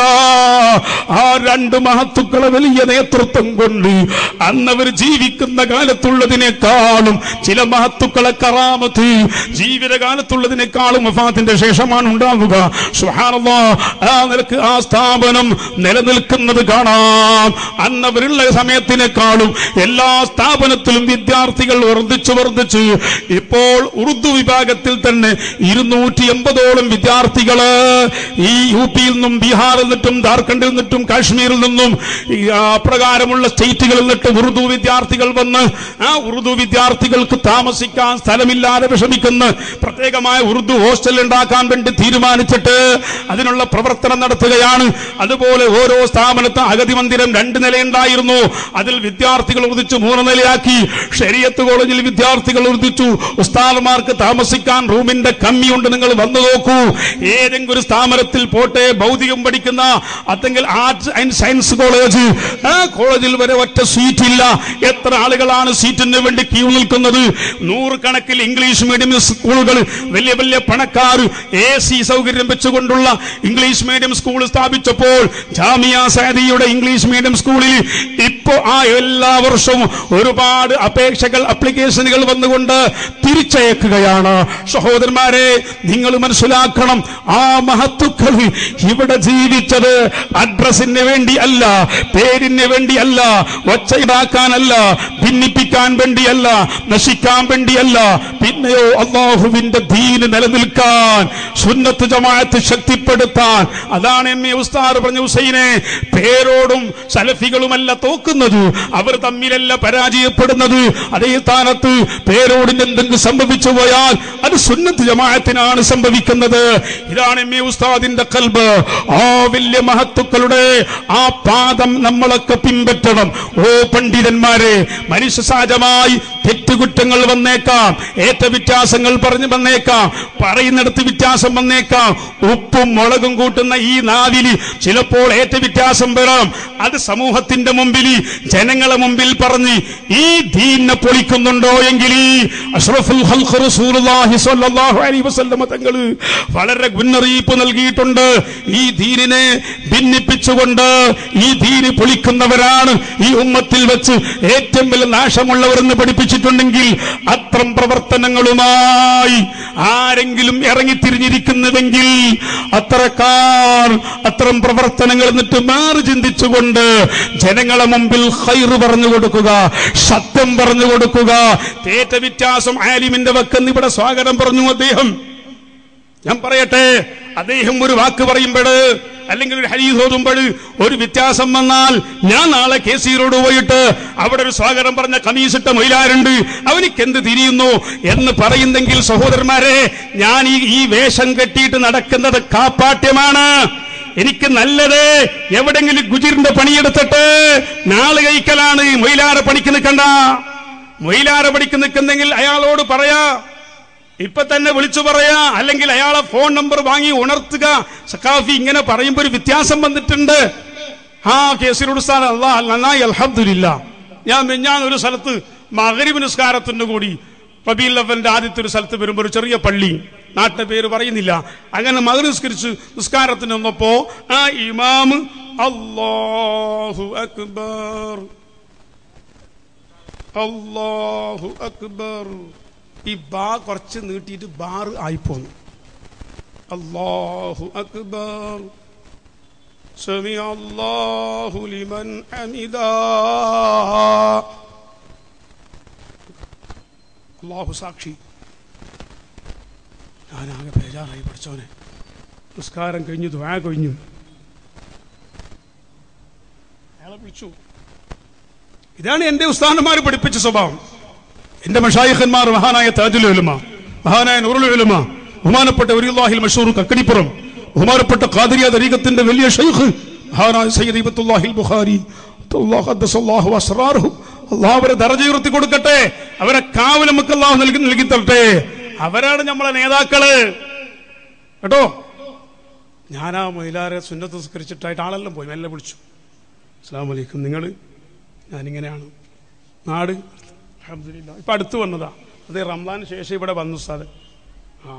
ആ രണ്ട് മഹത്തുക്കളെ വലിയ നേതൃത്വം കൊണ്ട് അന്നവർ ജീവിക്കുന്ന കാലത്തുള്ളതിനേക്കാളും ചില മഹത്തുക്കളെ കറാമത്ത് ജീവിതകാലത്തുള്ളതിനേക്കാളും വഫാത്തിന്റെ ശേഷമാണ് ഉണ്ടാവുക സുബ്ഹാനല്ലാ ആ നിലക്ക് ആ സ്ഥാപനം നിലനിൽക്കുന്നത് കാണാം അന്നവരുള്ള സമയത്തിനേക്കാളും എല്ലാ സ്ഥാപനത്തിലും വിദ്യാർത്ഥികൾ വർദ്ധിച്ചു വർദ്ധിച്ച് ഇപ്പോൾ ഉറുദു വിഭാഗത്തിൽ തന്നെ ഇരുന്നൂറ്റി എൺപതോളം വിദ്യാർത്ഥികള് ഈ യു പിയിൽ നിന്നും ബീഹാറിൽ നിന്നും ജാർഖണ്ഡിൽ നിന്നും കാശ്മീരിൽ നിന്നും ഈ അപ്രകാരമുള്ള സ്റ്റേറ്റുകളിൽ നിന്നിട്ട് ഉറുദു വിദ്യാർത്ഥികൾ വന്ന് ആ ഉറുദു വിദ്യാർത്ഥികൾക്ക് താമസിക്കാൻ സ്ഥലമില്ലാതെ വിഷമിക്കുന്ന പ്രത്യേകമായ ഉറുദു ഹോസ്റ്റൽ ഉണ്ടാക്കാൻ വേണ്ടി തീരുമാനിച്ചിട്ട് അതിനുള്ള പ്രവർത്തനം നടത്തുകയാണ് അതുപോലെ ഓരോ സ്ഥാപനത്ത് അഗതി മന്ദിരം രണ്ട് നിലയുണ്ടായിരുന്നു അതിൽ വിദ്യാർത്ഥികൾ ഉദിച്ചു മൂന്ന് നിലയാക്കി ഷെരിയത്ത് കോളേജിൽ വിദ്യാർത്ഥികൾ ഉദിച്ചു ഉസ്താദുമാർക്ക് താമസിക്കാൻ റൂമിന്റെ കമ്മിയുണ്ട് നിങ്ങൾ വന്നു നോക്കൂ ഏതെങ്കിലും ഒരു സ്ഥാപനത്തിൽ പോട്ടെ ഭൗതികം പഠിക്കുന്ന അല്ലെങ്കിൽ ആർട്സ് ആൻഡ് സയൻസ് കോളേജ് ആ കോളേജിൽ വരെ ഒറ്റ സീറ്റ് ഇല്ല എത്ര ആളുകളാണ് സീറ്റിന് വേണ്ടി ക്യൂ നിൽക്കുന്നത് നൂറുകണക്കിൽ ഇംഗ്ലീഷ് മീഡിയം സ്കൂളുകൾ വലിയ വലിയ പണക്കാർ എ സി സൗകര്യം വെച്ചുകൊണ്ടുള്ള ഇംഗ്ലീഷ് മീഡിയം സ്കൂൾ സ്ഥാപിച്ചപ്പോൾ ജാമിയ സാദിയുടെ ഇംഗ്ലീഷ് മീഡിയം സ്കൂളിൽ ഇപ്പോ ആ എല്ലാ വർഷവും ഒരുപാട് അപേക്ഷകൾ അപ്ലിക്കേഷനുകൾ വന്നുകൊണ്ട് തിരിച്ചയക്കുകയാണ് സഹോദരന്മാരെ നിങ്ങൾ മനസ്സിലാക്കണം ആ മഹത്തുക്കൾ ഇവിടെ ജീവിച്ചത് അഡ്രസ്സിന് വേണ്ടി അല്ല പേരിന് വേണ്ടി അല്ല ഒച്ചയിടാക്കാനല്ല ഭിന്നിപ്പിക്കാൻ വേണ്ടിയല്ല നശിക്കാൻ വേണ്ടിയല്ല പിന്നെയോ അള്ളാഹുവിന്റെ ദീന് നിലനിൽക്കാൻ സുന്നത്ത് ജമാഅത്ത് ശക്തിപ്പെടുത്താൻ അതാണ് എം എ ഉസ്താദ് പറഞ്ഞ ഹുസൈനെ പേരോടും സലഫികളുമല്ല തോക്കുന്നത് അവർ തമ്മിലല്ല പരാജയപ്പെടുന്നത് അതേ സ്ഥാനത്ത് പേരോടിന് എന്തെങ്കിലും സംഭവിച്ചു പോയാൽ അത് അത് സുന്നത്ത് ജമാഅത്തിനാണ് സംഭവിക്കുന്നത് ഇതാണ് എം എ ഉസ്താദിന്റെ കൽബ് ആ വലിയ മഹത്തുക്കളുടെ ആ പാദം നമ്മളൊക്കെ പിൻപറ്റണം ഓ പണ്ഡിതന്മാരെ മനുഷ്യ സഹജമായി തെറ്റുകുറ്റങ്ങൾ വന്നേക്കാം ഏറ്റ വ്യത്യാസങ്ങൾ പറഞ്ഞു വന്നേക്കാം പറയുന്നിടത്ത് വ്യത്യാസം വന്നേക്കാം ഉപ്പും മുളകും കൂട്ടുന്ന ഈ നാവില് ചിലപ്പോൾ ഏറ്റ വ്യത്യാസം വരാം അത് സമൂഹത്തിന്റെ മുമ്പിൽ ജനങ്ങളെ മുമ്പിൽ പറഞ്ഞ് ഈ ദീനെ പൊളിക്കുന്നുണ്ടോ എങ്കിൽ അഷ്റഫുൽ ഖൽഖ് റസൂലുള്ളാഹി സ്വല്ലല്ലാഹു അലൈഹി വസല്ലമ തങ്ങൾ വളരെ മുന്നറിയിപ്പ് നൽകിയിട്ടുണ്ട് ഈ ദീനിനെ ഭിന്നിപ്പിച്ചുകൊണ്ട് ഈ ദീന് പൊളിക്കുന്നവരാണ് ഈ ഉമ്മത്തിൽ വെച്ച് ഏറ്റവും വലിയ നാശമുള്ളവരെന്ന് പഠിപ്പിച്ചിട്ടുണ്ടെങ്കിൽ അത്തരം പ്രവർത്തനങ്ങളുമായി ആരെങ്കിലും ഇറങ്ങിത്തിരിഞ്ഞിരിക്കുന്നുവെങ്കിൽ അത്തരക്കാർ അത്തരം പ്രവർത്തനങ്ങൾ എന്നിട്ട് മാറി ചിന്തിച്ചുകൊണ്ട് ജനങ്ങളെ മുമ്പിൽ ഹൈറ് പറഞ്ഞു കൊടുക്കുക സത്യം പറഞ്ഞു കൊടുക്കുക തേറ്റ വ്യത്യാസം ആലിമിന്റെ വക്കെന്ന് ഇവിടെ സ്വാഗതം പറഞ്ഞു അദ്ദേഹം ഞാൻ പറയട്ടെ അദ്ദേഹം ഒരു വാക്ക് പറയുമ്പോൾ അല്ലെങ്കിൽ ഒരു ഹരീസ് ഓതുമ്പോൾ ഒരു വ്യത്യാസം വന്നാൽ ഞാൻ നാളെ കെ സിയിലോട് പോയിട്ട് അവിടെ ഒരു സ്വാഗതം പറഞ്ഞ കമീസിട്ട മൊയിലാരുണ്ട് അവനിക്ക് എന്ത് തിരിയുന്നു എന്ന് പറയുന്നെങ്കിൽ സഹോദരന്മാരെ ഞാൻ ഈ ഈ വേഷം കെട്ടിയിട്ട് നടക്കുന്നത് കാപ്പാട്യമാണ് എനിക്ക് നല്ലത് എവിടെങ്കിലും ഗുജിറിന്റെ പണിയെടുത്തിട്ട് നാളെ കഴിക്കലാണ് മൊയിലാര പണിക്ക് നിൽക്കണ്ട മൊയിലാര പണിക്ക് നിൽക്കുന്നെങ്കിൽ അയാളോട് പറയാ ഇപ്പൊ തന്നെ വിളിച്ചു പറയാ അല്ലെങ്കിൽ അയാളെ ഫോൺ നമ്പർ വാങ്ങി ഉണർത്തുക സക്കാഫി ഇങ്ങനെ പറയുമ്പോ ഒരു വ്യത്യാസം വന്നിട്ടുണ്ട് ആ കേസിനോട് സ്ഥാനം അല്ലാ നന്നായി അൽഹബ്ദുലില്ല ഞാൻ ഞാൻ ഒരു സ്ഥലത്ത് മകരിബ് നിസ്കാരത്തിന്റെ കൂടി റബീൽ ലവന്റെ ആദ്യത്തെ ഒരു സ്ഥലത്ത് വരുമ്പോ ഒരു ചെറിയ പള്ളി നാട്ടിന്റെ പേര് പറയുന്നില്ല അങ്ങനെ മകർ നിസ്കരിച്ച് നിസ്കാരത്തിന് വന്നപ്പോ ആ ഇമാമ് അല്ലാഹു അക്ബർ അല്ലാഹു അക്ബർ ഈ ബാ കുറച്ച് നീട്ടിയിട്ട് ബാർ ആയിപ്പോന്നു അല്ലാഹു അക്ബർ സമി അല്ലാഹു ലിമൻ ഹമിദാ അല്ലാഹു സാക്ഷി ഞാനാകെ ബേജാറായി പഠിച്ചോനെ നിസ്കാരം കഴിഞ്ഞു ദ്വാ കഴിഞ്ഞു അയാളെ വിളിച്ചു ഇതാണ് എന്റെ ഉസ്താനന്മാർ പഠിപ്പിച്ച സ്വഭാവം എന്റെ മഷായിഖന്മാർ മഹാനായ താജുൽ ഉലമ മഹാനായ നൂറുൽ ഉലമ ബഹുമാനപ്പെട്ട ഉരിയുല്ലാഹിൽ മഷൂർ കക്കടിപ്പുറം ബഹുമാനപ്പെട്ട ഖാദിരിയ തരീഖത്തിന്റെ വലിയ ഷെയ്ഖ് മഹാനായ സയ്യിദ് ഇബത്തുല്ലാഹിൽ ബുഖാരി അല്ലാഹു ഖദ്ദസല്ലാഹു അസ്റാറുഹു അല്ലാഹു അവരെ ദർജ ഉയർത്തി കൊടുക്കട്ടെ അവരെ കാവൽ നമുക്ക് അല്ലാഹു നൽകി നൽകി തരട്ടെ അവരാണ് നമ്മളെ നേതാക്കള് കേട്ടോ ഞാനാ മൈലാരെ സുന്നത്ത് സംസ്കരിച്ചിട്ടായിട്ട് ആളെല്ലാം പോയി മെല്ലെ വിളിച്ചു അസ്സാം വലൈക്കും നിങ്ങൾ ഞാനിങ്ങനെയാണ് നാട് അൽഹംദുലില്ലാ ഇപ്പൊ അടുത്ത് വന്നതാ അത് റംസാന് ശേഷം ഇവിടെ വന്നു സാറ് ആ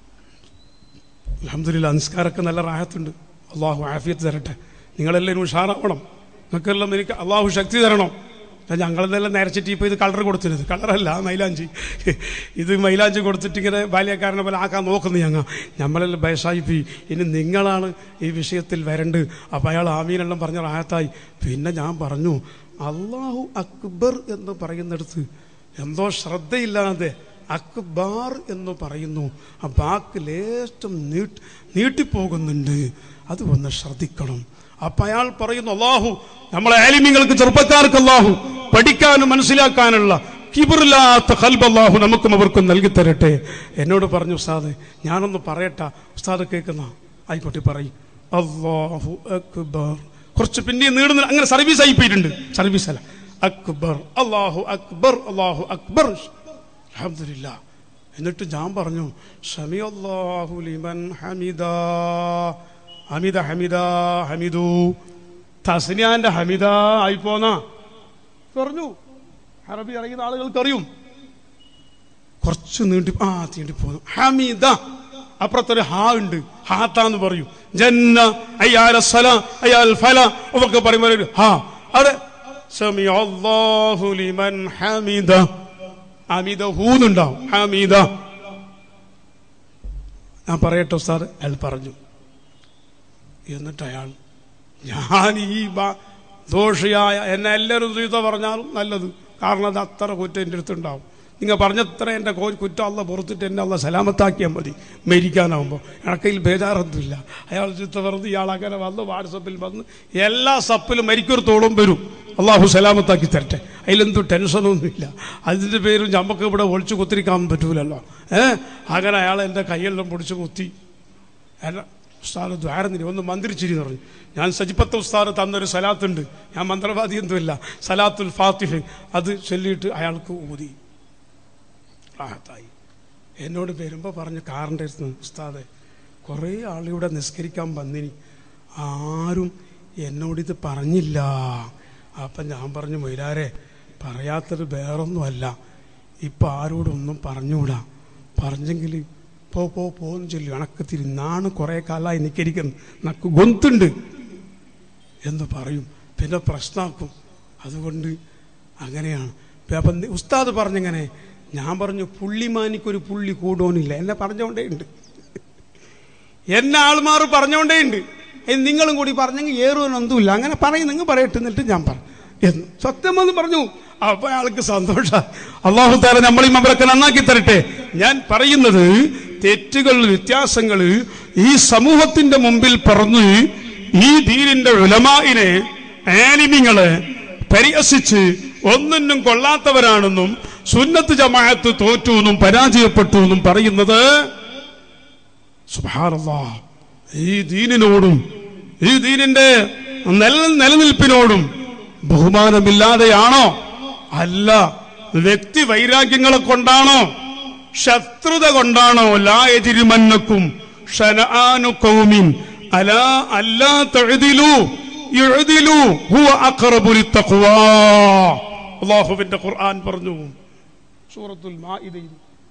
അലഹമില്ല നിസ്കാരമൊക്കെ നല്ല റാഹത്തുണ്ട് അള്ളാഹു ആഫിയത്ത് തരട്ടെ നിങ്ങളെല്ലാവരും ഉഷാറാവണം നിങ്ങൾക്കെല്ലാം എനിക്ക് അള്ളാഹു ശക്തി തരണം ഞാൻ ഞങ്ങളെല്ലാം നരച്ചിട്ട് ഇപ്പോൾ ഇത് കളർ കൊടുത്തിരുന്നത് കളറല്ല മൈലാഞ്ചി ഇത് മൈലാഞ്ചി കൊടുത്തിട്ട് ഇങ്ങനെ ബാല്യക്കാരനെ പോലെ ആക്കാൻ നോക്കുന്നു ഞങ്ങൾ നമ്മളെല്ലാം ബയസായിപ്പോയി ഇനി നിങ്ങളാണ് ഈ വിഷയത്തിൽ വരണ്ട് അപ്പം അയാൾ ആമീനെല്ലാം പറഞ്ഞ റാഹത്തായി പിന്നെ ഞാൻ പറഞ്ഞു അള്ളാഹു അക്ബർ എന്ന് പറയുന്നിടത്ത് എന്തോ ശ്രദ്ധയില്ലാതെ അക്ബാർ എന്ന് പറയുന്നു ആ വാക്ക് ലേശം നീട്ട് നീട്ടിപ്പോകുന്നുണ്ട് അത് ഒന്ന് ശ്രദ്ധിക്കണം അപ്പൊ അയാൾ പറയുന്നു അള്ളാഹു നമ്മളെ ആലിമ്യങ്ങൾക്ക് ചെറുപ്പക്കാർക്ക് അള്ളാഹു പഠിക്കാനും മനസ്സിലാക്കാനുള്ള കിബറില്ലാത്ത കൽബ് അള്ളാഹു നമുക്കും അവർക്കും നൽകി തരട്ടെ എന്നോട് പറഞ്ഞു ഉസ്താദ് ഞാനൊന്ന് പറയട്ടെ ഉസ്താദ് കേൾക്കുന്ന ആയിക്കോട്ടെ പറയും അള്ളാഹു അക്ബർ കുറച്ച് പിന്നെ നീടുന്ന അങ്ങനെ സർവീസ് ആയി പോയിട്ടുണ്ട് സർവീസ് അല്ല അക്ബർ അള്ളാഹു അക്ബർ അള്ളാഹു അക്ബർ അൽഹംദുലില്ലാ എന്നിട്ട് ഞാൻ പറഞ്ഞു ഷമി അള്ളാഹു ലിമൻ ഹമിദ ഹമിദ ഹമിദ ഹമിദു തസ്നിയാന്റെ ഹമിദ ആയിപ്പോന്ന പറഞ്ഞു അറബി അറിയുന്ന ആളുകൾക്ക് അറിയും കുറച്ച് നീട്ടി ആ തീണ്ടി പോന്നു ഹമിദ അപ്പുറത്തൊരു ഹാ ഉണ്ട് ഹാത്താന്ന് പറയും ജന്ന അയ്യാൽ സല അയ്യാൽ ഫല ഒക്കെ പറയുമ്പോൾ ഒരു ഹാ അവിടെ സമി അള്ളാഹു ലിമൻ ഹമിദ ഹമീദ ഹൂന്നുണ്ടാവും ഹമീദ ഞാൻ പറയട്ടെ ഉസ്താദ് അയാൾ പറഞ്ഞു എന്നിട്ട് അയാൾ ഞാൻ ഈ ബ- ദോഷിയായ എന്നെ എല്ലാവരും ചീത്ത പറഞ്ഞാലും നല്ലത് കാരണം അത് അത്ര കുറ്റം എൻ്റെ അടുത്തുണ്ടാവും നിങ്ങൾ പറഞ്ഞത്ര എൻ്റെ കോ കുറ്റം അല്ല പുറത്തിട്ട് എന്നെ അല്ല സലാമത്താക്കിയാൽ മതി മരിക്കാനാവുമ്പോൾ ഇടക്കയിൽ ബേജാറൊന്നുമില്ല അയാൾ ചിത്ത വെറുതെ ഇയാൾ അങ്ങനെ വന്ന് വാട്സപ്പിൽ വന്ന് എല്ലാ സപ്പിലും മരിക്കൊരുത്തോളം വരും അള്ളാഹു സലാമത്താക്കി തരട്ടെ അതിലെന്തും ടെൻഷനൊന്നുമില്ല അതിൻ്റെ പേരും നമുക്ക് ഇവിടെ ഒളിച്ചു കുത്തിരിക്കാൻ പറ്റൂലല്ലോ ഏ അങ്ങനെ അയാൾ എൻ്റെ കൈയെല്ലാം പൊടിച്ച് കുത്തി എന്നെ ഉസ്താദ് ദ്വാരന്നിരി ഒന്ന് മന്ത്രിച്ചിരി എന്ന് പറഞ്ഞു ഞാൻ സജിപ്പത്ത് ഉസ്താദ് തന്നൊരു സലാത്തുണ്ട് ഞാൻ മന്ത്രവാദി ഒന്നുമില്ല സലാത്തുൽ ഫാത്തിഹ് അത് ചൊല്ലിയിട്ട് അയാൾക്ക് ഊതി റാഹത്തായി എന്നോട് വരുമ്പോൾ പറഞ്ഞു കാറിൻ്റെ അടുത്ത് ഉസ്താദെ കുറേ ആളിവിടെ നിസ്കരിക്കാൻ വന്നിനി ആരും എന്നോടിത് പറഞ്ഞില്ല അപ്പം ഞാൻ പറഞ്ഞു മൊയിലാരെ പറയാത്തത് വേറൊന്നുമല്ല ഇപ്പം ആരോടൊന്നും പറഞ്ഞുകൂടാ പറഞ്ഞെങ്കിൽ പോ പോ പോന്ന് ചൊല്ലി അണക്ക് തിരിന്നാണ് കുറേ കാലമായി നിക്കരിക്കുന്നു നക്ക് ഗൊന്തുണ്ട് എന്ന് പറയും പിന്നെ പ്രശ്നമാക്കും അതുകൊണ്ട് അങ്ങനെയാണ് അപ്പം നി- ഉസ്താദ് പറഞ്ഞെങ്ങനെ ഞാൻ പറഞ്ഞു പുള്ളിമാനിക്കൊരു പുള്ളി കൂടോനില്ല എന്നെ പറഞ്ഞുകൊണ്ടേ ഉണ്ട് എന്നെ ആൾമാർ പറഞ്ഞുകൊണ്ടേ ഉണ്ട് ഏയ് നിങ്ങളും കൂടി പറഞ്ഞെങ്കിൽ ഏറുവനൊന്നുമില്ല അങ്ങനെ പറയും നിങ്ങൾ പറയട്ടെ എന്നിട്ട് ഞാൻ പറഞ്ഞു എന്ന് സത്യം എന്ന് പറഞ്ഞു അപ്പൊ അയാൾക്ക് സന്തോഷ അള്ളാഹു താര നമ്മളെയും അവരൊക്കെ നന്നാക്കി തരട്ടെ ഞാൻ പറയുന്നത് തെറ്റുകൾ വ്യത്യാസങ്ങൾ ഈ സമൂഹത്തിന്റെ മുമ്പിൽ പറഞ്ഞ് ഈ ദീനിന്റെ ഉലമായിനെ ആനിമിങ്ങളെ പരിഹസിച്ച് ഒന്നിനും കൊള്ളാത്തവരാണെന്നും സുന്നത്ത് ജമാഅത്ത് തോറ്റു എന്നും പരാജയപ്പെട്ടു എന്നും പറയുന്നത് സുബ്ഹാനല്ലാ ഈ ദീനിനോടും ഈ ദീനിന്റെ നില നിലനിൽപ്പിനോടും ബഹുമാനമില്ലാതെയാണോ അല്ല വ്യക്തി വൈരാഗ്യങ്ങളെ കൊണ്ടാണോ ശത്രുത കൊണ്ടാണോ ലായതിരുമന്നക്കും ഷനആനു ഖൗമിൻ അലാ അല്ലാ തഅദിലു യുഅദിലു ഹുവ അഖറബു ലിത്തഖ്വാ അല്ലാഹുവിന്റെ ഖുർആൻ പറഞ്ഞു സൂറത്തുൽ മാഇദയിൽ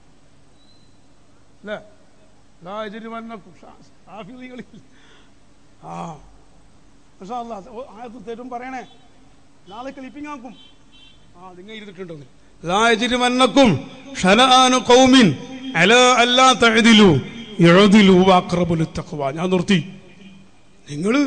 അല്ലേ ലാ യജ്രിമന്നക്കും ഹാഫിളികളിൽ ആ മാഷാ അല്ലാ ഓ, ആയത്ത് തരും പറയണേ നാളെ ക്ലിപ്പിംഗ് ആക്കും ആ നിങ്ങൾ ഇരുന്നിട്ടുണ്ടോ ലാ യജ്രിമന്നക്കും ഷനആനു ഖൗമിൻ അലാ അല്ലാ തഅദിലു യുഅദിലു ഹുവ അഖറബു ലിത്തഖ്വാ ഞാൻ നിർത്തി നിങ്ങൾ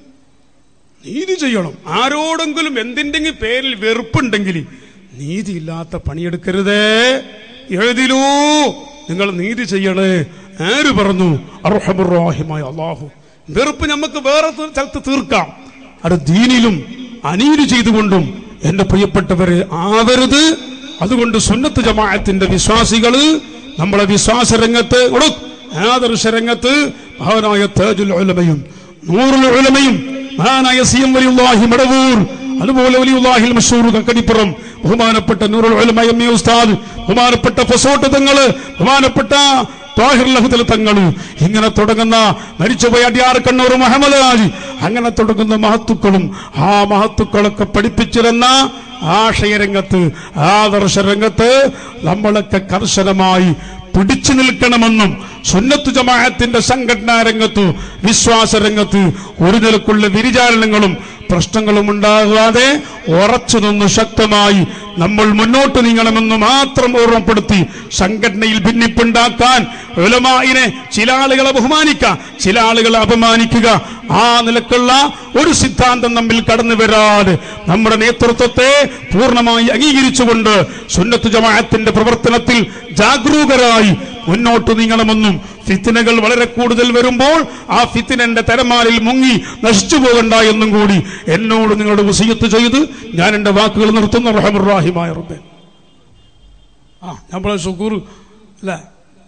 നീതി ചെയ്യണം ആരോടെങ്കിലും എന്തിൻ്റെങ്കിലും പേരിൽ വെറുപ്പുണ്ടെങ്കിൽ നീതിയില്ലാത്ത പണിയെടുക്കരുതേ എഴുതിലൂ നിങ്ങൾ നീതി ചെയ്യണേ ആര് പറഞ്ഞു അർഹമുറാഹിമായ അള്ളാഹു വെറുപ്പ് നമുക്ക് വേറെ ത- സ്ഥലത്ത് തീർക്കാം അത് ദീനിലും അനീതി ചെയ്തുകൊണ്ടും എന്റെ പ്രിയപ്പെട്ടവരെ ആവരുത് അതുകൊണ്ട് സുന്നത്ത് ജമാഅത്തിന്റെ വിശ്വാസികള് നമ്മളെ വിശ്വാസ രംഗത്ത് ഉടു, ആദർശ രംഗത്ത് മഹാനായ തേജുൽ ഉലമയും നൂറുൽ ഉലമയും മഹാനായ സി എം വലിയുല്ലാഹി മടവൂർ അതുപോലെ വലിയുല്ലാഹിൽ മഷൂർ കക്കടിപ്പുറം ബഹുമാനപ്പെട്ട നൂറുൽ ഉലമ എം എ ഉസ്താദ് ബഹുമാനപ്പെട്ട ഫസോട്ട് തങ്ങള് ബഹുമാനപ്പെട്ട താഹിർ ലഹുദൽ തങ്ങള് ഇങ്ങനെ തുടങ്ങുന്ന മരിച്ചുപോയ അടിയാർ കണ്ണൂർ മുഹമ്മദ് ഹാജി അങ്ങനെ തുടങ്ങുന്ന മഹത്തുക്കളും ആ മഹത്തുക്കളൊക്കെ പഠിപ്പിച്ചിരുന്ന ആശയരംഗത്ത് ആദർശ രംഗത്ത് നമ്മളൊക്കെ കർശനമായി പിടിച്ചു നിൽക്കണമെന്നും സുന്നത്തു ജമാഅത്തിന്റെ സംഘടനാ രംഗത്തു വിശ്വാസ രംഗത്ത് ഒരു നിലക്കുള്ള വിരിചാരണങ്ങളും പ്രശ്നങ്ങളും ഉണ്ടാകാതെ ഉറച്ചു നിന്ന് ശക്തമായി നമ്മൾ മുന്നോട്ട് നീങ്ങണമെന്ന് മാത്രം ഓർമ്മപ്പെടുത്തി സംഘടനയിൽ ഭിന്നിപ്പുണ്ടാക്കാൻ ഉലമായിനെ ചില ആളുകളെ ബഹുമാനിക്കുക ചില ആളുകളെ അപമാനിക്കുക ആ നിലക്കുള്ള ഒരു സിദ്ധാന്തം നമ്മിൽ കടന്നു വരാതെ നമ്മുടെ നേതൃത്വത്തെ പൂർണ്ണമായി അംഗീകരിച്ചുകൊണ്ട് സുന്നത്ത് ജമാഅത്തിന്റെ പ്രവർത്തനത്തിൽ ജാഗരൂകരായി മുന്നോട്ട് നീങ്ങണമെന്നും ഫിത്തിനകൾ വളരെ കൂടുതൽ വരുമ്പോൾ ആ ഫിത്തിനന്റെ തെരമാലിൽ മുങ്ങി നശിച്ചു പോകണ്ട എന്നും കൂടി എന്നോട് നിങ്ങളുടെ വസീയത്ത് ചെയ്ത് ഞാൻ എന്റെ വാക്കുകൾ നിർത്തുന്ന റഹമുറാഹിമായ റബ്ബെ ആ നമ്മളെ ഷുക്കൂർ അല്ലേ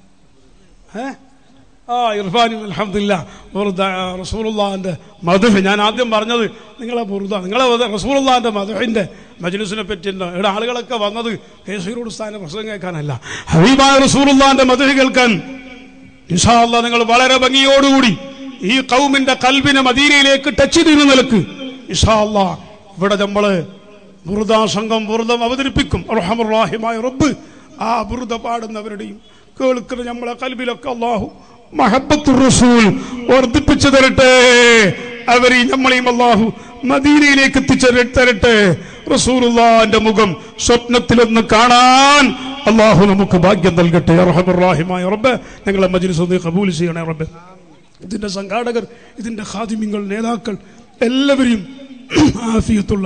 ഏ ആ ഇർഫാൻ അലഹമില്ല റസൂലുള്ളാന്റെ മധുഹ് ഞാൻ ആദ്യം പറഞ്ഞത് നിങ്ങളെ ബുറുദ നിങ്ങളെ റസൂലുള്ളാന്റെ മധുഹിന്റെ മജ്ലിസിനെ പറ്റി എന്താ ഇവിടെ ആളുകളൊക്കെ വന്നത് കേസീറോട് സ്ഥാനം പ്രസംഗം കേൾക്കാനല്ല ഹബീബായ റസൂലുള്ളാന്റെ മധുഹ് കേൾക്കാൻ ഇൻഷാ അല്ലാ നിങ്ങൾ വളരെ ഭംഗിയോടുകൂടി ഈ കൗമിന്റെ കൽബിനെ മദീനയിലേക്ക് ടച്ച് ചെയ്യുന്ന നിലക്ക് ഇൻഷാ അല്ലാ ഇവിടെ നമ്മള് ബുറുദ സംഘം ബുറുദം അവതരിപ്പിക്കും റഹമുറാഹിമായ റബ്ബ് ആ ബുറുദ പാടുന്നവരുടെയും കേൾക്കുന്ന നമ്മളെ കൽബിലൊക്കെ അള്ളാഹു മഹബത്തു റസൂൽ വർദ്ധിപ്പിച്ചു തരട്ടെ അവരെയും നമ്മളെയും അള്ളാഹു മദീനയിലേക്ക് എത്തിച്ചു തരട്ടെ റസൂലുള്ളാന്റെ മുഖം സ്വപ്നത്തിലൊന്ന് കാണാൻ അള്ളാഹു നമുക്ക് ഭാഗ്യം നൽകട്ടെ റഹമുറാഹിമായ റബ്ബ് ഞങ്ങളെ മജ്ലിസ് ഒന്ന് കബൂൽ ചെയ്യണേ റബ്ബ് ഇതിന്റെ സംഘാടകർ ഇതിന്റെ ഖാദിമ്യങ്ങൾ നേതാക്കൾ എല്ലാവരെയും ആഫിയത്തുള്ള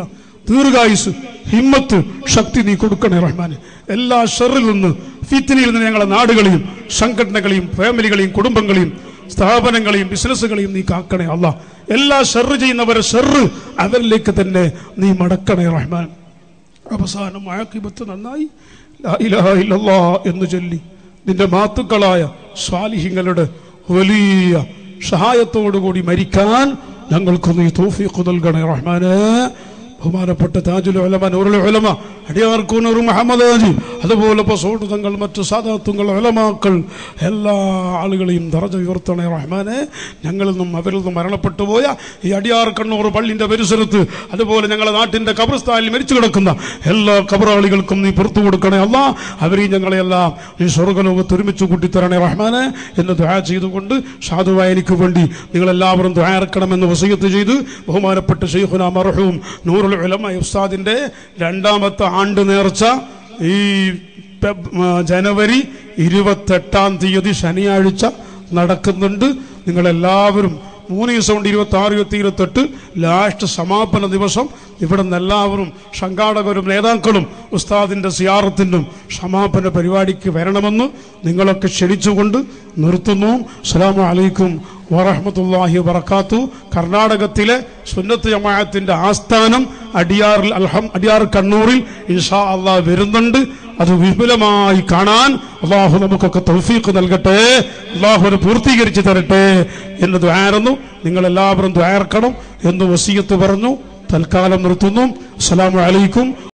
ദീർഘായുസ് ഹിമ്മത്ത് ശക്തി നീ കൊടുക്കണേ റഹ്മാന് എല്ലാ ഷെറിൽ നിന്ന് ഫിത്തിനിൽ നിന്ന് ഞങ്ങളെ നാടുകളെയും സംഘടനകളെയും ഫാമിലികളെയും കുടുംബങ്ങളെയും സ്ഥാപനങ്ങളെയും ബിസിനസ്സുകളെയും നീ കാക്കണേ അല്ല എല്ലാ ഷെറ് ചെയ്യുന്നവരെ ഷെറ് അവരിലേക്ക് തന്നെ നീ മടക്കണേ റഹ്മാൻ അവസാനം ആക്കിബത്ത് നന്നായി ലാ ഇലാഹ ഇല്ലല്ലാ എന്ന് ചൊല്ലി നിന്റെ മാത്തുക്കളായ സ്വാലിഹിങ്ങളുടെ വലിയ സഹായത്തോടുകൂടി മരിക്കാൻ ഞങ്ങൾക്ക് നീ തോഫീഖ് നൽകണേ റഹ്മാനെ ബഹുമാനപ്പെട്ട താജുൽ ഉലമ നൂറുൽ ഉലമ അടിയാർക്കൂനൂർ മുഹമ്മദ് ഹാജി അതുപോലെ പസോട്ട് തങ്ങൾ മറ്റു സാദാത്തുങ്ങൾ ഉലമാക്കൾ എല്ലാ ആളുകളെയും ദറജ ഉയർത്തണേ റഹ്മാനെ ഞങ്ങളിൽ നിന്നും അവരിൽ നിന്നും മരണപ്പെട്ടു പോയ ഈ അടിയാർ കണ്ണൂർ പള്ളിന്റെ പരിസരത്ത് അതുപോലെ ഞങ്ങളുടെ നാട്ടിന്റെ കബർസ്ഥാനിൽ മരിച്ചു കിടക്കുന്ന എല്ലാ കബറാളികൾക്കും നീ പുറത്തു കൊടുക്കണേ അല്ല അവരെയും ഞങ്ങളെയെല്ലാം ഈ സ്വർഗലോകത്ത് ഒരുമിച്ച് കൂട്ടിത്തരണേ റഹ്മാനെ എന്ന് ദുആ ചെയ്തുകൊണ്ട് സാധുവായ എനിക്ക് വേണ്ടി നിങ്ങളെല്ലാവരും ദ്വാരക്കണമെന്ന് വസീയത്ത് ചെയ്ത് ബഹുമാനപ്പെട്ട ഷെയ്ഖുന മർഹൂം നൂറുൽ ഉലമ ഉസ്താദിന്റെ രണ്ടാമത്തെ ആണ്ട് നേർച്ച ഈ ഫെബ്- ആ, ജനുവരി ഇരുപത്തെട്ടാം തീയതി ശനിയാഴ്ച നടക്കുന്നുണ്ട് നിങ്ങളെല്ലാവരും മൂന്ന് ദിവസം കൊണ്ട് ഇരുപത്തി ആറ് ഇരുപത്തി ഇരുപത്തെട്ട് ലാസ്റ്റ് സമാപന ദിവസം ഇവിടെ നിന്ന് എല്ലാവരും സംഘാടകരും നേതാക്കളും ഉസ്താദിന്റെ സിയാറത്തിനും സമാപന പരിപാടിക്ക് വരണമെന്ന് നിങ്ങളൊക്കെ ക്ഷണിച്ചുകൊണ്ട് നിർത്തുന്നു അസ്സലാമു അലൈക്കും വറഹമത്തല്ലാഹി വബർക്കാത്തു കർണാടകത്തിലെ സുന്നത്ത് ജമാഅത്തിന്റെ ആസ്ഥാനം അടിയാറിൽ അൽഹം അടിയാർ കണ്ണൂരിൽ ഇൻഷാ അള്ളാഹ് വരുന്നുണ്ട് അത് വിപുലമായി കാണാൻ അള്ളാഹു നമുക്കൊക്കെ തൗഫീഖ് നൽകട്ടെ അള്ളാഹു അത് പൂർത്തീകരിച്ച് തരട്ടെ എന്ന് ദ്വാരുന്നു നിങ്ങൾ എല്ലാവരും ദ്വാർക്കണം എന്ന് വസീയത്ത് പറഞ്ഞു തൽക്കാലം നിർത്തുന്നു അസ്സലാമു അലൈക്കും